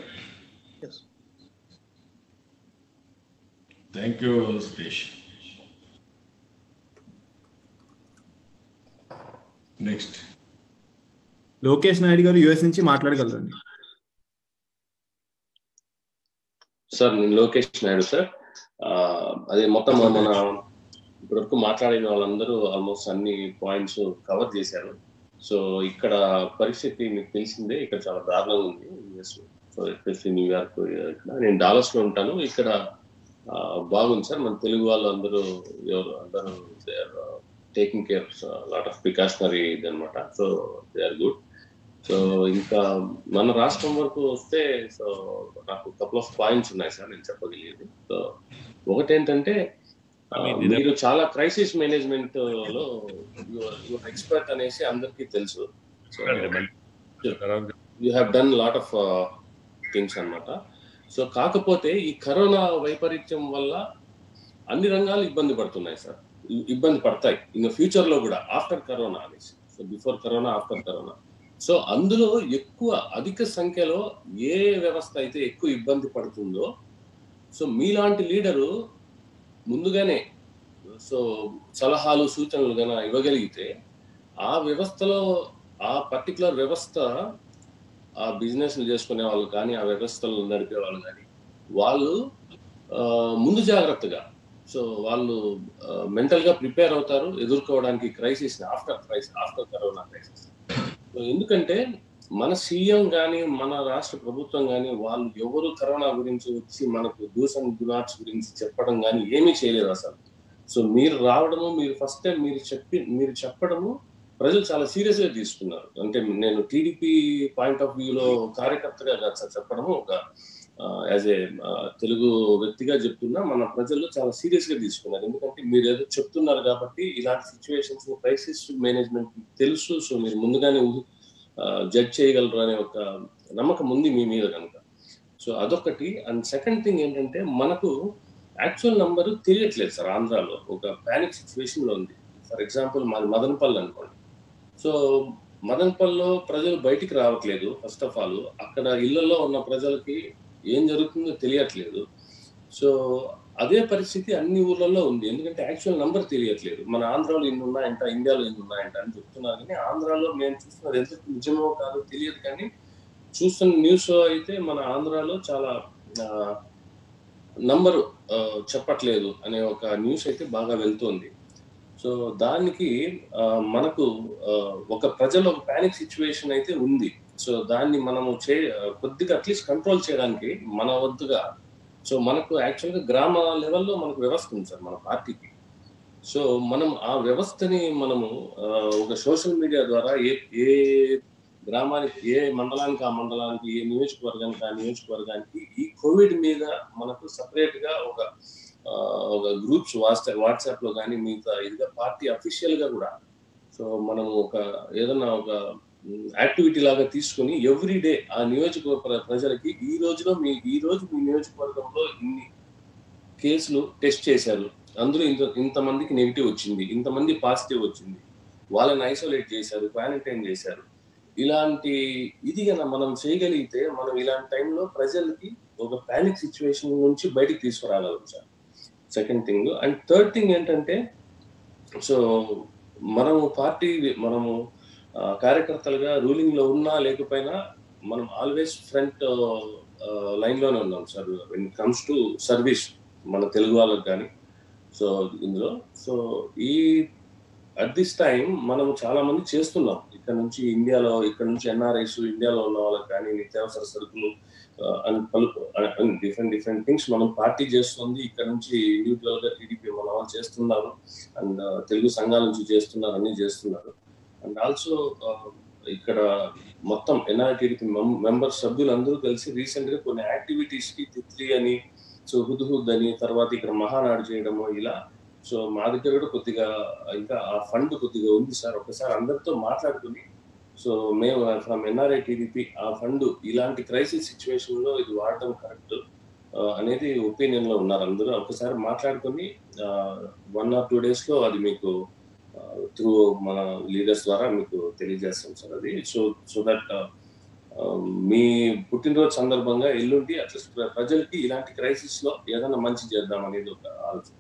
thank you Suresh next Lokesh Naidu గారు యుఎస్ నుంచి మాట్లాడగలరండి సార్ నేను లోకేష్ నాయుడు సార్ ఆ, అదే మొత్తం మన ఇప్పటివరకు మాట్లాడిన వాళ్ళందరూ ఆల్మోస్ట్ అన్ని పాయింట్స్ కవర్ చేశారు సో ఇక్కడ పరిస్థితి మీకు తెలిసిందే ఇక్కడ చాలా దారుణంగా ఉంది యుఎస్ సో ఎస్పెషల్లీ న్యూయార్క్ ఇక్కడ నేను డాలస్ లో ఉంటాను ఇక్కడ ఆ, బాగుంది సార్ మన తెలుగు వాళ్ళు అందరూ ఎవరు అందరూ taking care lot of precautionary ఇది అనమాట so they are good so ఇంకా మన రాష్ట్రం వరకు వస్తే సో నాకు కపుల్ ఆఫ్ పాయింట్స్ ఉన్నాయి సార్ నేను చెప్పగలిగేది సో ఒకటేంటంటే ఆ, మీరు చాలా క్రైసిస్ మేనేజ్మెంట్ లో యువర్ ఎక్స్పర్ట్ అనేసి అందరికీ తెలుసు so you have done lot of things అన్నమాట సో కాకపోతే ఈ కరోనా వైపరీత్యం వల్ల అన్ని రంగాలు ఇబ్బంది పడుతున్నాయి సార్ ఇ- ఇబ్బంది పడతాయి ఇంకా ఫ్యూచర్ లో కూడా ఆఫ్టర్ కరోనా అనేసి so before corona after corona so అందులో ఎక్కువ అధిక సంఖ్యలో ఏ వ్యవస్థ అయితే ఎక్కువ ఇబ్బంది పడుతుందో సో మీలాంటి లీడరు ముందుగానే సో సలహాలు సూచనలు గన ఇవ్వగలిగితే ఆ వ్యవస్థలో ఆ పర్టికులర్ వ్యవస్థ ఆ బిజినెస్ చేసుకునే వాళ్ళు కానీ ఆ వ్యవస్థలు నడిపే వాళ్ళు కానీ వాళ్ళు ఆ, ముందు జాగ్రత్తగా సో వాళ్ళు మెంటల్ గా ప్రిపేర్ అవుతారు ఎదుర్కోవడానికి crisis after crisis after corona crisis so ఎందుకంటే మన సీఎం కానీ మన రాష్ట్ర ప్రభుత్వం కానీ వాళ్ళు ఎవరు కరోనా గురించి వచ్చి మనకు డూస్ అండ్ గునాట్స్ గురించి చెప్పడం కానీ ఏమీ చేయలేదు అసలు సో మీరు రావడము మీరు ఫస్ట్ టైం మీరు చెప్పి మీరు చెప్పడము ప్రజలు చాలా సీరియస్ గా తీసుకున్నారు అంటే నేను టీడీపీ పాయింట్ ఆఫ్ వ్యూలో కార్యకర్తగా కాదు సార్ చెప్పడము ఒక యాజ్ ఏ తెలుగు వ్యక్తిగా చెప్తున్నా మన ప్రజలు చాలా సీరియస్ గా తీసుకున్నారు ఎందుకంటే మీరు ఏదో చెప్తున్నారు కాబట్టి ఇలాంటి సిచ్యువేషన్స్ క్రైసిస్ మేనేజ్మెంట్ తెలుసు సో మీరు ముందుగానే జడ్జ్ చేయగలరు అనే ఒక నమ్మకం ఉంది మీ మీద కనుక సో అదొకటి అండ్ సెకండ్ థింగ్ ఏంటంటే మనకు యాక్చువల్ నంబర్ తెలియట్లేదు సార్ ఆంధ్రాలో ఒక పానిక్ సిచ్యువేషన్ లో ఉంది ఫర్ ఎగ్జాంపుల్ మాది మదనపల్లి అనుకోండి సో మదనపల్లిలో ప్రజలు బయటికి రావట్లేదు ఫస్ట్ ఆఫ్ ఆల్ అక్కడ ఇళ్లలో ఉన్న ప్రజలకి ఏం జరుగుతుందో తెలియట్లేదు సో అదే పరిస్థితి అన్ని ఊర్లలో ఉంది ఎందుకంటే యాక్చువల్ నంబర్ తెలియట్లేదు మన ఆంధ్రాలో ఎన్ని ఉన్నాయంట ఇండియాలో ఎన్ని ఉన్నాయంట అని చెప్తున్నారు కానీ ఆంధ్రాలో మేము చూస్తున్నది ఎంత నిజమో కాదో తెలియదు కానీ చూస్తున్న న్యూస్ అయితే మన ఆంధ్రాలో చాలా నంబరు చెప్పట్లేదు అనే ఒక న్యూస్ అయితే బాగా వెళ్తోంది సో దానికి ఆ, మనకు ఆ, ఒక ప్రజల ఒక పానిక్ సిచ్యువేషన్ అయితే ఉంది సో దాన్ని మనము చే కొద్దిగా అట్లీస్ట్ కంట్రోల్ చేయడానికి మన వద్దుగా సో మనకు యాక్చువల్గా గ్రామ లెవెల్లో మనకు వ్యవస్థ ఉంది సార్ మన పార్టీకి సో మనం ఆ వ్యవస్థని మనము ఆ, ఒక సోషల్ మీడియా ద్వారా ఏ ఏ గ్రామానికి ఏ మండలానికి ఆ మండలానికి ఏ నియోజకవర్గానికి ఆ నియోజకవర్గానికి ఈ కోవిడ్ మీద మనకు సపరేట్ గా ఒక ఆ, ఒక గ్రూప్స్ వాట్సాప్ వాట్సాప్ లో కానీ మిగతా ఇదిగా పార్టీ అఫీషియల్ గా కూడా సో మనం ఒక ఏదన్నా ఒక యాక్టివిటీ లాగా తీసుకుని ఎవ్రీ డే ఆ నియోజకవర్గ ప్ర- ప్రజలకి ఈ రోజులో మీ ఈ రోజు మీ నియోజకవర్గంలో ఇన్ని కేసులు టెస్ట్ చేశారు అందులో ఇంత ఇంతమందికి నెగిటివ్ వచ్చింది ఇంతమంది పాజిటివ్ వచ్చింది వాళ్ళని ఐసోలేట్ చేశారు క్వారంటైన్ చేశారు ఇలాంటి ఇది కనుక మనం చేయగలిగితే మనం ఇలాంటి టైంలో ప్రజలకి ఒక పానిక్ సిచ్యువేషన్ నుంచి బయటికి తీసుకురాగలం sir second thing and third thing ఏంటంటే సో మనము పార్టీ మనము ఆ, కార్యకర్తలుగా రూలింగ్ లో ఉన్నా లేకపోయినా మనం ఆల్వేస్ ఫ్రంట్ లైన్ లోనే ఉన్నాం sir when comes to service మన తెలుగు వాళ్ళకి కానీ సో ఇందులో సో ఈ అట్ దిస్ టైం మనం చాలా మంది చేస్తున్నాం ఇక్కడ నుంచి ఇండియాలో ఇక్కడ నుంచి ఎన్ఆర్ఐస్ ఇండియాలో ఉన్న వాళ్ళకి కానీ నిత్యావసర సరుకులు అండ్ పలు డిఫరెంట్ డిఫరెంట్ థింగ్స్ మనం పార్టీ చేస్తుంది ఇక్కడ నుంచి ఇండివిజువల్ గా టీడీపీ మన వాళ్ళు చేస్తున్నారు అండ్ తెలుగు సంఘాల నుంచి చేస్తున్నారు అన్ని చేస్తున్నారు అండ్ ఆల్సో ఇక్కడ మొత్తం ఎన్ఆర్టీడీపీ మెంబర్ సభ్యులందరూ కలిసి రీసెంట్ గా కొన్ని యాక్టివిటీస్ కి తిత్లీ అని సో హుద్హుద్ అని తర్వాత ఇక్కడ మహానాడు చేయడము ఇలా సో మా దగ్గర కూడా కొద్దిగా ఇంకా ఆ ఫండ్ కొద్దిగా ఉంది సార్ ఒకసారి అందరితో మాట్లాడుకుని సో మేము ఫ్రమ్ ఎన్ఆర్ఐ టీడీపీ ఆ ఫండ్ ఇలాంటి క్రైసిస్ సిచ్యువేషన్ లో ఇది వాడడం కరెక్ట్ అనేది ఒపీనియన్ లో ఉన్నారు అందరూ ఒకసారి మాట్లాడుకొని వన్ ఆర్ టూ డేస్ లో అది మీకు త్రూ మన లీడర్స్ ద్వారా మీకు తెలియజేస్తాం సార్ అది సో సో దట్ మీ పుట్టినరోజు సందర్భంగా ఎల్లుండి అట్లా ప్ర- ప్రజలకి ఇలాంటి క్రైసిస్ లో ఏదైనా మంచి చేద్దాం అనేది ఒక ఆలోచన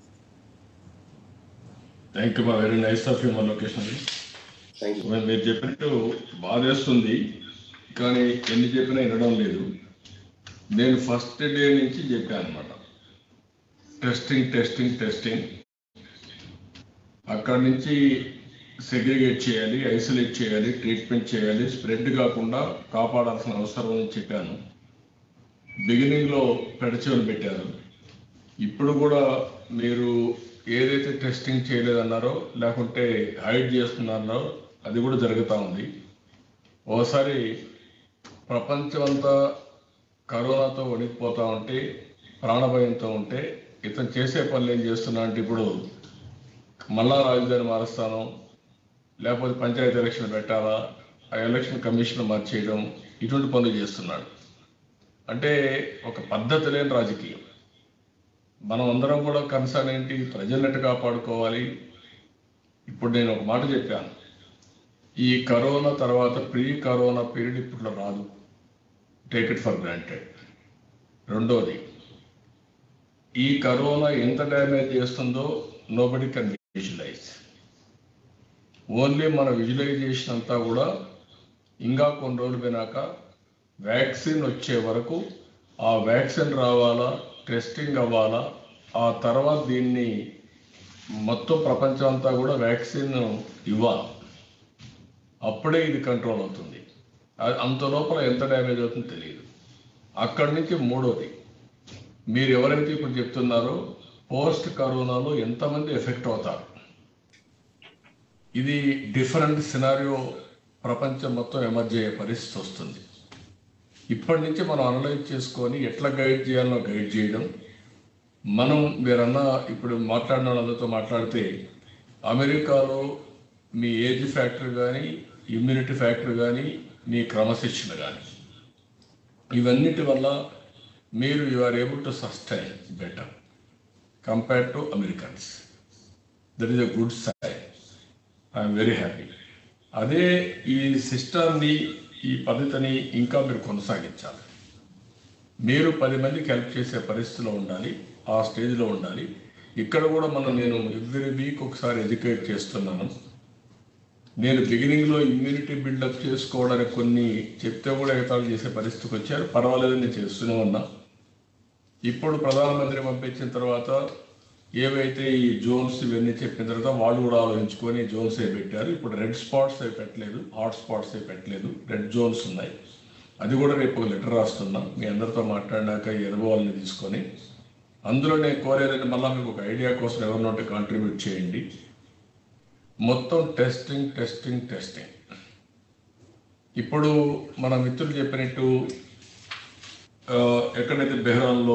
థ్యాంక్ యూ మా వెరీ నైస్ ఆఫ్ యూ మా లొకేషన్ థ్యాంక్ యూ మీరు చెప్పినట్టు బాధేస్తుంది కానీ ఎన్ని చెప్పినా వినడం లేదు నేను ఫస్ట్ డే నుంచి చెప్పాను అనమాట టెస్టింగ్ టెస్టింగ్ టెస్టింగ్ అక్కడి నుంచి సెగ్రిగేట్ చేయాలి ఐసోలేట్ చేయాలి ట్రీట్మెంట్ చేయాలి స్ప్రెడ్ కాకుండా కాపాడాల్సిన అవసరం అని చెప్పాను బిగినింగ్లో పెడచెవులు పెట్టారు ఇప్పుడు కూడా మీరు ఏదైతే టెస్టింగ్ చేయలేదన్నారో లేకుంటే హైడ్ చేస్తున్నారో అది కూడా జరుగుతూ ఉంది ఓసారి ప్రపంచం అంతా కరోనాతో వణికిపోతా ఉంటే ప్రాణభయంతో ఉంటే ఇతను చేసే పనులు ఏం చేస్తున్నా అంటే ఇప్పుడు మళ్ళా రాజధాని మారుస్తాను లేకపోతే పంచాయతీ ఎలక్షన్ పెట్టాలా ఆ ఎలక్షన్ కమిషన్ మార్చేయడం ఇటువంటి పనులు చేస్తున్నాడు అంటే ఒక పద్ధతి లేని రాజకీయం మనం అందరం కూడా కన్సర్న్ ఏంటి ప్రజలనట్టు కాపాడుకోవాలి ఇప్పుడు నేను ఒక మాట చెప్పాను ఈ కరోనా తర్వాత ప్రీ కరోనా పీరియడ్ ఇప్పుడు రాదు టేక్ ఇట్ ఫర్ గ్రాంటెడ్ రెండోది ఈ కరోనా ఎంత డ్యామేజ్ చేస్తుందో నోబడి కెన్ విజువలైజ్ ఓన్లీ మన విజువలైజేషన్ అంతా కూడా ఇంకా కొన్ని రోజులు పోయినాక వ్యాక్సిన్ వచ్చే వరకు ఆ వ్యాక్సిన్ రావాలా టెస్టింగ్ అవ్వాలా ఆ తర్వాత దీన్ని మొత్తం ప్రపంచం అంతా కూడా వ్యాక్సిన్ ఇవ్వాలి అప్పుడే ఇది కంట్రోల్ అవుతుంది అ- అంత లోపల ఎంత డ్యామేజ్ అవుతుందో తెలియదు అక్కడి నుంచి మూడోది మీరు ఎవరైతే ఇప్పుడు చెప్తున్నారో పోస్ట్ కరోనాలో ఎంతమంది ఎఫెక్ట్ అవుతారు ఇది డిఫరెంట్ సినారియో ప్రపంచం మొత్తం ఎమర్జ్ అయ్యే పరిస్థితి వస్తుంది ఇప్పటి నుంచి మనం అనలైజ్ చేసుకొని ఎట్లా గైడ్ చేయాలో గైడ్ చేయడం మనం మీరన్నా ఇప్పుడు మాట్లాడిన వాళ్ళతో మాట్లాడితే అమెరికాలో మీ ఏజ్ ఫ్యాక్టర్ కానీ ఇమ్యూనిటీ ఫ్యాక్టర్ కానీ మీ క్రమశిక్షణ కానీ ఇవన్నిటి వల్ల మీరు you are able to sustain better compare to Americans that is a good sign I'm very happy అదే ఈ సిస్టాన్ని ఈ పద్ధతిని ఇంకా మీరు కొనసాగించాలి మీరు పది మందికి హెల్ప్ చేసే పరిస్థితిలో ఉండాలి ఆ స్టేజ్లో ఉండాలి ఇక్కడ కూడా మనం నేను ఎవ్రీ వీక్ ఒకసారి ఎడ్యుకేట్ చేస్తున్నాను నేను బిగినింగ్లో ఇమ్యూనిటీ బిల్డప్ చేసుకోవడానికి కొన్ని చెప్తే కూడా ఎగతాళి చేసే పరిస్థితికి వచ్చారు పర్వాలేదు నేను చేస్తూనే ఉన్నా ఇప్పుడు ప్రధానమంత్రి పంపించిన తర్వాత ఏవైతే ఈ జోన్స్ ఇవన్నీ చెప్పిన తర్వాత వాళ్ళు కూడా ఆలోచించుకొని జోన్స్ అవి పెట్టారు ఇప్పుడు రెడ్ స్పాట్స్ అవి పెట్టలేదు హాట్ స్పాట్స్ అవి పెట్టలేదు రెడ్ జోన్స్ ఉన్నాయి అది కూడా రేపు ఒక లెటర్ రాస్తున్నాం మీ అందరితో మాట్లాడినాక ఈ అనుభవాలను తీసుకొని అందులో నేను కోరేదంటే మళ్ళీ మీకు ఒక ఐడియా కోసం ఎవరినోటి కాంట్రిబ్యూట్ చేయండి మొత్తం టెస్టింగ్ టెస్టింగ్ టెస్టింగ్ ఇప్పుడు మన మిత్రులు చెప్పినట్టు ఆ, ఎక్కడైతే బెహ్రాన్లో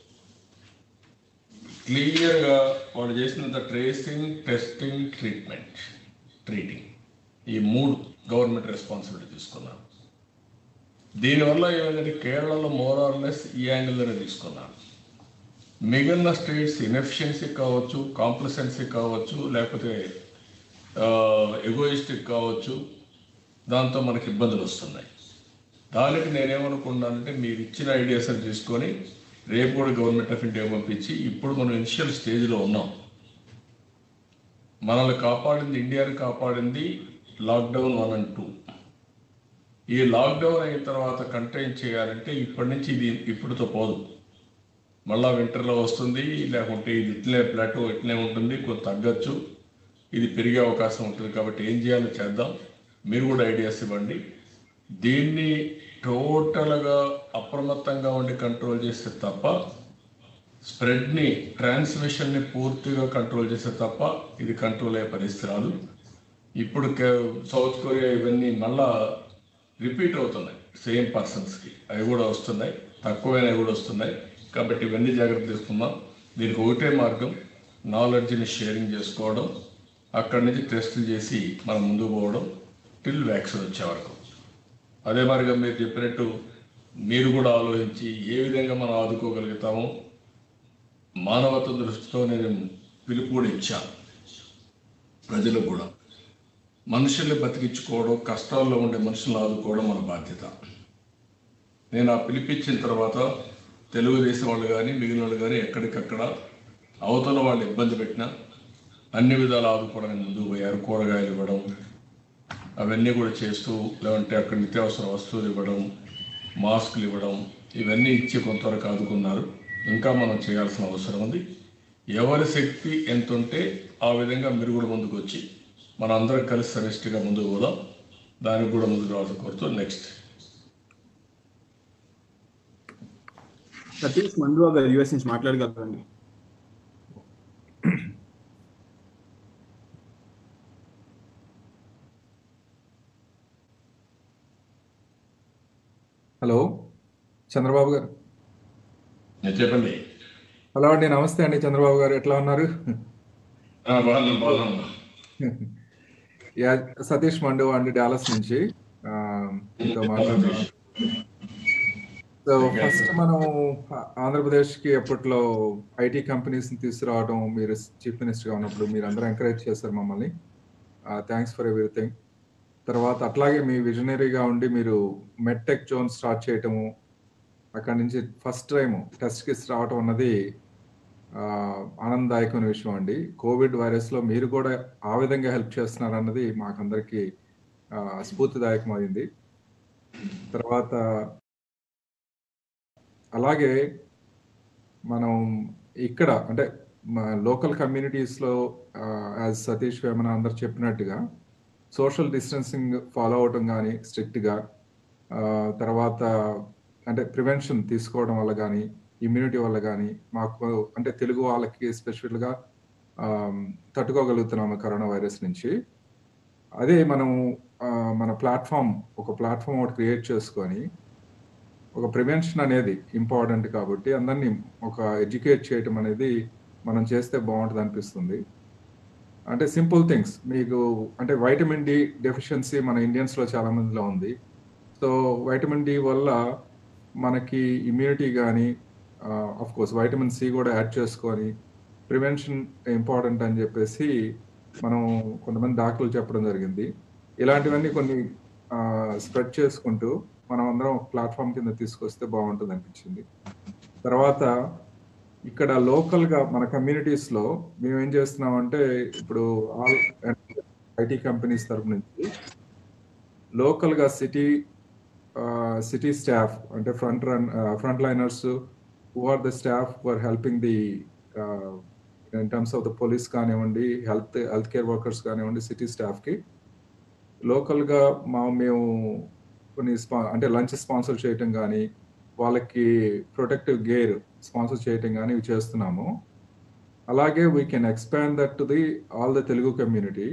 క్లియర్గా వాళ్ళు చేసినంత ట్రేసింగ్ టెస్టింగ్ ట్రీట్మెంట్ ట్రీటింగ్ ఈ మూడు గవర్నమెంట్ రెస్పాన్సిబిలిటీ తీసుకున్నారు దీనివల్ల ఏమైందంటే కేరళలో మోరార్లెస్ ఈ యాంగిల్లోనే తీసుకున్నారు మిగిలిన స్టేట్స్ ఇన్ఎఫిషియన్సీ కావచ్చు కాంప్లసెన్సీ కావచ్చు లేకపోతే ఎగోయిస్టిక్ కావచ్చు దాంతో మనకి ఇబ్బందులు వస్తున్నాయి దానికి నేనేమనుకున్నానంటే మీరు ఇచ్చిన ఐడియాస్ అని తీసుకొని రేపు కూడా గవర్నమెంట్ ఆఫ్ ఇండియా పంపించి ఇప్పుడు మనం ఇనిషియల్ స్టేజ్లో ఉన్నాం మనల్ని కాపాడింది ఇండియాని కాపాడింది లాక్డౌన్ వన్ అండ్ టూ ఈ లాక్డౌన్ అయిన తర్వాత కంటైన్ చేయాలంటే ఇప్పటి నుంచి ఇది ఇప్పుడుతో పోదు మళ్ళా వింటర్లో వస్తుంది లేకుంటే ఇది ఇట్లే ప్లాటో ఇట్లే ఉంటుంది కొంత తగ్గచ్చు ఇది పెరిగే అవకాశం ఉంటుంది కాబట్టి ఏం చేయాలో చేద్దాం మీరు కూడా ఐడియాస్ ఇవ్వండి దీన్ని టోటల్గా అప్రమత్తంగా ఉండి కంట్రోల్ చేస్తే తప్ప స్ప్రెడ్ని ట్రాన్స్మిషన్ని పూర్తిగా కంట్రోల్ చేస్తే తప్ప ఇది కంట్రోల్ అయ్యే పరిస్థితి రాదు ఇప్పుడు కే- సౌత్ కొరియా ఇవన్నీ మళ్ళా రిపీట్ అవుతున్నాయి సేమ్ పర్సన్స్కి అవి కూడా వస్తున్నాయి తక్కువైనవి కూడా వస్తున్నాయి కాబట్టి ఇవన్నీ జాగ్రత్త తీసుకుందాం దీనికి ఒకటే మార్గం నాలెడ్జ్ని షేరింగ్ చేసుకోవడం అక్కడి నుంచి టెస్టులు చేసి మనం ముందుకు పోవడం టిల్ వ్యాక్సిన్ వచ్చే వరకు అదే మాదిరిగా మీరు చెప్పినట్టు మీరు కూడా ఆలోచించి ఏ విధంగా మనం ఆదుకోగలుగుతామో మానవత్వ దృష్టితో నేను పిలుపు కూడా ఇచ్చాను ప్రజలకు కూడా మనుషుల్ని బతికించుకోవడం కష్టాల్లో ఉండే మనుషులను ఆదుకోవడం మన బాధ్యత నేను ఆ పిలిపించిన తర్వాత తెలుగుదేశం వాళ్ళు కానీ మిగిలిన వాళ్ళు కానీ ఎక్కడికక్కడ అవతల వాళ్ళు ఇబ్బంది పెట్టినా అన్ని విధాలు ఆదుకోవడానికి ముందుకు పోయారు కూరగాయలు ఇవ్వడం అవన్నీ కూడా చేస్తూ లేదంటే అక్కడ నిత్యావసర వస్తువులు ఇవ్వడం మాస్కులు ఇవ్వడం ఇవన్నీ ఇచ్చి కొంతవరకు ఆదుకున్నారు ఇంకా మనం చేయాల్సిన అవసరం ఉంది ఎవరి శక్తి ఎంత ఉంటే ఆ విధంగా మీరు కూడా ముందుకు వచ్చి మన అందరం కలిసి సమిష్టిగా ముందుకు పోదాం దానికి కూడా ముందుకు రావాలని కోరుతూ నెక్స్ట్ సతీష్ మండువా గారు యుఎస్ నుంచి మాట్లాడగలరండి హలో చంద్రబాబు గారు చెప్పండి హలో అండి నమస్తే అండి చంద్రబాబు గారు ఎట్లా ఉన్నారు బాగున్నాం బాగున్నాం యా సతీష్ మండు అండి డాలస్ నుంచి ఆ, మీతో మాట్లాడుతున్నాను సో ఫస్ట్ మనం ఆంధ్రప్రదేశ్ కి అప్పట్లో ఐటీ కంపెనీస్ ని తీసుకురావడం మీరు చీఫ్ మినిస్టర్ గా ఉన్నప్పుడు మీరు అందరూ ఎంకరేజ్ చేశారు మమ్మల్ని థ్యాంక్స్ ఫర్ ఎవ్రీథింగ్ తర్వాత అట్లాగే మీ విజనరీగా ఉండి మీరు మెట్టెక్ జోన్ స్టార్ట్ చేయటము అక్కడి నుంచి ఫస్ట్ టైం టెస్ట్ కిట్స్ రావటం అన్నది ఆ, ఆనందదాయకమైన విషయం అండి కోవిడ్ వైరస్ లో మీరు కూడా ఆ విధంగా హెల్ప్ చేస్తున్నారు అన్నది మాకందరికి ఆ, స్ఫూర్తిదాయకమైంది తర్వాత అలాగే మనం ఇక్కడ అంటే లోకల్ కమ్యూనిటీస్లో యాజ్ సతీష్ వేమన అందరు చెప్పినట్టుగా సోషల్ డిస్టెన్సింగ్ ఫాలో అవటం కానీ స్ట్రిక్ట్గా తర్వాత అంటే ప్రివెన్షన్ తీసుకోవడం వల్ల కానీ ఇమ్యూనిటీ వల్ల కానీ మాకు అంటే తెలుగు వాళ్ళకి స్పెషల్గా తట్టుకోగలుగుతున్నాము కరోనా వైరస్ నుంచి అదే మనం ఆ, మన ప్లాట్ఫామ్ ఒక ప్లాట్ఫామ్ ఒకటి క్రియేట్ చేసుకొని ఒక ప్రివెన్షన్ అనేది ఇంపార్టెంట్ కాబట్టి అందరినీ ఒక ఎడ్యుకేట్ చేయటం అనేది మనం చేస్తే బాగుంటుంది అనిపిస్తుంది అంటే సింపుల్ థింగ్స్ మీకు అంటే వైటమిన్ డి డెఫిషియన్సీ మన ఇండియన్స్లో చాలా మందిలో ఉంది సో వైటమిన్ డి వల్ల మనకి ఇమ్యూనిటీ కానీ ఆఫ్ కోర్స్ వైటమిన్ సి కూడా యాడ్ చేసుకొని ప్రివెన్షన్ ఇంపార్టెంట్ అని చెప్పేసి మనం కొంతమంది డాక్టర్లు చెప్పడం జరిగింది ఇలాంటివన్నీ కొన్ని స్ప్రెడ్ చేసుకుంటూ మనం అందరం ప్లాట్ఫామ్ కింద తీసుకొస్తే బాగుంటుంది అనిపించింది తర్వాత ఇక్కడ లోకల్ గా మన కమ్యూనిటీస్ లో మేము ఏం చేస్తున్నామంటే ఇప్పుడు ఆల్ ఐటీ కంపెనీస్ తరపు నుంచి లోకల్ గా సిటీ సిటీ స్టాఫ్ అంటే front run front liners who are the staff who are helping the in terms of the police కానివ్వండి హెల్త్ హెల్త్ కేర్ వర్కర్స్ కానివ్వండి సిటీ స్టాఫ్కి లోకల్గా మా మేము కొన్ని స్పా అంటే లంచ్ స్పాన్సర్ చేయటం కానీ వాళ్ళకి ప్రొటెక్టివ్ గేర్ స్పాన్సర్ చేయటం కానీ ఇవి చేస్తున్నాము అలాగే we can expand that to the all the Telugu community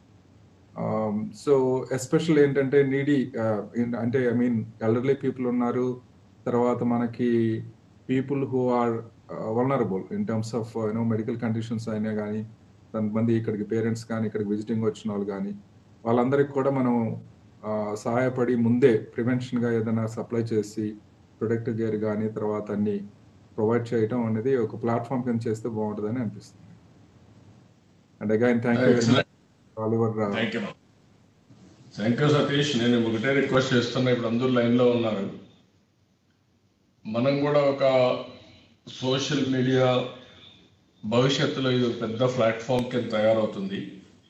so special ఏంటంటే నీడీ అంటే ఐ మీన్ ఎల్డర్లీ పీపుల్ ఉన్నారు తర్వాత మనకి people who are vulnerable in terms of you know medical conditions అయినా కానీ కొంతమంది ఇక్కడికి పేరెంట్స్ కానీ ఇక్కడికి విజిటింగ్ వచ్చిన వాళ్ళు కానీ వాళ్ళందరికీ కూడా మనం ఆ, సహాయపడి ముందే ప్రివెన్షన్గా ఏదైనా సప్లై చేసి ప్రొడక్ట్ గేర్ కానీ తర్వాత అన్ని ప్రొవైడ్ చేయడం అనేది ఒక ప్లాట్ఫామ్ కింద చేస్తే బాగుంటుందని అనిపిస్తుంది and again thank you very much all your thank you thank you Satish నేను ఒకటే రిక్వెస్ట్ చేస్తున్నా ఇప్పుడు అందరూ లైన్లో ఉన్నారు మనం కూడా ఒక సోషల్ మీడియా భవిష్యత్తులో ఇది ఒక పెద్ద ప్లాట్ఫామ్ కింద తయారవుతుంది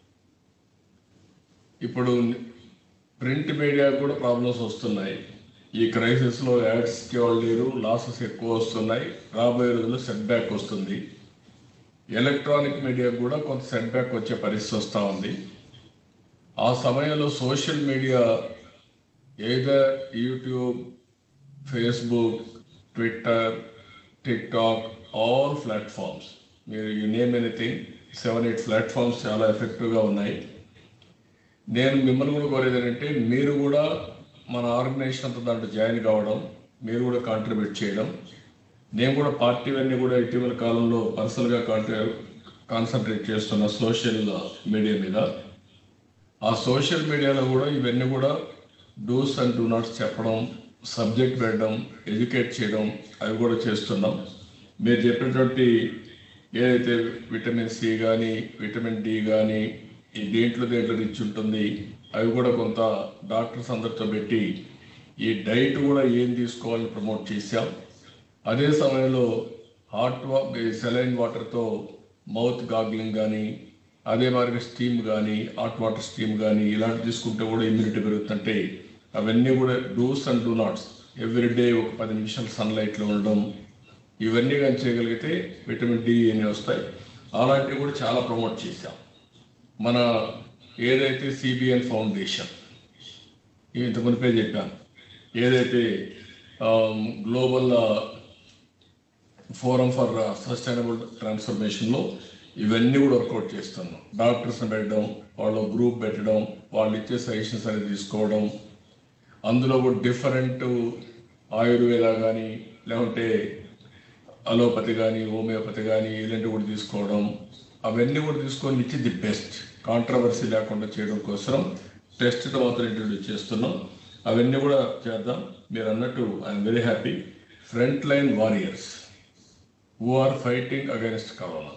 ఇప్పుడు ప్రింట్ మీడియా కూడా ప్రాబ్లమ్స్ వస్తున్నాయి ఈ క్రైసిస్లో యాడ్స్కి వాళ్ళు లేరు లాసెస్ ఎక్కువ వస్తున్నాయి రాబోయే రోజుల్లో సెట్ బ్యాక్ వస్తుంది ఎలక్ట్రానిక్ మీడియా కూడా కొంత సెట్ బ్యాక్ వచ్చే పరిస్థితి వస్తూ ఉంది ఆ సమయంలో social media either YouTube Facebook Twitter TikTok all platforms మీరు you name anything seven eight platforms చాలా ఎఫెక్టివ్గా ఉన్నాయి నేను మిమ్మల్ని కూడా కోరేది ఏంటంటే మీరు కూడా మన ఆర్గనైజేషన్ అంతా దాంట్లో జాయిన్ కావడం మీరు కూడా కాంట్రిబ్యూట్ చేయడం నేను కూడా పార్టీ అన్నీ కూడా ఇటీవల కాలంలో పర్సనల్గా కాంట్రి కాన్సన్ట్రేట్ చేస్తున్న సోషల్ మీడియా మీద ఆ సోషల్ మీడియాలో కూడా ఇవన్నీ కూడా డూస్ అండ్ డూ నాట్స్ చెప్పడం సబ్జెక్ట్ పెట్టడం ఎడ్యుకేట్ చేయడం అవి కూడా చేస్తున్నాం మీరు చెప్పినటువంటి ఏదైతే విటమిన్ సి కానీ విటమిన్ డి కానీ ఈ దేంట్లో దేంట్లో రిచ్ ఉంటుంది అవి కూడా కొంత డాక్టర్స్ అందరితో పెట్టి ఈ డైట్ కూడా ఏం తీసుకోవాలని ప్రమోట్ చేశాం అదే సమయంలో హాట్ వా సెలైన్ వాటర్తో మౌత్ గాగ్లింగ్ కానీ అదే మాదిరిగా స్టీమ్ కానీ హాట్ వాటర్ స్టీమ్ కానీ ఇలాంటి తీసుకుంటే కూడా ఇమ్యూనిటీ పెరుగుతుంటే అవన్నీ కూడా dos and do nots every day ఒక పది నిమిషాలు సన్లైట్లో ఉండడం ఇవన్నీ కానీ చేయగలిగితే విటమిన్ డి అని వస్తాయి అలాంటివి కూడా చాలా ప్రమోట్ చేశాం మన ఏదైతే సిబిఎన్ ఫౌండేషన్ ఇవి ఇంత మునిపే చెప్పాను ఏదైతే గ్లోబల్ ఫోరం ఫర్ సస్టైనబుల్ ట్రాన్స్ఫర్మేషన్లో ఇవన్నీ కూడా వర్కౌట్ చేస్తున్నాం డాక్టర్స్ని పెట్టడం వాళ్ళ గ్రూప్ పెట్టడం వాళ్ళు ఇచ్చే సజెషన్స్ అనేది తీసుకోవడం అందులో కూడా డిఫరెంట్ ఆయుర్వేద కానీ లేకుంటే అలోపతి కానీ హోమియోపతి కానీ ఇలాంటివి కూడా తీసుకోవడం అవన్నీ కూడా తీసుకొని ఇచ్చి ది బెస్ట్ కాంట్రవర్సీ లేకుండా చేయడం కోసం టెస్ట్ మాత్రం ఇంట్రడ్యూస్ చేస్తున్నాం అవన్నీ కూడా చేద్దాం మీరు అన్నట్టు I'm very happy front line warriors who are fighting against corona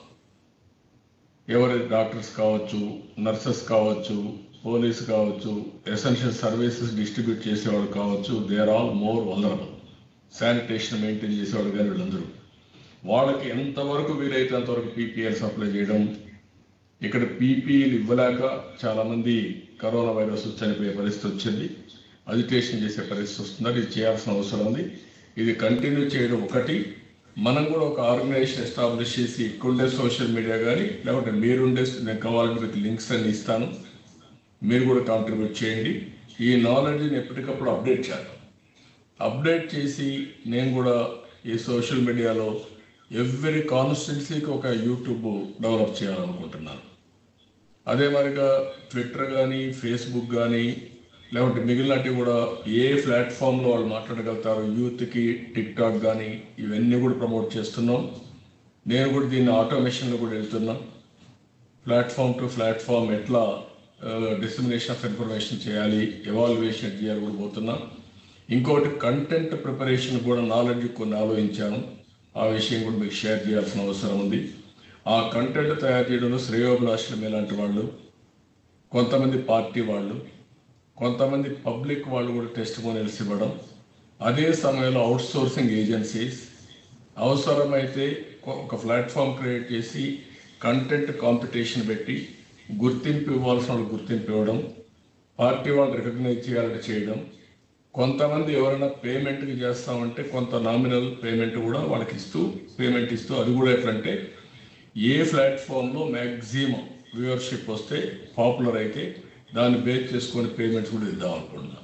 ఎవరి డాక్టర్స్ కావచ్చు నర్సెస్ కావచ్చు పోలీస్ కావచ్చు ఎసెన్షియల్ సర్వీసెస్ డిస్ట్రిబ్యూట్ చేసేవాళ్ళు కావచ్చు they are all more vulnerable sanitation maintain చేసేవాళ్ళు కానీ వీళ్ళందరూ వాళ్ళకి ఎంతవరకు వీలైతే అంతవరకు పీపీఎల్ సప్లై చేయడం ఇక్కడ పీపీఎల్ ఇవ్వలేక చాలామంది కరోనా వైరస్ చనిపోయే పరిస్థితి వచ్చింది అజిటేషన్ చేసే పరిస్థితి వస్తుంది ఇది చేయాల్సిన అవసరం ఉంది ఇది కంటిన్యూ చేయడం ఒకటి మనం కూడా ఒక ఆర్గనైజేషన్ ఎస్టాబ్లిష్ చేసి ఇక్కడుండే సోషల్ మీడియా కానీ లేకపోతే మీరుండే నేను కావాలంటే మీకు లింక్స్ అన్ని ఇస్తాను మీరు కూడా కాంట్రిబ్యూట్ చేయండి ఈ నాలెడ్జ్ని ఎప్పటికప్పుడు అప్డేట్ చేద్దాం అప్డేట్ చేసి నేను కూడా ఈ సోషల్ మీడియాలో ఎవ్రీ కాన్స్టిట్యున్సీకి ఒక యూట్యూబ్ డెవలప్ చేయాలనుకుంటున్నాను అదే మరిగా ట్విట్టర్ కానీ ఫేస్బుక్ కానీ లేకుంటే మిగిలినవి కూడా ఏ ప్లాట్ఫామ్లో వాళ్ళు మాట్లాడగలుగుతారు యూత్కి టిక్ టాక్ కానీ ఇవన్నీ కూడా ప్రమోట్ చేస్తున్నాం నేను కూడా దీన్ని ఆటోమేషన్లో కూడా వెళ్తున్నాం ప్లాట్ఫామ్ టు ప్లాట్ఫామ్ ఎట్లా డిస్క్రిమినేషన్ ఆఫ్ ఇన్ఫర్మేషన్ చేయాలి ఎవాల్యుయేషన్ చేయాలి కూడా పోతున్నాం ఇంకోటి కంటెంట్ ప్రిపరేషన్ కూడా నాలెడ్జ్ కొన్ని ఆలోచించాను ఆ విషయం కూడా మీకు షేర్ చేయాల్సిన అవసరం ఉంది ఆ కంటెంట్ తయారు చేయడంలో శ్రేయోభిలాషులు ఇలాంటి వాళ్ళు కొంతమంది పార్టీ వాళ్ళు కొంతమంది పబ్లిక్ వాళ్ళు కూడా టెస్ట్ మోనియల్స్ ఇవ్వడం అదే సమయంలో అవుట్ సోర్సింగ్ ఏజెన్సీస్ అవసరమైతే ఒక ప్లాట్ఫామ్ క్రియేట్ చేసి కంటెంట్ కాంపిటీషన్ పెట్టి గుర్తింపు ఇవ్వాల్సిన వాళ్ళు గుర్తింపు ఇవ్వడం పార్టీ వాళ్ళు రికగ్నైజ్ చేయాలని చేయడం కొంతమంది ఎవరైనా పేమెంట్కి చేస్తామంటే కొంత నామినల్ పేమెంట్ కూడా వాళ్ళకి ఇస్తూ పేమెంట్ ఇస్తూ అది కూడా ఎట్లంటే ఏ ప్లాట్ఫామ్లో మ్యాక్సిమం వ్యూవర్షిప్ వస్తే పాపులర్ అయితే దాన్ని బేస్ చేసుకొని పేమెంట్స్ కూడా ఇద్దాం అనుకుంటున్నాం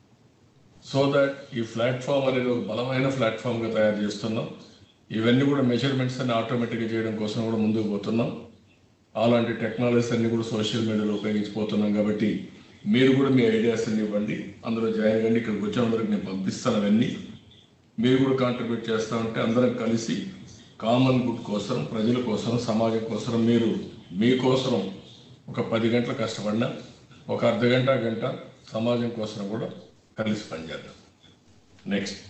సో దట్ ఈ ప్లాట్ఫామ్ అనేది ఒక బలమైన ప్లాట్ఫామ్గా తయారు చేస్తున్నాం ఇవన్నీ కూడా మెజర్మెంట్స్ అన్ని ఆటోమేటిక్గా చేయడం కోసం కూడా ముందుకు పోతున్నాం అలాంటి టెక్నాలజీస్ అన్ని కూడా సోషల్ మీడియాలో ఉపయోగించిపోతున్నాం కాబట్టి మీరు కూడా మీ ఐడియాస్ అన్ని ఇవ్వండి అందులో జాయిన్ కండి ఇక్కడికి వచ్చిన అందరికి నేను పంపిస్తాను అవన్నీ మీరు కూడా కాంట్రిబ్యూట్ చేస్తా ఉంటే అందరం కలిసి కామన్ గుడ్ కోసం ప్రజల కోసం సమాజం కోసం మీరు మీకోసం ఒక పది గంటలు కష్టపడినా ఒక అర్ధ గంట గంట సమాజం కోసం కూడా కలిసి పనిచేద్దాం నెక్స్ట్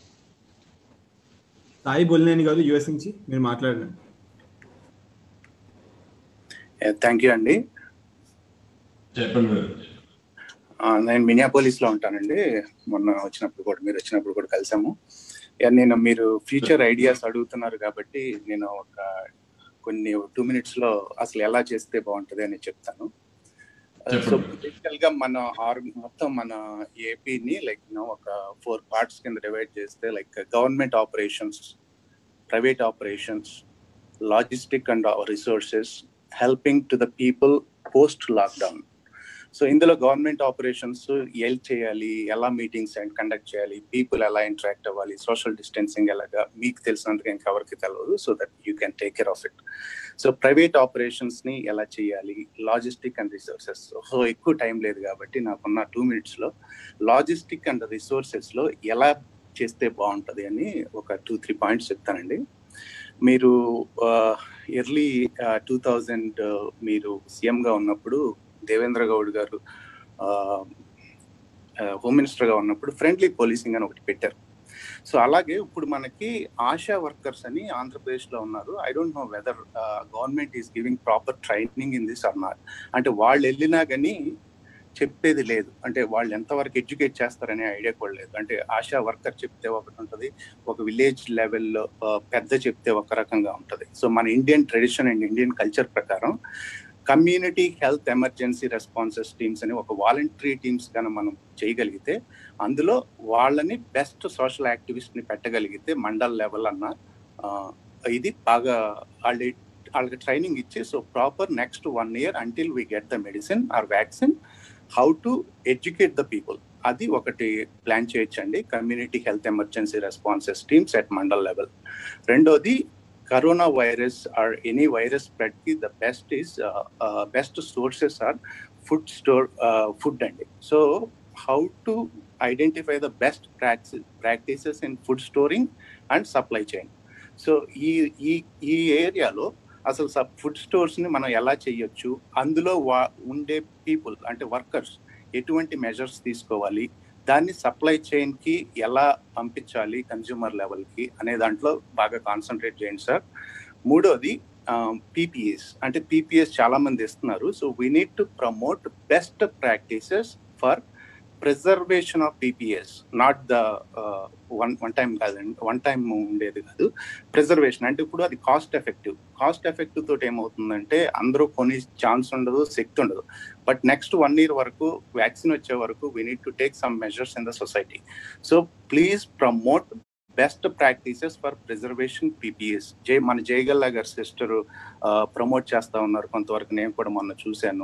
సాయి బొలినేని గారు యుఎస్ నుంచి మీరు మాట్లాడండి థ్యాంక్ యూ అండి చెప్పండి ఆ, నేను మినియాపోలిస్ లో ఉంటానండి మొన్న వచ్చినప్పుడు కూడా మీరు వచ్చినప్పుడు కూడా కలిసాము యా, నేను మీరు ఫ్యూచర్ ఐడియాస్ అడుగుతున్నారు కాబట్టి నేను ఒక కొన్ని టూ మినిట్స్ లో అసలు ఎలా చేస్తే బాగుంటది అని చెప్తాను సో బేసికల్ గా మన ఆర్ మొత్తం మన ఏపీని లైక్ ఒక ఫోర్ పార్ట్స్ కింద డివైడ్ చేస్తే like government operations private operations logistic and resources helping to the people post lockdown so ఇందులో గవర్నమెంట్ ఆపరేషన్స్ ఎల్ చేయాలి ఎలా మీటింగ్స్ అండ్ కండక్ట్ చేయాలి పీపుల్ ఎలా ఇంటరాక్ట్ అవ్వాలి సోషల్ డిస్టెన్సింగ్ ఎలాగా మీకు తెలిసినంతగా ఇంకెవరికి తెలియదు so that you can take care of it so private operations ని ఎలా చేయాలి లాజిస్టిక్ అండ్ రిసోర్సెస్ సో ఎక్కువ టైం లేదు కాబట్టి నాకున్న టూ మినిట్స్ లో లాజిస్టిక్ అండ్ రిసోర్సెస్ లో ఎలా చేస్తే బాగుంటది అని ఒక టూ త్రీ పాయింట్స్ చెప్తానండి మీరు ఎర్లీ టూ థౌజండ్ మీరు సీఎంగా ఉన్నప్పుడు దేవేంద్ర గౌడ్ గారు హోమ్ మినిస్టర్ గా ఉన్నప్పుడు ఫ్రెండ్లీ పోలీసింగ్ అని ఒకటి పెట్టారు సో అలాగే ఇప్పుడు మనకి ఆశా వర్కర్స్ అని ఆంధ్రప్రదేశ్లో ఉన్నారు I don't know whether government is giving proper training in this or not అంటే వాళ్ళు వెళ్ళినా కానీ చెప్పేది లేదు అంటే వాళ్ళు ఎంతవరకు ఎడ్యుకేట్ చేస్తారనే ఐడియా కూడా లేదు అంటే ఆశా వర్కర్ చెప్తే ఒకటి ఉంటుంది ఒక విలేజ్ లెవెల్లో పెద్ద చెప్తే ఒక రకంగా ఉంటుంది సో మన Indian tradition and Indian culture ప్రకారం community health emergency responses teams అని ఒక వాలంటరీ టీమ్స్ కనుక మనం చేయగలిగితే అందులో వాళ్ళని బెస్ట్ సోషల్ యాక్టివిస్ట్ని పెట్టగలిగితే మండల్ లెవెల్ అన్న ఆ, ఇది బాగా వాళ్ళ వాళ్ళకి ట్రైనింగ్ ఇచ్చి so proper next one year until we get the medicine or vaccine how to educate the people అది ఒకటి ప్లాన్ చేయొచ్చండి community health emergency responses teams at mandal level రెండోది corona virus are any virus spread కి the best is best sources are food store food అండి so how to identify the best practice practices in food storing and supply chain so ఈ ఈ ఈ ఏరియాలో అసలు sub food stores ని మనం ఎలా చేయొచ్చు అందులో వా ఉండే పీపుల్ అంటే వర్కర్స్ ఎటువంటి మెజర్స్ తీసుకోవాలి దాన్ని సప్లై చైన్ కి ఎలా పంపించాలి కన్జ్యూమర్ లెవెల్ కి అనే దాంట్లో బాగా కాన్సన్ట్రేట్ చేయండి సార్ మూడోది పీపీఎస్ అంటే పీపీఎస్ చాలా మంది ఇస్తున్నారు so we need to promote best practices for preservation of PPEs not the one one time కాదండి వన్ టైం ఉండేది కాదు ప్రిజర్వేషన్ అంటే ఇప్పుడు అది కాస్ట్ ఎఫెక్టివ్ కాస్ట్ ఎఫెక్టివ్ తోటి ఏమవుతుందంటే అందరూ కొని ఛాన్స్ ఉండదు శక్తి ఉండదు బట్ నెక్స్ట్ వన్ ఇయర్ వరకు వ్యాక్సిన్ వచ్చే వరకు we need to take some measures in the society so please promote best practices for preservation PPEs జై మన జయగల్లా గారి సిస్టర్ ప్రమోట్ చేస్తా ఉన్నారు కొంతవరకు నేను కూడా మొన్న చూశాను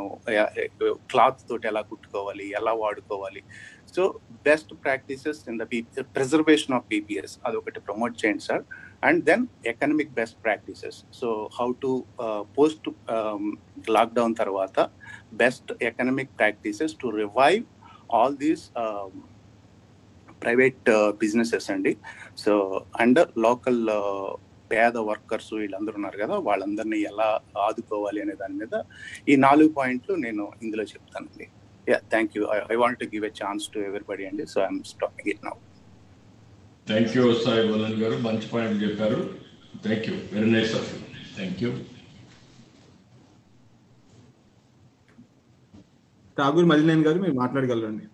క్లాత్ తోటి ఎలా కుట్టుకోవాలి ఎలా వాడుకోవాలి so best practices in the preservation of PPEs అది ఒకటి ప్రమోట్ చేయండి sir and then economic best practices so how to post lockdown తర్వాత best economic practices to revive all these private businesses అండి సో అండ్ లోకల్ పేద workers వీళ్ళందరూ ఉన్నారు కదా వాళ్ళందరినీ ఎలా ఆదుకోవాలి అనే దాని మీద ఈ నాలుగు పాయింట్లు నేను ఇందులో చెప్తానండి yeah thank you I want to give a chance to everybody అండి so I'm stopping it now thank you Sai Bolan గారు మంచి పాయింట్ చెప్పారు thank you very nice of you thank you Tagore Malineni గారు మీరు మాట్లాడగలరండి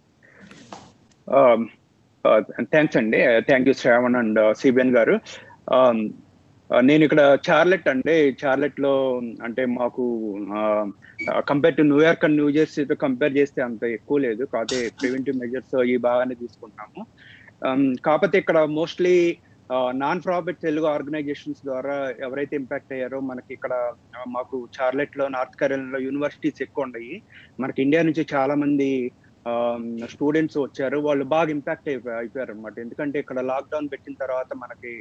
థ్యాంక్స్ అండి thank you Shravan and CBN గారు Um, uh, నేను ఇక్కడ చార్లెట్ అంటే చార్లెట్ లో అంటే మాకు compare to New York and new జెర్సీతో కంపేర్ చేస్తే అంత ఎక్కువ లేదు కాకపోతే ప్రివెంటివ్ మెజర్స్ ఈ బాగానే తీసుకుంటున్నాము Um, కాకపోతే ఇక్కడ mostly non profit Telugu organizations ద్వారా ఎవరైతే ఇంపాక్ట్ అయ్యారో మనకి ఇక్కడ ఆ, మాకు చార్లెట్ లో నార్త్ కెరోలినాలో యూనివర్సిటీస్ ఎక్కువ ఉన్నాయి మనకి ఇండియా నుంచి చాలా మంది స్టూడెంట్స్ వచ్చారు వాళ్ళు బాగా ఇంపాక్ట్ అయిపోయి అయిపోయారు అనమాట ఎందుకంటే ఇక్కడ లాక్డౌన్ పెట్టిన తర్వాత మనకి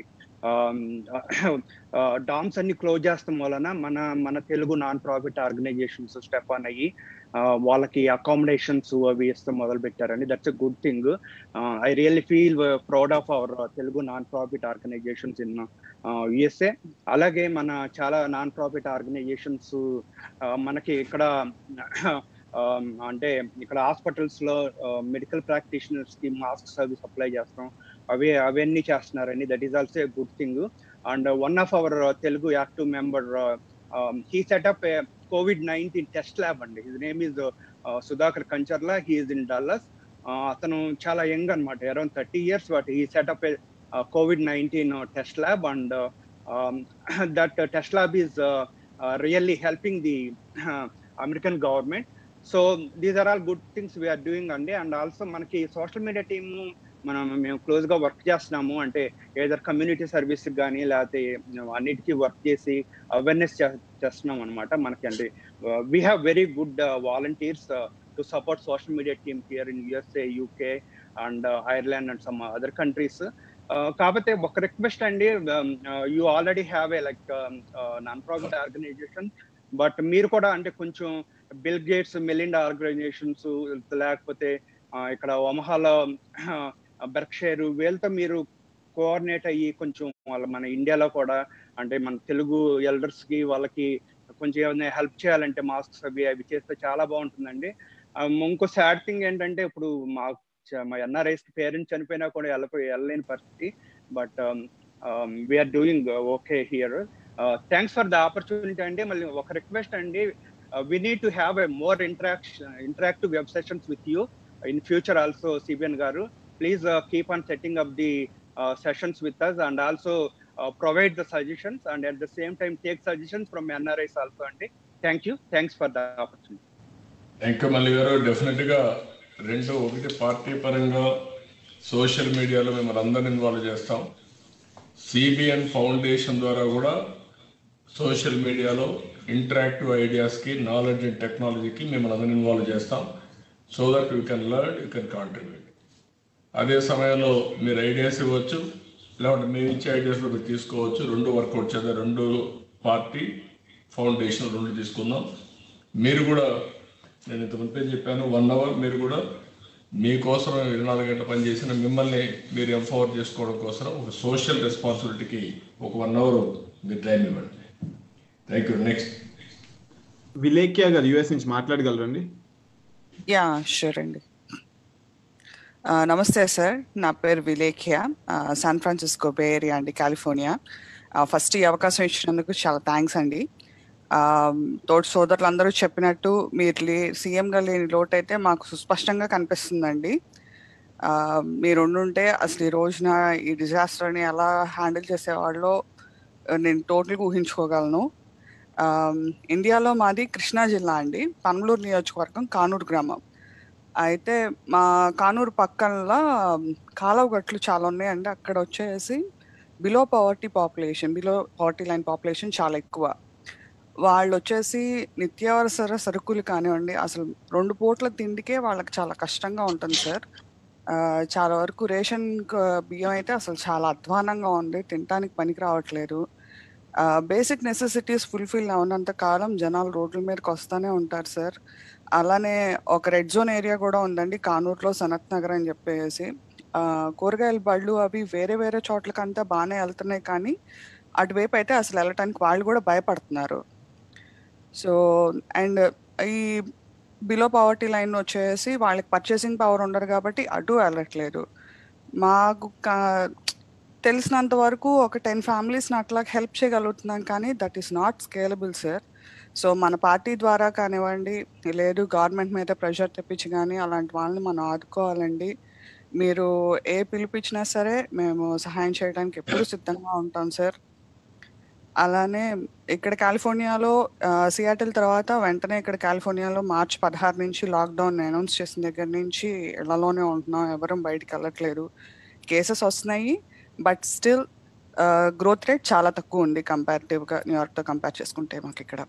డామ్స్ అన్ని క్లోజ్ చేస్తాం వలన మన మన Telugu non profit organizations step on అయ్యి ఆ, వాళ్ళకి అకామిడేషన్స్ అవి ఇస్తాం మొదలు పెట్టారండి that's a good thing I really feel proud of our Telugu non profit organizations in USA అలాగే మన చాలా నాన్ ప్రాఫిట్ ఆర్గనైజేషన్స్ మనకి ఇక్కడ um, అంటే ఇక్కడ హాస్పిటల్స్ లో మెడికల్ ప్రాక్టీషనర్స్ కి మాస్క్ అవి సప్లై చేస్తాం అవి అవన్నీ చేస్తున్నారండి that is also a good thing and one of our Telugu active member he set up a covid nineteen test lab అండి his name is Sudhakar Kancharla he is in Dallas అతను చాలా యంగ్ అనమాట around thirty years but he set up a covid nineteen test lab and that test lab is really helping the American government so these are all good things we are doing అండి and also మనకి social media team మనం మేము close గా work చేస్తున్నాము అంటే either community service కానీ లేకపోతే అన్నిటికీ వర్క్ చేసి అవేర్నెస్ చేస్తున్నాం అనమాట మనకి అంటే we have very good volunteers to support social media team here in USA UK and Ireland and some other countries కాకపోతే ఒక రిక్వెస్ట్ అండి you already have a like non profit organization but మీరు కూడా అంటే కొంచెం బిల్ గేట్స్ మెలిండా ఆర్గనైజేషన్స్ లేకపోతే ఇక్కడ ఒమహాలో Berkshire వీళ్ళతో మీరు కోఆర్డినేట్ అయ్యి కొంచెం వాళ్ళ మన ఇండియాలో కూడా అంటే మన తెలుగు ఎల్డర్స్ కి వాళ్ళకి కొంచెం ఏమైనా హెల్ప్ చేయాలంటే మాస్క్స్ అవి అవి చేస్తే చాలా బాగుంటుందండి ఇంకో సాడ్ థింగ్ ఏంటంటే ఇప్పుడు మా చ- మా ఎన్ఆర్ఐస్ పేరెంట్స్ చనిపోయినా కూడా వెళ్ళపోయి వెళ్ళలేని పరిస్థితి but we are doing okay here thanks for the opportunity అండి మళ్ళీ ఒక రిక్వెస్ట్ అండి we need to have a more interaction interactive web sessions with you in future also CBN గారు please keep on setting up the sessions with us and also provide the suggestions and at the same time take suggestions from NRIs also అండి thank you thanks for the opportunity ఇంకా మళ్ళీ గారు definite గా రెండు ఒకటి party పరంగా social మీడియాలో మిమ్మల్ని అందరిని ఇన్వాల్వ్ చేస్తాం సిబిఎన్ ఫౌండేషన్ ద్వారా కూడా సోషల్ మీడియాలో ఇంటరాక్టివ్ ఐడియాస్కి నాలెడ్జ్ అండ్ టెక్నాలజీకి మిమ్మల్ని అందరిని ఇన్వాల్వ్ చేస్తాం so that you can learn you can contribute అదే సమయంలో మీరు ఐడియాస్ ఇవ్వచ్చు లేకుంటే మేము ఇచ్చే ఐడియాస్ మీరు తీసుకోవచ్చు రెండు వర్కౌట్ చేద్దాం రెండు పార్టీ ఫౌండేషన్ రెండు తీసుకుందాం మీరు కూడా నేను ఇంత మునిపే చెప్పాను వన్ అవర్ మీరు కూడా మీకోసం ఇరవై నాలుగు గంటలు పనిచేసిన మిమ్మల్ని మీరు ఎంపవర్ చేసుకోవడం కోసం ఒక సోషల్ రెస్పాన్సిబిలిటీకి ఒక వన్ అవర్ మీరు టైం ఇవ్వండి థ్యాంక్ యూ నెక్స్ట్ విలేఖ్య గారు యుఎస్ నుంచి మాట్లాడగలరండి యా షూర్ అండి ఆ, నమస్తే సార్ నా పేరు విలేఖ్య ఆ, శాన్ ఫ్రాన్సిస్కో బే ఏరియా అండి కాలిఫోర్నియా ఆ, ఫస్ట్ ఈ అవకాశం ఇచ్చినందుకు చాలా థ్యాంక్స్ అండి ఆ, తోటి సోదరులు అందరూ చెప్పినట్టు మీరు లే సీఎంగా లేని లోటు అయితే మాకు సుస్పష్టంగా కనిపిస్తుందండి ఆ, మీరు ఉండుంటే అసలు ఈ రోజున ఈ డిజాస్టర్ని ఎలా హ్యాండిల్ చేసేవాళ్ళో ఆ, నేను టోటల్గా ఊహించుకోగలను ఆ, ఇండియాలో మాది కృష్ణా జిల్లా అండి పనమలూరు నియోజకవర్గం కానూరు గ్రామం అయితే మా కానూరు పక్కన కాలువ గట్లు చాలా ఉన్నాయండి అక్కడ వచ్చేసి below poverty population below poverty line population చాలా ఎక్కువ వాళ్ళు వచ్చేసి నిత్యావసర సరుకులు కానివ్వండి అసలు రెండు పూట్ల తిండికే వాళ్ళకి చాలా కష్టంగా ఉంటుంది సార్ ఆ, చాలా వరకు రేషన్ క- బియ్యం అయితే అసలు చాలా అధ్వానంగా ఉంది తినడానికి పనికి రావట్లేదు బేసిక్ నెసెసిటీస్ ఫుల్ఫిల్ అవునంత కాలం జనాలు రోడ్ల మీదకి వస్తూనే ఉంటారు సార్ అలానే ఒక రెడ్ జోన్ ఏరియా కూడా ఉందండి కానూరులో సనత్ నగర్ అని చెప్పేసి ఆ, కూరగాయల బళ్ళు అవి వేరే వేరే చోట్లకంతా బాగానే వెళ్తున్నాయి కానీ అటువైపు అయితే అసలు వెళ్ళటానికి వాళ్ళు కూడా భయపడుతున్నారు సో అండ్ ఈ బిలో పవర్టీ లైన్ వచ్చేసి వాళ్ళకి పర్చేసింగ్ పవర్ ఉండదు కాబట్టి అటు వెళ్ళట్లేదు మాకు కా- తెలిసినంత వరకు ఒక టెన్ ఫ్యామిలీస్ని అట్లా హెల్ప్ చేయగలుగుతున్నాం కానీ that is not scalable sir so మన పార్టీ ద్వారా కానివ్వండి లేదు గవర్నమెంట్ మీద ప్రెషర్ తెప్పించి కానీ అలాంటి వాళ్ళని మనం ఆదుకోవాలండి మీరు ఏ పిలిపించినా సరే మేము సహాయం చేయడానికి ఎప్పుడు సిద్ధంగా ఉంటాం సార్ అలానే ఇక్కడ కాలిఫోర్నియాలో సియాటిల్ తర్వాత వెంటనే ఇక్కడ కాలిఫోర్నియాలో మార్చ్ పదహారు నుంచి లాక్డౌన్ అనౌన్స్ చేసిన దగ్గర నుంచి ఇళ్లలోనే ఉంటున్నాం ఎవరూ బయటికి వెళ్ళట్లేదు కేసెస్ వస్తున్నాయి బట్ స్టిల్ గ్రోత్ రేట్ చాలా తక్కువ ఉంది కంపారిటివ్గా న్యూయార్క్తో కంపేర్ చేసుకుంటే మాకు ఇక్కడ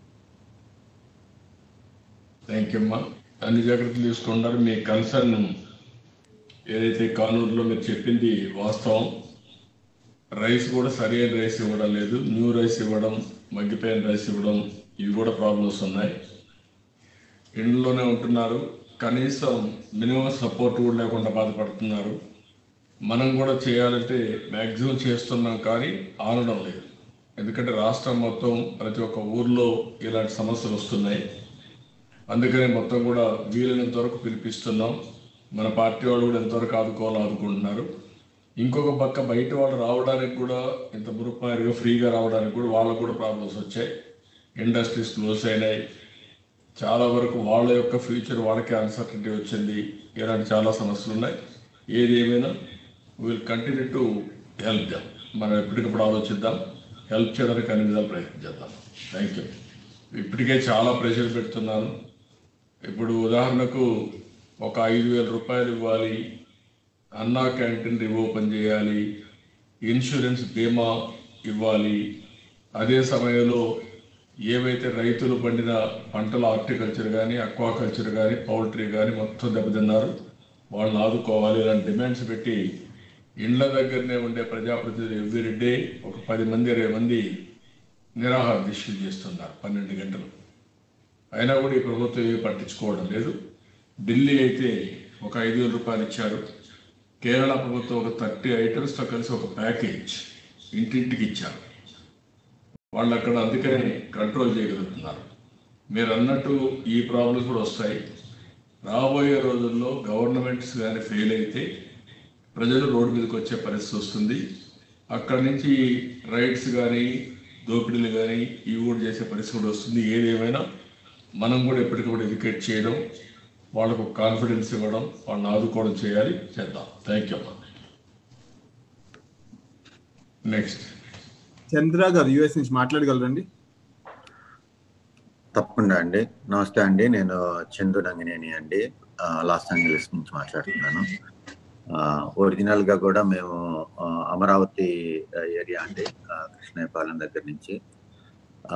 థ్యాంక్ యూ అమ్మా అన్ని జాగ్రత్తలు తీసుకున్నారు మీ కన్సర్న్ ఏదైతే కానూరులో మీరు చెప్పింది వాస్తవం రైస్ కూడా సరైన రైస్ ఇవ్వడం లేదు న్యూ రైస్ ఇవ్వడం మగ్గిపోయిన రైస్ ఇవ్వడం ఇవి కూడా ప్రాబ్లమ్స్ ఉన్నాయి ఇండ్లోనే ఉంటున్నారు కనీసం మినిమం సపోర్ట్ కూడా లేకుండా బాధపడుతున్నారు మనం కూడా చేయాలంటే మ్యాక్సిమం చేస్తున్నాం కానీ ఆనడం లేదు ఎందుకంటే రాష్ట్రం మొత్తం ప్రతి ఒక్క ఊర్లో ఇలాంటి సమస్యలు వస్తున్నాయి అందుకనే మొత్తం కూడా వీలైనంత వరకు పిలిపిస్తున్నాం మన పార్టీ వాళ్ళు కూడా ఎంతవరకు ఆదుకోవాలో ఆదుకుంటున్నారు ఇంకొక పక్క బయట వాళ్ళు రావడానికి కూడా ఇంత మురుపారిగా ఫ్రీగా రావడానికి కూడా వాళ్ళకు కూడా ప్రాబ్లమ్స్ వచ్చాయి ఇండస్ట్రీస్ క్లోజ్ అయినాయి చాలా వరకు వాళ్ళ యొక్క ఫ్యూచర్ వాళ్ళకే అన్సర్టనిటీ వచ్చింది ఇలాంటి చాలా సమస్యలు ఉన్నాయి ఏది ఏమైనా will continue to help them మనం ఎప్పటికప్పుడు ఆలోచిద్దాం హెల్ప్ చేయడానికి అన్ని విధాలు ప్రయత్నించేద్దాం థ్యాంక్ యూ ఇప్పటికే చాలా ప్రెషర్ పెడుతున్నాను ఇప్పుడు ఉదాహరణకు ఒక ఐదు వేల రూపాయలు ఇవ్వాలి అన్నా క్యాంటీన్ రీఓపెన్ చేయాలి ఇన్సూరెన్స్ బీమా ఇవ్వాలి అదే సమయంలో ఏవైతే రైతులు పండిన పంటల హార్టికల్చర్ కానీ అక్వాకల్చర్ కానీ పౌల్ట్రీ కానీ మొత్తం దెబ్బతిన్నారు వాళ్ళని ఆదుకోవాలి ఇలాంటి డిమాండ్స్ పెట్టి ఇండ్ల దగ్గరనే ఉండే ప్రజాప్రతినిధులు ఎవ్రీ డే ఒక పది మంది ఇరవై మంది నిరాహార దీక్షలు చేస్తున్నారు పన్నెండు గంటలు అయినా కూడా ఈ ప్రభుత్వం ఏమీ పట్టించుకోవడం లేదు ఢిల్లీ అయితే ఒక ఐదు వేల రూపాయలు ఇచ్చారు కేరళ ప్రభుత్వం ఒక థర్టీ ఐటమ్స్తో కలిసి ఒక ప్యాకేజ్ ఇంటింటికి ఇచ్చారు వాళ్ళు అక్కడ అందుకని కంట్రోల్ చేయగలుగుతున్నారు మీరు అన్నట్టు ఈ ప్రాబ్లమ్స్ కూడా వస్తాయి రాబోయే రోజుల్లో గవర్నమెంట్స్ కానీ ఫెయిల్ అయితే ప్రజలు రోడ్డు మీదకి వచ్చే పరిస్థితి వస్తుంది అక్కడి నుంచి రైట్స్ కానీ దోపిడీలు కానీ ఇవి కూడా చేసే పరిస్థితి కూడా వస్తుంది ఏదేమైనా మనం కూడా ఎప్పటికప్పుడు ఎడ్యుకేట్ చేయడం వాళ్ళకు కాన్ఫిడెన్స్ ఇవ్వడం వాళ్ళని ఆదుకోవడం చేయాలి చేద్దాం థ్యాంక్ యూ అమ్మా నెక్స్ట్ చంద్ర గారు యుఎస్ నుంచి మాట్లాడగలరండి తప్పకుండా అండి నమస్తే అండి నేను చందు నంగినేని అండి ఆ, లాస్ ఏంజలస్ నుంచి మాట్లాడుతున్నాను ఒరిజినల్ గా కూడా మేము ఆ, అమరావతి ఆ, ఏరియా అండి ఆ, కృష్ణాయపాలెం దగ్గర నుంచి ఆ,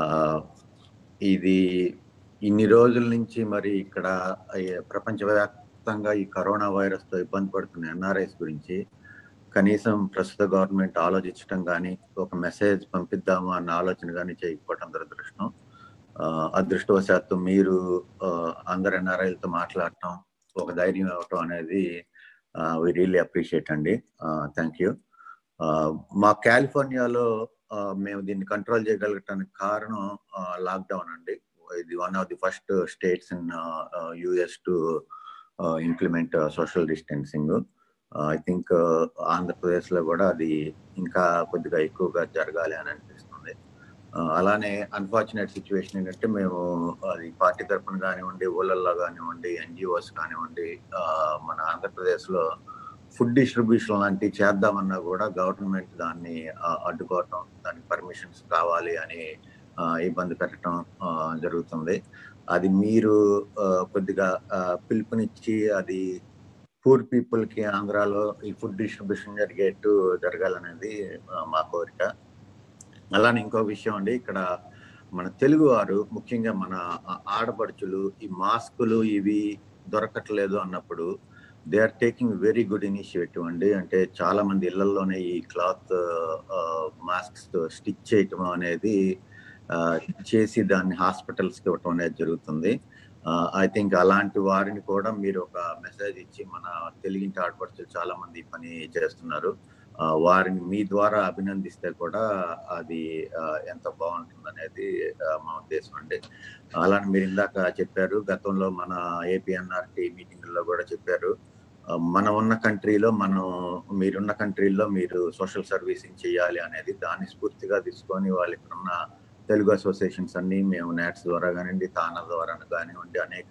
ఇది ఇన్ని రోజుల నుంచి మరి ఇక్కడ ఈ ప్రపంచవ్యాప్తంగా ఈ కరోనా వైరస్ తో ఇబ్బంది పడుతున్న ఎన్ఆర్ఐస్ గురించి కనీసం ప్రస్తుత గవర్నమెంట్ ఆలోచించడం కానీ ఒక మెసేజ్ పంపిద్దాము అన్న ఆలోచన కానీ చేయకపోవడం దురదృష్టం ఆ, అదృష్టవశాత్తు మీరు ఆ, అందరు ఎన్ఆర్ఐలతో మాట్లాడటం ఒక ధైర్యం ఇవ్వటం అనేది వి రియల్లీ అప్రిషియేట్ అండి థ్యాంక్ యూ మా కాలిఫోర్నియాలో ఆ, మేము దీన్ని కంట్రోల్ చేయగలగటానికి కారణం లాక్డౌన్ అండి ఇది one of the first states in US to implement social distancing I think Andhra Pradesh లో కూడా అది ఇంకా కొద్దిగా ఎక్కువగా జరగాలి అని అనిపిస్తుంది ఆ, అలానే అన్ఫార్చునేట్ సిచ్యువేషన్ ఏంటంటే మేము అది పార్టీ తరఫున కానివ్వండి ఊళ్ళల్లో కానివ్వండి ఎన్జిఓస్ కానివ్వండి ఆ, మన ఆంధ్రప్రదేశ్ లో ఫుడ్ డిస్ట్రిబ్యూషన్ లాంటివి చేద్దామన్నా కూడా గవర్నమెంట్ దాన్ని ఆ, అడ్డుకోవటం దానికి పర్మిషన్స్ కావాలి అని ఆ, ఇబ్బంది పెట్టడం ఆ, జరుగుతుంది అది మీరు ఆ, కొద్దిగా ఆ, పిలుపునిచ్చి అది పూర్ పీపుల్ కి ఆంధ్రాలో ఈ ఫుడ్ డిస్ట్రిబ్యూషన్ జరిగేట్టు జరగాలనేది ఆ, మా కోరిక అలానే ఇంకో విషయం అండి ఇక్కడ మన తెలుగు వారు ముఖ్యంగా మన ఆ- ఆడపడుచులు ఈ మాస్కులు ఇవి దొరకట్లేదు అన్నప్పుడు they are taking very good initiative అండి అంటే చాలా మంది ఇళ్లలోనే ఈ క్లాత్ మాస్క్స్ స్టిచ్ చేయటం అనేది ఆ, చేసి దాన్ని హాస్పిటల్స్కి ఇవ్వటం అనేది జరుగుతుంది ఐ థింక్ అలాంటి వారిని కూడా మీరు ఒక మెసేజ్ ఇచ్చి మన తెలుగింటి ఆడపడుచులు చాలా మంది ఈ పని చేస్తున్నారు ఆ, వారిని మీ ద్వారా అభినందిస్తే కూడా అది ఆ, ఎంత బాగుంటుంది అనేది మా ఉద్దేశం అండి అలానే మీరు ఇందాక చెప్పారు గతంలో మన ఏపీఎన్ఆర్టీ మీటింగ్లో కూడా చెప్పారు ఆ, మనం ఉన్న కంట్రీలో మనం మీరున్న కంట్రీలో మీరు సోషల్ సర్వీసింగ్ చేయాలి అనేది దాన్ని స్ఫూర్తిగా తీసుకొని వాళ్ళు ఇక్కడ ఉన్న తెలుగు అసోసియేషన్స్ అన్ని మేము నాట్స్ ద్వారా కానివ్వండి తానా ద్వారా కానివ్వండి అనేక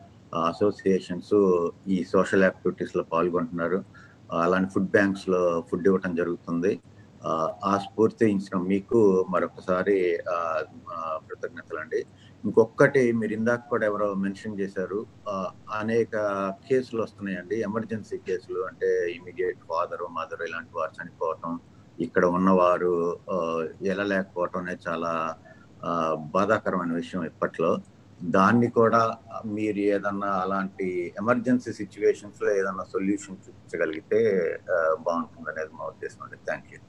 అసోసియేషన్స్ ఈ సోషల్ యాక్టివిటీస్ లో పాల్గొంటున్నారు ఆ, అలాంటి ఫుడ్ బ్యాంక్స్ లో ఫుడ్ ఇవ్వటం జరుగుతుంది ఆ, ఆ స్ఫూర్తి ఇచ్చిన మీకు మరొకసారి ఆ, ఆ, కృతజ్ఞతలండి ఇంకొకటి మీరు ఇందాక కూడా ఎవరో మెన్షన్ చేశారు ఆ, అనేక కేసులు వస్తున్నాయండి ఎమర్జెన్సీ కేసులు అంటే ఇమీడియట్ ఫాదర్ మదర్ ఇలాంటి వారు చనిపోవటం ఇక్కడ ఉన్నవారు ఆ, వెళ్ళలేకపోవటం అనేది చాలా ఆ, బాధాకరమైన విషయం ఇప్పట్లో దాన్ని కూడా మీరు ఏదన్నా అలాంటి ఎమర్జెన్సీ సిచ్యువేషన్స్ లో ఏదన్నా సొల్యూషన్ చూపించగలిగితే ఆ, బాగుంటుంది అనేది మా ఉద్దేశం అండి థ్యాంక్ యూ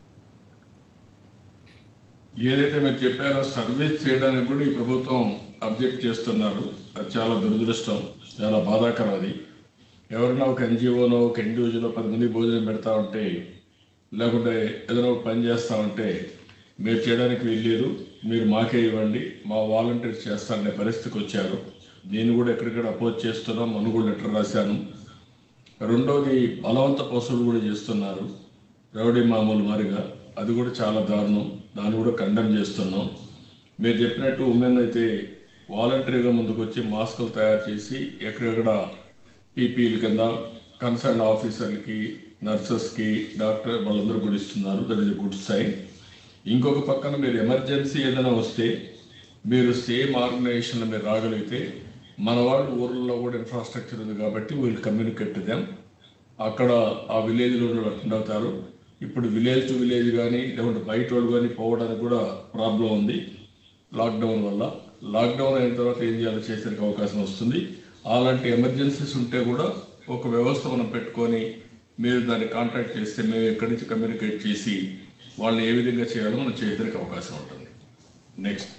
ఏదైతే మీరు చెప్పారో సర్వీస్ చేయడానికి కూడా ఈ ప్రభుత్వం అబ్జెక్ట్ చేస్తున్నారు అది చాలా దురదృష్టం చాలా బాధాకరం అది ఎవరైనా ఒక ఎన్జిఓనో ఒక ఇండివిజువల్ పది మంది భోజనం పెడతా ఉంటే లేకుంటే ఏదైనా ఒక పని చేస్తా ఉంటే మీరు చేయడానికి వీల్లేదు మీరు మాకే ఇవ్వండి మా వాలంటీర్స్ చేస్తారనే పరిస్థితికి వచ్చారు దీన్ని కూడా ఎక్కడిక్కడ అపోజ్ చేస్తున్నాం మనం కూడా లెటర్ రాశాను రెండోది బలవంత పశువులు కూడా చేస్తున్నారు రౌడీ మామూలు మారిగా అది కూడా చాలా దారుణం దాన్ని కూడా కండెమ్ చేస్తున్నాం మీరు చెప్పినట్టు ఉమెన్ అయితే వాలంటరీగా ముందుకు వచ్చి మాస్కులు తయారు చేసి ఎక్కడెక్కడ పీపీల కింద కన్సర్న్ ఆఫీసర్లకి నర్సెస్కి డాక్టర్ వాళ్ళందరూ కూడా ఇస్తున్నారు దట్ ఇస్ గుడ్ సైన్ ఇంకొక పక్కన మీరు ఎమర్జెన్సీ ఏదైనా వస్తే మీరు సేమ్ ఆర్గనైజేషన్లో మీరు రాగలిగితే మన వాళ్ళు ఊర్లలో కూడా ఇన్ఫ్రాస్ట్రక్చర్ ఉంది కాబట్టి వీళ్ళు కమ్యూనికేట్ దెమ్ అక్కడ ఆ విలేజ్లో అటెండ్ అవుతారు ఇప్పుడు విలేజ్ టు విలేజ్ కానీ లేకుంటే బయట వాళ్ళు కానీ పోవడానికి కూడా ప్రాబ్లం ఉంది లాక్డౌన్ వల్ల లాక్డౌన్ అయిన తర్వాత ఏం చేయాలో చేసేందుకు అవకాశం వస్తుంది అలాంటి ఎమర్జెన్సీస్ ఉంటే కూడా ఒక వ్యవస్థ మనం పెట్టుకొని మీరు దాన్ని కాంటాక్ట్ చేస్తే మేము ఎక్కడి నుంచి కమ్యూనికేట్ చేసి వాళ్ళని ఏ విధంగా చేయాలో మనం చేయడానికి అవకాశం ఉంటుంది నెక్స్ట్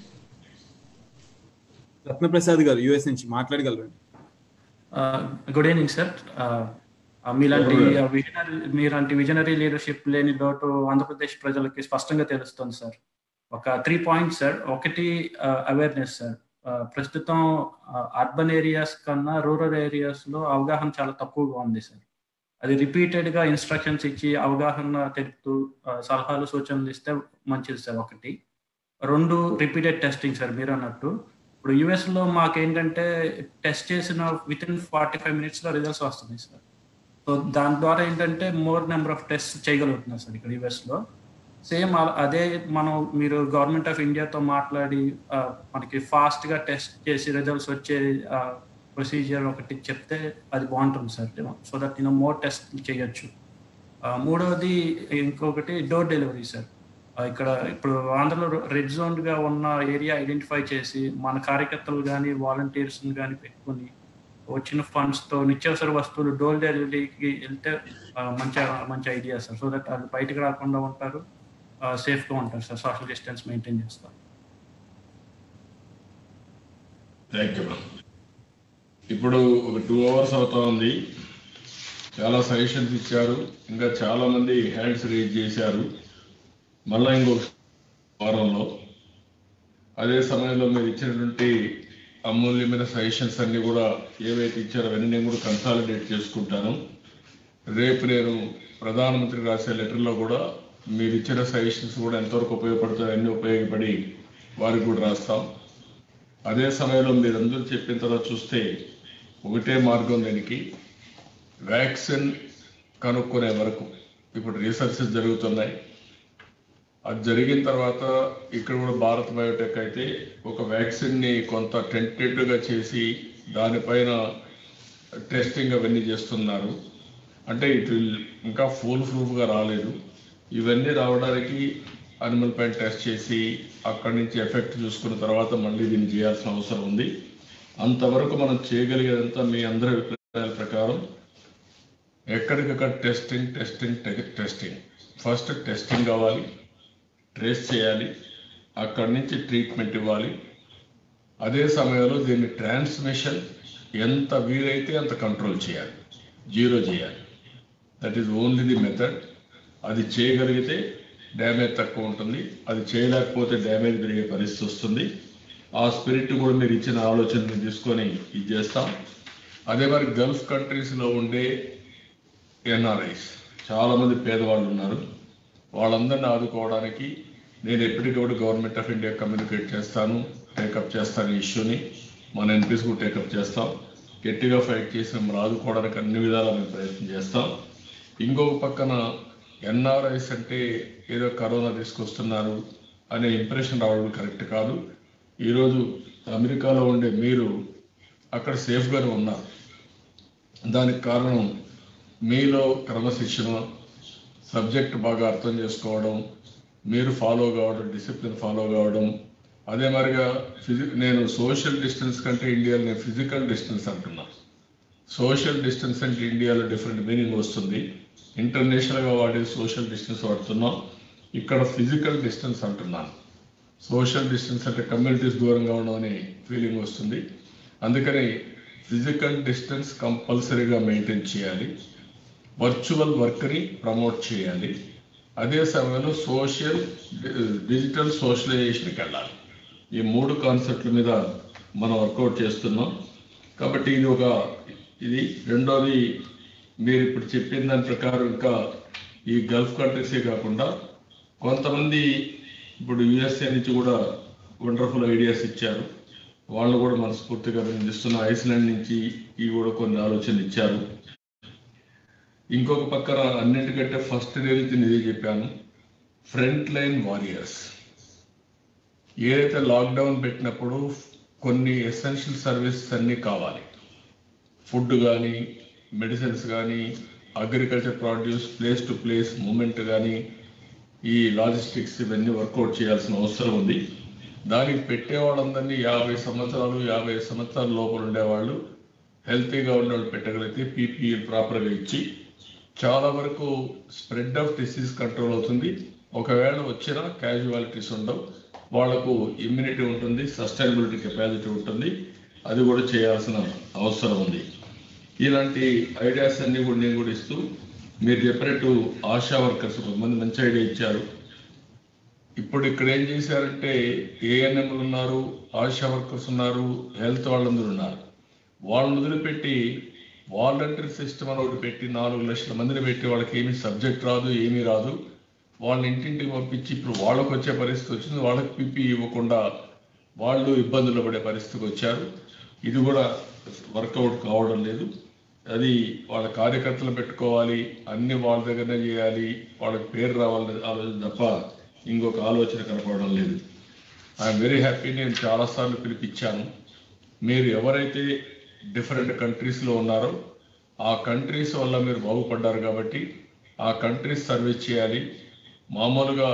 రత్నప్రసాద్ గారు యుఎస్ నుంచి మాట్లాడగలరండి గుడ్ ఈవినింగ్ సార్ మీలాంటి Good evening. విజనరీ మీలాంటి విజనరీ లీడర్షిప్ లేని లోటు ఆంధ్రప్రదేశ్ ప్రజలకి స్పష్టంగా తెలుస్తుంది సార్ ఒక త్రీ పాయింట్స్ సార్ ఒకటి అవేర్నెస్ సార్ ఆ, ప్రస్తుతం అర్బన్ ఏరియాస్ కన్నా రూరల్ ఏరియాస్లో అవగాహన చాలా తక్కువగా ఉంది సార్ అది రిపీటెడ్గా ఇన్స్ట్రక్షన్స్ ఇచ్చి అవగాహన తెలుపుతూ ఆ, సలహాలు సూచనలు ఇస్తే మంచిది సార్ ఒకటి రెండు రిపీటెడ్ టెస్టింగ్ సార్ మీరు అన్నట్టు ఇప్పుడు US లో మాకు ఏంటంటే టెస్ట్ చేసిన విత్ ఇన్ ఫార్టీ ఫైవ్ మినిట్స్లో రిజల్ట్స్ వస్తున్నాయి సార్ సో దాని ద్వారా ఏంటంటే మోర్ నెంబర్ ఆఫ్ టెస్ట్ చేయగలుగుతున్నారు సార్ ఇక్కడ US లో సేమ్ అదే మనం మీరు గవర్నమెంట్ ఆఫ్ ఇండియాతో మాట్లాడి ఆ, మనకి fast గా టెస్ట్ చేసి రిజల్ట్స్ వచ్చే ప్రొసీజర్ ఒకటి చెప్తే అది బాగుంటుంది సార్ సో దట్ నేను మోర్ టెస్ట్ చేయొచ్చు ఆ, మూడవది ఇంకొకటి డోర్ డెలివరీ సార్ ఆ, ఇక్కడ ఇప్పుడు ఆంధ్రలో రెడ్ జోన్ గా ఉన్న ఏరియా ఐడెంటిఫై చేసి మన కార్యకర్తలు కానీ వాలంటీర్స్ కానీ పెట్టుకొని వచ్చిన ఫండ్స్ తో నిత్యావసర వస్తువులు డోర్ డెలివరీకి వెళ్తే ఆ, మంచి మంచి ఐడియా సార్ సో దట్ వాళ్ళు బయటకు రాకుండా ఉంటారు సేఫ్ గా ఉంటారు సార్ సోషల్ డిస్టెన్స్ మెయింటైన్ చేస్తారు థ్యాంక్ యూ ఇప్పుడు ఒక టూ అవర్స్ అవుతా ఉంది చాలా సజెషన్స్ ఇచ్చారు ఇంకా చాలా మంది హ్యాండ్స్ రేజ్ చేశారు మళ్ళా ఇంకొక వారంలో అదే సమయంలో మీరు ఇచ్చినటువంటి అమూల్యమైన సజెషన్స్ అన్ని కూడా ఏవైతే ఇచ్చారో అవన్నీ నేను కూడా కన్సాలిడేట్ చేసుకుంటాను రేపు నేను ప్రధానమంత్రి రాసే లెటర్లో కూడా మీరు ఇచ్చిన సజెషన్స్ కూడా ఎంతవరకు ఉపయోగపడతాయో అన్ని ఉపయోగపడి వారికి కూడా రాస్తాం అదే సమయంలో మీరందరూ చెప్పిన తర్వాత చూస్తే ఒకటే మార్గం దీనికి వ్యాక్సిన్ కనుక్కునే వరకు ఇప్పుడు రీసెర్చెస్ జరుగుతున్నాయి అది జరిగిన తర్వాత ఇక్కడ కూడా భారత్ బయోటెక్ అయితే ఒక వ్యాక్సిన్ని కొంత టెంటేటివ్గా చేసి దానిపైన టెస్టింగ్ అవన్నీ చేస్తున్నారు అంటే ఇటు ఇంకా ఫుల్ ప్రూఫ్గా రాలేదు ఇవన్నీ రావడానికి అనిమల్ పైన టెస్ట్ చేసి అక్కడి నుంచి ఎఫెక్ట్ చూసుకున్న తర్వాత మళ్ళీ దీన్ని చేయాల్సిన అవసరం ఉంది అంతవరకు మనం చేయగలిగేదంతా మీ అందరి అభిప్రాయాల ప్రకారం ఎక్కడికక్కడ testing testing testing first testing కావాలి ట్రేస్ చేయాలి అక్కడి నుంచి ట్రీట్మెంట్ ఇవ్వాలి అదే సమయంలో దీన్ని ట్రాన్స్మిషన్ ఎంత వీలైతే అంత కంట్రోల్ చేయాలి జీరో చేయాలి that is only the method అది చేయగలిగితే డ్యామేజ్ తక్కువ ఉంటుంది అది చేయలేకపోతే డ్యామేజ్ పెరిగే పరిస్థితి వస్తుంది ఆ స్పిరిట్ కూడా మీరు ఇచ్చిన ఆలోచనని తీసుకొని ఇది చేస్తాం అదే మరి గల్ఫ్ కంట్రీస్లో ఉండే ఎన్ఆర్ఐస్ చాలామంది పేదవాళ్ళు ఉన్నారు వాళ్ళందరిని ఆదుకోవడానికి నేను ఎప్పటికప్పుడు గవర్నమెంట్ ఆఫ్ ఇండియా కమ్యూనికేట్ చేస్తాను టేకప్ చేస్తాను ఈ ఇష్యూని మన ఎన్పీస్ కూడా టేకప్ చేస్తాం గట్టిగా ఫైట్ చేసి మిమ్మల్ని ఆదుకోవడానికి అన్ని విధాలా మేము ప్రయత్నం చేస్తాం ఇంకొక పక్కన ఎన్ఆర్ఐస్ అంటే ఏదో కరోనా తీసుకొస్తున్నారు అనే ఇంప్రెషన్ రావడం కరెక్ట్ కాదు ఈరోజు అమెరికాలో ఉండే మీరు అక్కడ సేఫ్గానే ఉన్నారు దానికి కారణం మీలో క్రమశిక్షణ సబ్జెక్ట్ బాగా అర్థం చేసుకోవడం మీరు ఫాలో కావడం డిసిప్లిన్ ఫాలో కావడం అదే మరిగా ఫిజి నేను సోషల్ డిస్టెన్స్ కంటే ఇండియాలో నేను ఫిజికల్ డిస్టెన్స్ అంటున్నా సోషల్ డిస్టెన్స్ అంటే ఇండియాలో డిఫరెంట్ మీనింగ్ వస్తుంది ఇంటర్నేషనల్గా వాడే సోషల్ డిస్టెన్స్ వాడుతున్నాం ఇక్కడ ఫిజికల్ డిస్టెన్స్ అంటున్నాను సోషల్ డిస్టెన్స్ అంటే కమ్యూనిటీస్ దూరంగా ఉండడం అనే ఫీలింగ్ వస్తుంది అందుకని ఫిజికల్ డిస్టెన్స్ కంపల్సరీగా మెయింటైన్ చేయాలి వర్చువల్ వర్క్ని ప్రమోట్ చేయాలి అదే సమయంలో సోషల్ డిజిటల్ సోషలైజేషన్కి వెళ్ళాలి ఈ మూడు కాన్సెప్ట్ల మీద మనం వర్కౌట్ చేస్తున్నాం కాబట్టి ఇది ఒక ఇది రెండోది మీరు ఇప్పుడు చెప్పిన దాని ప్రకారం ఇంకా ఈ గల్ఫ్ కంట్రీసే కాకుండా కొంతమంది ఇప్పుడు యుఎస్ఏ నుంచి కూడా వండర్ఫుల్ ఐడియాస్ ఇచ్చారు వాళ్ళు కూడా మనస్ఫూర్తిగా నిందిస్తున్న ఐస్లాండ్ నుంచి ఈ కూడా కొన్ని ఆలోచనలు ఇచ్చారు ఇంకొక పక్కన అన్నిటికంటే ఫస్ట్ నేను ఇదే చెప్పాను ఫ్రంట్ లైన్ వారియర్స్ ఏదైతే లాక్డౌన్ పెట్టినప్పుడు కొన్ని ఎసెన్షియల్ సర్వీసెస్ అన్నీ కావాలి ఫుడ్ కానీ మెడిసిన్స్ కానీ agriculture produce place to place movement కానీ ఈ లాజిస్టిక్స్ ఇవన్నీ వర్కౌట్ చేయాల్సిన అవసరం ఉంది దానికి పెట్టే వాళ్ళందరినీ యాభై సంవత్సరాలు యాభై సంవత్సరాల లోపల ఉండేవాళ్ళు హెల్తీగా ఉండేవాళ్ళు పెట్టగలిగితే పీపీఈ ప్రాపర్గా ఇచ్చి చాలా వరకు స్ప్రెడ్ ఆఫ్ డిసీజ్ కంట్రోల్ అవుతుంది ఒకవేళ వచ్చినా క్యాజువాలిటీస్ ఉండవు వాళ్లకు ఇమ్యూనిటీ ఉంటుంది సస్టైనబిలిటీ కెపాసిటీ ఉంటుంది అది కూడా చేయాల్సిన అవసరం ఉంది ఇలాంటి ఐడియాస్ అన్ని కూడా నేను కూడా ఇస్తూ మీరు చెప్పినట్టు ఆశా వర్కర్స్ కొంతమంది మంచి ఐడియా ఇచ్చారు ఇప్పుడు ఇక్కడ ఏం చేశారంటే ఏఎన్ఎంలు ఉన్నారు ఆశా వర్కర్స్ ఉన్నారు హెల్త్ వాళ్ళందరూ ఉన్నారు వాళ్ళని వదిలిపెట్టి వాలంటరీ సిస్టమ్ అని ఒకటి పెట్టి నాలుగు లక్షల మందిని పెట్టి వాళ్ళకి ఏమీ సబ్జెక్ట్ రాదు ఏమీ రాదు వాళ్ళని ఇంటింటికి పంపించి ఇప్పుడు వాళ్ళకు వచ్చే పరిస్థితి వచ్చింది వాళ్ళకి పిపి ఇవ్వకుండా వాళ్ళు ఇబ్బందులు పడే పరిస్థితికి వచ్చారు ఇది కూడా వర్కౌట్ కావడం లేదు అది వాళ్ళ కార్యకర్తలు పెట్టుకోవాలి అన్ని వాళ్ళ దగ్గరనే చేయాలి వాళ్ళకి పేరు రావాలని ఆలోచన తప్ప ఇంకొక ఆలోచన కనపడడం లేదు ఐఎమ్ వెరీ హ్యాపీ నేను చాలాసార్లు పిలిపించాను మీరు ఎవరైతే డిఫరెంట్ కంట్రీస్లో ఉన్నారో ఆ కంట్రీస్ వల్ల మీరు బాగుపడ్డారు కాబట్టి ఆ కంట్రీస్ సర్వీస్ చేయాలి మామూలుగా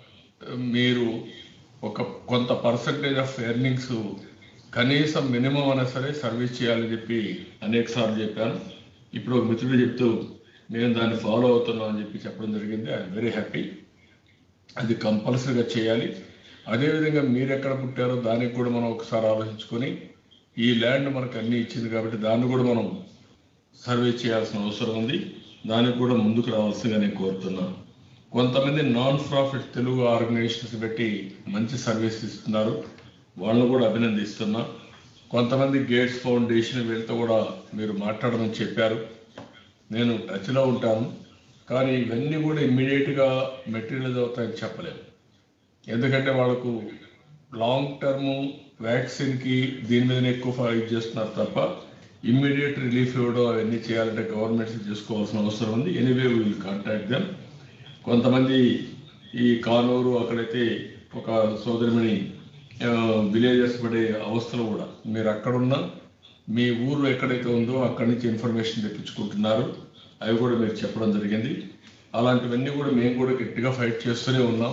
మీరు ఒక కొంత పర్సంటేజ్ ఆఫ్ ఎర్నింగ్స్ కనీసం మినిమం అయినా సరే సర్వీస్ చేయాలని చెప్పి అనేక సార్లు చెప్పాను ఇప్పుడు ఒక మిత్రుడు చెప్తూ మేము దాన్ని ఫాలో అవుతున్నాం అని చెప్పి చెప్పడం జరిగింది ఐఎమ్ వెరీ హ్యాపీ అది కంపల్సరీగా చేయాలి అదేవిధంగా మీరు ఎక్కడ పుట్టారో దానికి కూడా మనం ఒకసారి ఆలోచించుకొని ఈ ల్యాండ్ మనకు అన్ని ఇచ్చింది కాబట్టి దాన్ని కూడా మనం సర్వే చేయాల్సిన అవసరం ఉంది దానికి కూడా ముందుకు రావాల్సిందిగా నేను కోరుతున్నాను కొంతమంది నాన్ ప్రాఫిట్ తెలుగు ఆర్గనైజేషన్స్ పెట్టి మంచి సర్వీస్ ఇస్తున్నారు వాళ్ళని కూడా అభినందిస్తున్నా కొంతమంది గేట్స్ ఫౌండేషన్ వీళ్ళతో కూడా మీరు మాట్లాడమని చెప్పారు నేను టచ్లో ఉంటాను కానీ ఇవన్నీ కూడా ఇమ్మీడియట్గా మెటీరియల్ అవుతాయని చెప్పలేము ఎందుకంటే వాళ్ళకు లాంగ్ టర్మ్ వ్యాక్సిన్కి దీని మీదనే ఎక్కువ ఫైట్ చేస్తున్నారు తప్ప ఇమ్మీడియట్ రిలీఫ్ ఇవ్వడం అవన్నీ చేయాలంటే గవర్నమెంట్స్ చేసుకోవాల్సిన అవసరం ఉంది ఎనీవే విల్ కాంటాక్ట్ దెమ్ కొంతమంది ఈ కానూరు అక్కడైతే ఒక సోదరిమణి విలేజెస్ పడే అవస్థలు కూడా మీరు అక్కడున్న మీ ఊరు ఎక్కడైతే ఉందో అక్కడి నుంచి ఇన్ఫర్మేషన్ తెప్పించుకుంటున్నారు అవి కూడా మీరు చెప్పడం జరిగింది అలాంటివన్నీ కూడా మేము కూడా గట్టిగా ఫైట్ చేస్తూనే ఉన్నాం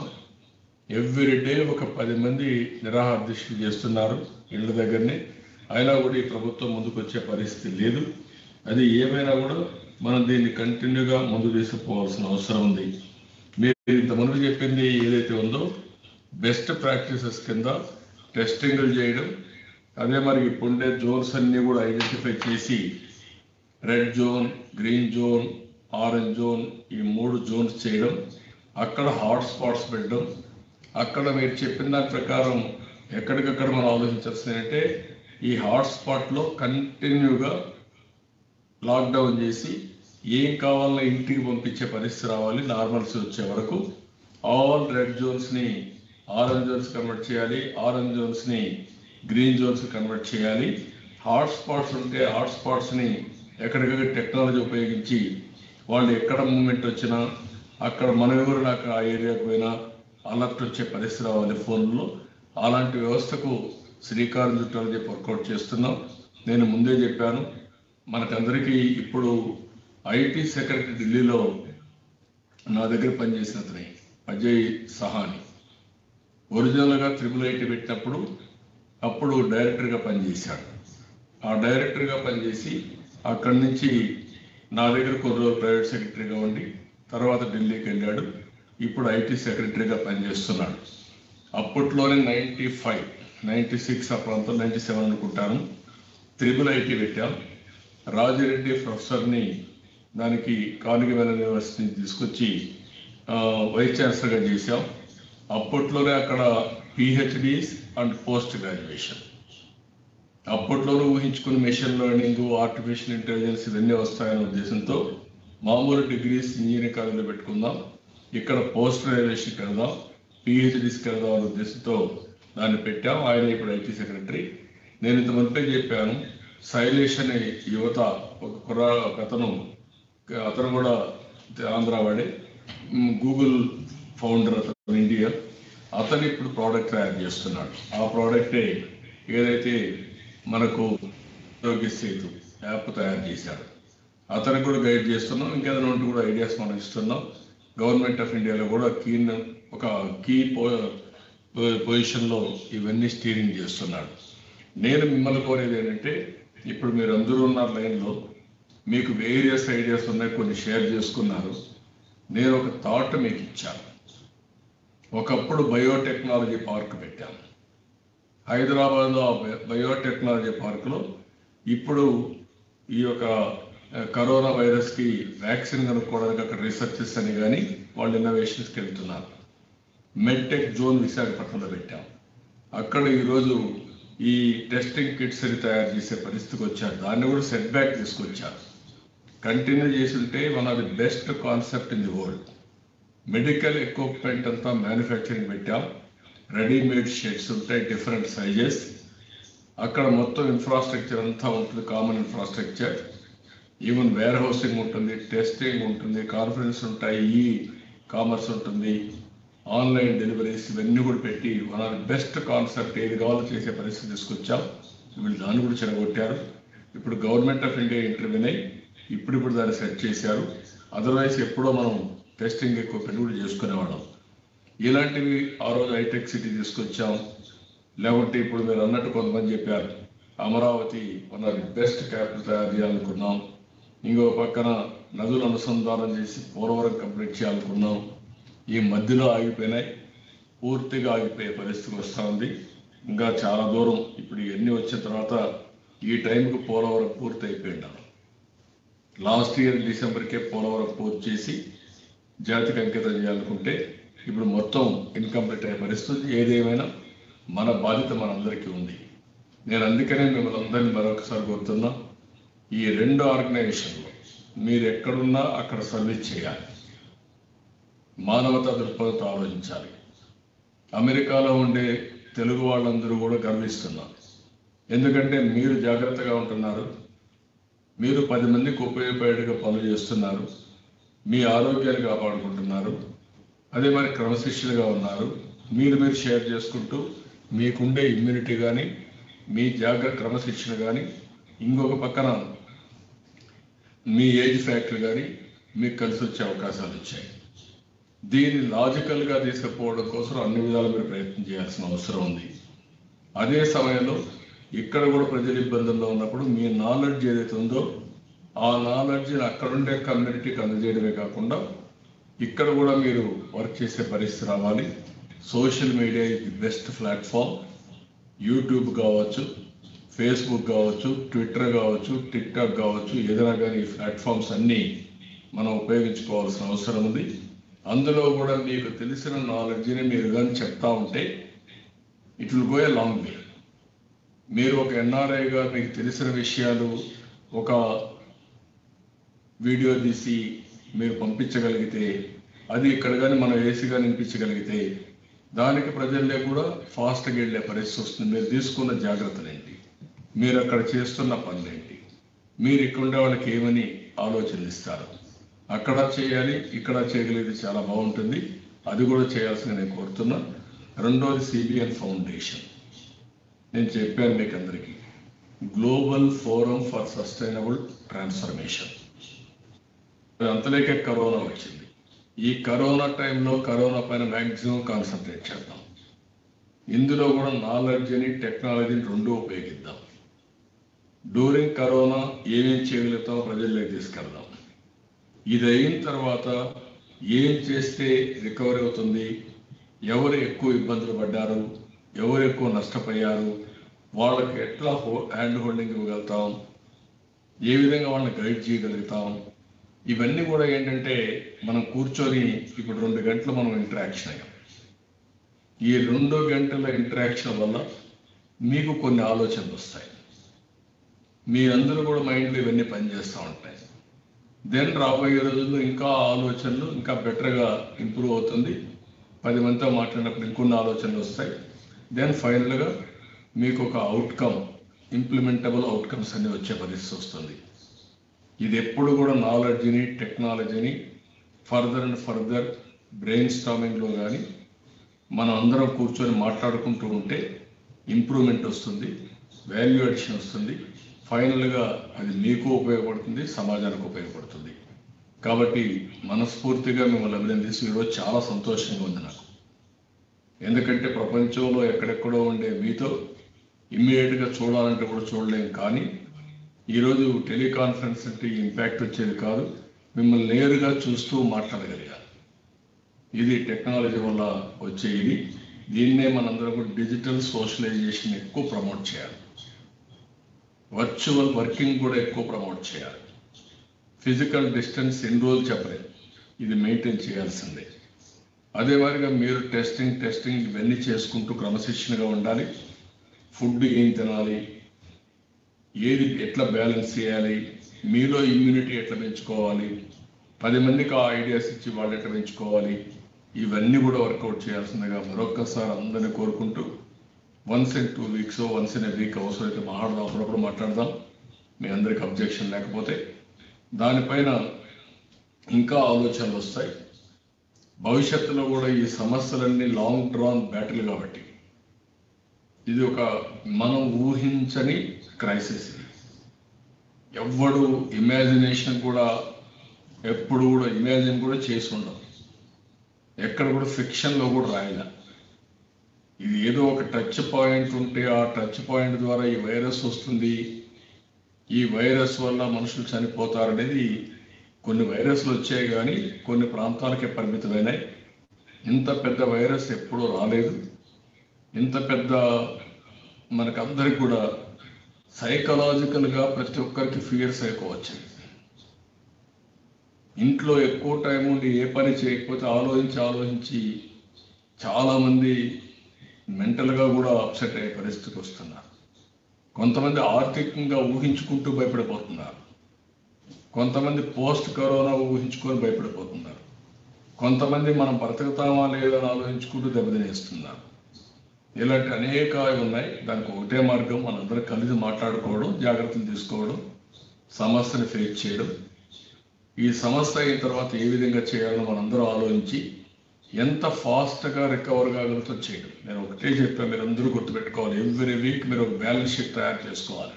ఎవ్రీ డే ఒక పది మంది నిరాహార దీక్షలు చేస్తున్నారు ఇళ్ళ దగ్గరనే అయినా కూడా ఈ ప్రభుత్వం ముందుకు వచ్చే పరిస్థితి లేదు అది ఏమైనా కూడా మనం దీన్ని కంటిన్యూగా ముందు తీసుకుపోవాల్సిన అవసరం ఉంది మీరు ఇంత ముందు చెప్పింది ఏదైతే ఉందో బెస్ట్ ప్రాక్టీసెస్ కింద టెస్టింగ్లు చేయడం అదే మరి ఇప్పుండే జోన్స్ అన్ని కూడా ఐడెంటిఫై చేసి red zone green zone orange zone ఈ మూడు జోన్స్ చేయడం అక్కడ హాట్ స్పాట్స్ పెట్టడం అక్కడ మీరు చెప్పిన దాని ప్రకారం ఎక్కడికక్కడ మనం ఆలోచించాల్సింది అంటే ఈ హాట్ స్పాట్లో కంటిన్యూగా లాక్డౌన్ చేసి ఏం కావాలన్నా ఇంటికి పంపించే పరిస్థితి రావాలి నార్మల్స్ వచ్చే వరకు ఆల్ రెడ్ జోన్స్ని ఆరెంజ్ జోన్స్ కన్వర్ట్ చేయాలి ఆరెంజ్ జోన్స్ని గ్రీన్ జోన్స్ కన్వర్ట్ చేయాలి హాట్ స్పాట్స్ ఉంటే హాట్ స్పాట్స్ని ఎక్కడికక్కడ టెక్నాలజీ ఉపయోగించి వాళ్ళు ఎక్కడ మూమెంట్ వచ్చినా అక్కడ మన ఎవరు నాకు ఆ ఏరియాకు పోయినా అలర్ట్ వచ్చే పరిస్థితి రావాలి ఫోన్లో అలాంటి వ్యవస్థకు శ్రీకారం చుట్టాలని చెప్పి వర్కౌట్ చేస్తున్నాం నేను ముందే చెప్పాను మనకందరికీ ఇప్పుడు ఐటీ సెక్రటరీ ఢిల్లీలో నా దగ్గర పనిచేసిన అతని అజయ్ సహాని ఒరిజినల్గా త్రిబుల్ ఐటీ పెట్టినప్పుడు అప్పుడు డైరెక్టర్గా పనిచేశాడు ఆ డైరెక్టర్గా పనిచేసి అక్కడి నుంచి నా దగ్గర కొన్ని రోజులు ప్రైవేట్ సెక్రటరీగా ఉండి తర్వాత ఢిల్లీకి వెళ్ళాడు ఇప్పుడు ఐటీ సెక్రటరీగా పనిచేస్తున్నాడు అప్పట్లోనే నైంటీ ఫైవ్ నైంటీ సిక్స్ ఆ ప్రాంతం నైంటీ సెవెన్ అనుకుంటాను త్రిబుల్ ఐటీ పెట్టాం రాజిరెడ్డి ప్రొఫెసర్ని దానికి కానిగవేల యూనివర్సిటీ తీసుకొచ్చి ఆ, వైస్ ఛాన్సలర్గా చేశాం అప్పట్లోనే అక్కడ పిహెచ్డీస్ అండ్ పోస్ట్ గ్రాడ్యుయేషన్ అప్పట్లోనే ఊహించుకుని మెషిన్ లెర్నింగ్ ఆర్టిఫిషియల్ ఇంటెలిజెన్స్ ఇవన్నీ వస్తాయనే ఉద్దేశంతో మామూలు డిగ్రీస్ ఇంజనీరింగ్ కాలేజీలో పెట్టుకుందాం ఇక్కడ పోస్ట్ గ్రాడ్యుయేషన్కి వెళ్దాం పిహెచ్డీస్కి వెళ్దాం అనే ఉద్దేశంతో దాన్ని పెట్టాం ఆయన ఇప్పుడు ఐటీ సెక్రటరీ నేను ఇంత మునిపే చెప్పాను శైలేష్ అనే యువత ఒక కుర్ర ఒక అతను అతను కూడా ఆంధ్ర వాడే మ్, గూగుల్ ఫౌండర్ అతను ఇండియా అతను ఇప్పుడు ప్రోడక్ట్ తయారు చేస్తున్నాడు ఆ ప్రోడక్టే ఏదైతే మనకు ఆరోగ్య సేతు యాప్ తయారు చేశాడు అతనికి కూడా గైడ్ చేస్తున్నాం ఇంకేదైనా ఉంటే కూడా ఐడియాస్ మనం ఇస్తున్నాం గవర్నమెంట్ ఆఫ్ ఇండియాలో కూడా కీ ఒక కీ పొజిషన్లో ఇవన్నీ స్టీరింగ్ చేస్తున్నాడు నేను మిమ్మల్ని కోరేది ఏంటంటే ఇప్పుడు మీరు అందరూ ఉన్నారు లైన్లో మీకు వేరియస్ ఐడియాస్ ఉన్నాయి కొన్ని షేర్ చేసుకున్నారు నేను ఒక థాట్ మీకు ఇచ్చాను ఒకప్పుడు బయోటెక్నాలజీ పార్క్ పెట్టాను హైదరాబాద్లో ఆ బయ- బయోటెక్నాలజీ పార్కులో ఇప్పుడు ఈ యొక్క ఆ, కరోనా వైరస్కి వ్యాక్సిన్ కనుక్కోవడానికి అక్కడ రీసెర్చెస్ అని కానీ వాళ్ళు ఇన్నోవేషన్స్కి వెళ్తున్నారు మెడ్టెక్ జోన్ విశాఖపట్నంలో పెట్టాం అక్కడ ఈరోజు ఈ టెస్టింగ్ కిట్స్ అని తయారు చేసే పరిస్థితికి వచ్చారు దాన్ని కూడా సెట్ బ్యాక్ తీసుకొచ్చారు కంటిన్యూ చేసి ఉంటే one of the best concept in the world medical equipment అంతా మ్యానుఫ్యాక్చరింగ్ పెట్టాం రెడీమేడ్ షెడ్స్ ఉంటాయి డిఫరెంట్ సైజెస్ అక్కడ మొత్తం ఇన్ఫ్రాస్ట్రక్చర్ అంతా ఉంటుంది common infrastructure even where housing ఉంటుంది టెస్టింగ్ ఉంటుంది కాన్ఫరెన్స్ ఉంటాయి ఈ కామర్స్ ఉంటుంది ఆన్లైన్ డెలివరీస్ ఇవన్నీ కూడా పెట్టి one of the best concept ఏది కావాలో చేసే పరిస్థితి తీసుకొచ్చాం వీళ్ళు దాన్ని కూడా చెడగొట్టారు ఇప్పుడు గవర్నమెంట్ ఆఫ్ ఇండియా ఇంటర్వ్యూన్ అయ్యి ఇప్పుడిప్పుడు దాన్ని సెట్ చేశారు అదర్వైజ్ ఎప్పుడో మనం టెస్టింగ్ ఎక్విప్మెంట్ కూడా చేసుకునేవాళ్ళం ఇలాంటివి ఆ రోజు హైటెక్ సిటీ తీసుకొచ్చాం లేకుంటే ఇప్పుడు మీరు అన్నట్టు కొంతమంది చెప్పారు Amaravati one of the best capital తయారు చేయాలనుకున్నాం ఇంకో పక్కన నదులు అనుసంధానం చేసి పోలవరం కంప్లీట్ చేయాలనుకున్నాం ఈ మధ్యలో ఆగిపోయినాయి పూర్తిగా ఆగిపోయే పరిస్థితి వస్తూ ఉంది ఇంకా చాలా దూరం ఇప్పుడు ఇవన్నీ వచ్చిన తర్వాత ఈ టైంకి పోలవరం పూర్తి అయిపోయింది లాస్ట్ ఇయర్ డిసెంబర్కే పోలవరం పూర్తి చేసి జాతికి అంకితం చేయాలనుకుంటే ఇప్పుడు మొత్తం ఇన్కంప్లీట్ అయ్యే పరిస్థితి ఏదేమైనా మన బాధ్యత మనందరికీ ఉంది నేను అందుకనే మిమ్మల్ని అందరినీ మరొకసారి కోరుతున్నా ఈ రెండు ఆర్గనైజేషన్లో మీరు ఎక్కడున్నా అక్కడ సర్వీస్ చేయాలి మానవతా దృక్పథంతో ఆలోచించాలి అమెరికాలో ఉండే తెలుగు వాళ్ళందరూ కూడా గర్విస్తున్నారు ఎందుకంటే మీరు జాగ్రత్తగా ఉంటున్నారు మీరు పది మందికి ఉపయోగపడేట్టుగా పనులు చేస్తున్నారు మీ ఆరోగ్యాన్ని కాపాడుకుంటున్నారు అదే మరి క్రమశిక్షణగా ఉన్నారు మీరు మీరు షేర్ చేసుకుంటూ మీకుండే ఇమ్యూనిటీ కానీ మీ జాగ్రత్త క్రమశిక్షణ కానీ ఇంకొక పక్కన మీ ఏజ్ ఫ్యాక్టర్ కానీ మీకు కలిసి వచ్చే అవకాశాలు వచ్చాయి దీన్ని లాజికల్గా తీసుకుపోవడం కోసం అన్ని విధాలు మీరు ప్రయత్నం చేయాల్సిన అవసరం ఉంది అదే సమయంలో ఇక్కడ కూడా ప్రజలు ఇబ్బందుల్లో ఉన్నప్పుడు మీ నాలెడ్జ్ ఏదైతే ఉందో ఆ నాలెడ్జ్ని అక్కడుండే కమ్యూనిటీకి అందజేయడమే కాకుండా ఇక్కడ కూడా మీరు వర్క్ చేసే పరిస్థితి రావాలి సోషల్ మీడియా ఇది బెస్ట్ ప్లాట్ఫామ్ యూట్యూబ్ కావచ్చు ఫేస్బుక్ కావచ్చు ట్విట్టర్ కావచ్చు టిక్టాక్ కావచ్చు ఏదైనా కానీ ఈ ప్లాట్ఫామ్స్ అన్నీ మనం ఉపయోగించుకోవాల్సిన అవసరం ఉంది అందులో కూడా మీకు తెలిసిన నాలెడ్జ్ని మీరు కానీ చెప్తా ఉంటే it will go a long way మీరు ఒక ఎన్ఆర్ఐగా మీకు తెలిసిన విషయాలు ఒక వీడియో తీసి మీరు పంపించగలిగితే అది ఇక్కడ కానీ మనం ఏసీ కానీ వినిపించగలిగితే దానికి ప్రజల్లో కూడా ఫాస్ట్గా వెళ్ళే పరిస్థితి వస్తుంది మీరు తీసుకున్న జాగ్రత్తలు ఏంటి మీరు అక్కడ చేస్తున్న పనులేంటి మీరు ఇక్కడ ఉండే వాళ్ళకి ఏమని ఆలోచనలు ఇస్తారు అక్కడ చేయాలి ఇక్కడ చేయగలిగితే చాలా బాగుంటుంది అది కూడా చేయాల్సిన నేను కోరుతున్నా రెండోది సిబిఎన్ ఫౌండేషన్ నేను చెప్పాను మీకు అందరికీ global forum for sustainable transformation అంతలేకే కరోనా వచ్చింది ఈ కరోనా టైంలో కరోనా పైన మ్యాక్సిమం కాన్సన్ట్రేట్ చేద్దాం ఇందులో కూడా నాలెడ్జ్ని టెక్నాలజీని రెండు ఉపయోగిద్దాం డ్యూరింగ్ కరోనా ఏమేం చేయగలుగుతాం ప్రజల్లోకి తీసుకెళ్దాం ఇది అయిన తర్వాత ఏం చేస్తే రికవరీ అవుతుంది ఎవరు ఎక్కువ ఇబ్బందులు పడ్డారు ఎవరు ఎక్కువ నష్టపోయారు వాళ్ళకి ఎట్లా హో- హ్యాండ్ హోల్డింగ్ ఇవ్వగలుగుతాం ఏ విధంగా వాళ్ళని గైడ్ చేయగలుగుతాం ఇవన్నీ కూడా ఏంటంటే మనం కూర్చొని ఇప్పుడు రెండు గంటలు మనం ఇంటరాక్షన్ అయ్యాం ఈ రెండు గంటల ఇంటరాక్షన్ వల్ల మీకు కొన్ని ఆలోచనలు వస్తాయి మీ అందరూ కూడా మైండ్లో ఇవన్నీ పనిచేస్తూ ఉంటాయి దెన్ రాబోయే రోజుల్లో ఇంకా ఆలోచనలు ఇంకా బెటర్గా ఇంప్రూవ్ అవుతుంది పది మందితో మాట్లాడినప్పుడు ఇంకొన్ని ఆలోచనలు వస్తాయి దెన్ ఫైనల్గా మీకు ఒక అవుట్కమ్ ఇంప్లిమెంటబుల్ అవుట్కమ్స్ అన్ని వచ్చే పరిస్థితి వస్తుంది ఇది ఎప్పుడు కూడా నాలెడ్జ్ని టెక్నాలజీని ఫర్దర్ అండ్ ఫర్దర్ బ్రెయిన్ స్టామింగ్లో కానీ మనం అందరం కూర్చొని మాట్లాడుకుంటూ ఉంటే ఇంప్రూవ్మెంట్ వస్తుంది వాల్యూ అడిషన్ వస్తుంది ఫైనల్గా అది మీకు ఉపయోగపడుతుంది సమాజానికి ఉపయోగపడుతుంది కాబట్టి మనస్ఫూర్తిగా మిమ్మల్ని అభినందిస్తూ ఈరోజు చాలా సంతోషంగా ఉంది నాకు ఎందుకంటే ప్రపంచంలో ఎక్కడెక్కడో ఉండే మీతో ఇమ్మీడియట్గా చూడాలంటే కూడా చూడలేం కానీ ఈరోజు టెలికాన్ఫరెన్స్ అంటే ఈ ఇంపాక్ట్ వచ్చేది కాదు మిమ్మల్ని నేరుగా చూస్తూ మాట్లాడగలిగారు ఇది టెక్నాలజీ వల్ల వచ్చే ఇది దీన్నే మనందరం కూడా డిజిటల్ సోషలైజేషన్ ఎక్కువ ప్రమోట్ చేయాలి వర్చువల్ వర్కింగ్ కూడా ఎక్కువ ప్రమోట్ చేయాలి ఫిజికల్ డిస్టెన్స్ ఎన్ని రోజులు చెప్పలేదు ఇది మెయింటైన్ చేయాల్సిందే అదే మాదిరిగా మీరు టెస్టింగ్ టెస్టింగ్ ఇవన్నీ చేసుకుంటూ క్రమశిక్షణగా ఉండాలి ఫుడ్ ఏం తినాలి ఏది ఎట్లా బ్యాలెన్స్ చేయాలి మీలో ఇమ్యూనిటీ ఎట్లా పెంచుకోవాలి పది మందికి ఆ ఐడియాస్ ఇచ్చి వాళ్ళు ఎట్లా పెంచుకోవాలి ఇవన్నీ కూడా వర్కౌట్ చేయాల్సిందిగా మరొక్కసారి అందరినీ కోరుకుంటూ once in two weeks once in a week అవసరమైతే మాట్లాడదాం అప్పుడప్పుడు మాట్లాడదాం మీ అందరికి అబ్జెక్షన్ లేకపోతే దానిపైన ఇంకా ఆలోచనలు వస్తాయి భవిష్యత్తులో కూడా ఈ సమస్యలన్నీ లాంగ్ డ్రాన్ బ్యాటిల్ కాబట్టి ఇది ఒక మనం ఊహించని క్రైసిస్ ఎవ్వడు ఇమాజినేషన్ కూడా ఎప్పుడు కూడా ఇమాజిన్ కూడా చేసి ఉండవు ఎక్కడ కూడా ఫిక్షన్లో కూడా రాయలే ఇది ఏదో ఒక టచ్ పాయింట్ ఉంటే ఆ టచ్ పాయింట్ ద్వారా ఈ వైరస్ వస్తుంది ఈ వైరస్ వల్ల మనుషులు చనిపోతారనేది కొన్ని వైరస్లు వచ్చాయి కానీ కొన్ని ప్రాంతాలకే పరిమితమైనాయి ఇంత పెద్ద వైరస్ ఎప్పుడూ రాలేదు ఇంత పెద్ద మనకందరికి కూడా సైకలాజికల్గా ప్రతి ఒక్కరికి ఫియర్స్ ఎక్కువ వచ్చాయి ఇంట్లో ఎక్కువ టైం ఉండి ఏ పని చేయకపోతే ఆలోచించి ఆలోచించి చాలామంది మెంటల్గా కూడా అప్సెట్ అయ్యే పరిస్థితికి వస్తున్నారు కొంతమంది ఆర్థికంగా ఊహించుకుంటూ భయపడిపోతున్నారు కొంతమంది పోస్ట్ కరోనా ఊహించుకొని భయపడిపోతున్నారు కొంతమంది మనం బ్రతుకుతామా లేదని ఆలోచించుకుంటూ దెబ్బతినేస్తున్నారు ఇలాంటి అనేక ఉన్నాయి దానికి ఒకటే మార్గం మనందరం కలిసి మాట్లాడుకోవడం జాగ్రత్తలు తీసుకోవడం సమస్యని ఫేస్ చేయడం ఈ సమస్య అయిన తర్వాత ఏ విధంగా చేయాలో మనందరం ఆలోచించి ఎంత ఫాస్ట్గా రికవర్ కాగలుగుతో చేయడం నేను ఒకటే చెప్పాను మీరు అందరూ గుర్తుపెట్టుకోవాలి ఎవ్రీ వీక్ మీరు ఒక బ్యాలెన్స్ షీట్ తయారు చేసుకోవాలి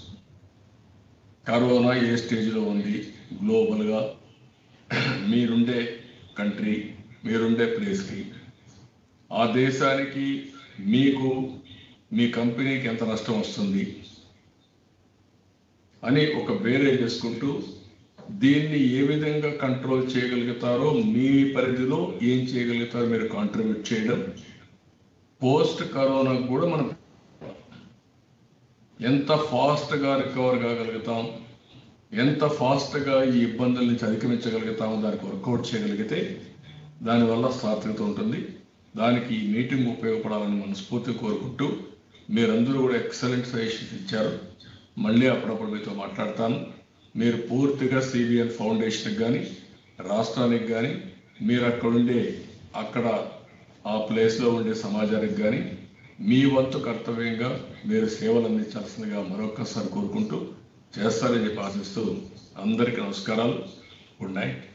కరోనా ఏ స్టేజ్లో ఉంది గ్లోబల్గా మీరుండే కంట్రీ మీరుండే ప్లేస్కి ఆ దేశానికి మీకు మీ కంపెనీకి ఎంత నష్టం వస్తుంది అని ఒక వేరే చేసుకుంటూ దీన్ని ఏ విధంగా కంట్రోల్ చేయగలుగుతారో మీ పరిధిలో ఏం చేయగలుగుతారో మీరు కాంట్రిబ్యూట్ చేయడం పోస్ట్ కరోనా కూడా మనం ఎంత ఫాస్ట్గా రికవర్ కాగలుగుతాం ఎంత ఫాస్ట్గా ఈ ఇబ్బందుల నుంచి అధిగమించగలుగుతామో దానికి వర్కౌట్ చేయగలిగితే దానివల్ల సార్థకత ఉంటుంది దానికి ఈ మీటింగ్ ఉపయోగపడాలని మనస్ఫూర్తి కోరుకుంటూ మీరందరూ కూడా ఎక్సలెంట్ సజెషన్స్ ఇచ్చారు మళ్ళీ అప్పుడప్పుడు మీతో మాట్లాడతాను మీరు పూర్తిగా సిబిఎన్ ఫౌండేషన్కి కానీ రాష్ట్రానికి కానీ మీరు అక్కడ ఉండే అక్కడ ఆ ప్లేస్లో ఉండే సమాజానికి కానీ మీ వంతు కర్తవ్యంగా మీరు సేవలు అందించాల్సిందిగా మరొకసారి కోరుకుంటూ చేస్తారని చెప్పి ఆశిస్తూ అందరికీ నమస్కారాలు గుడ్ నైట్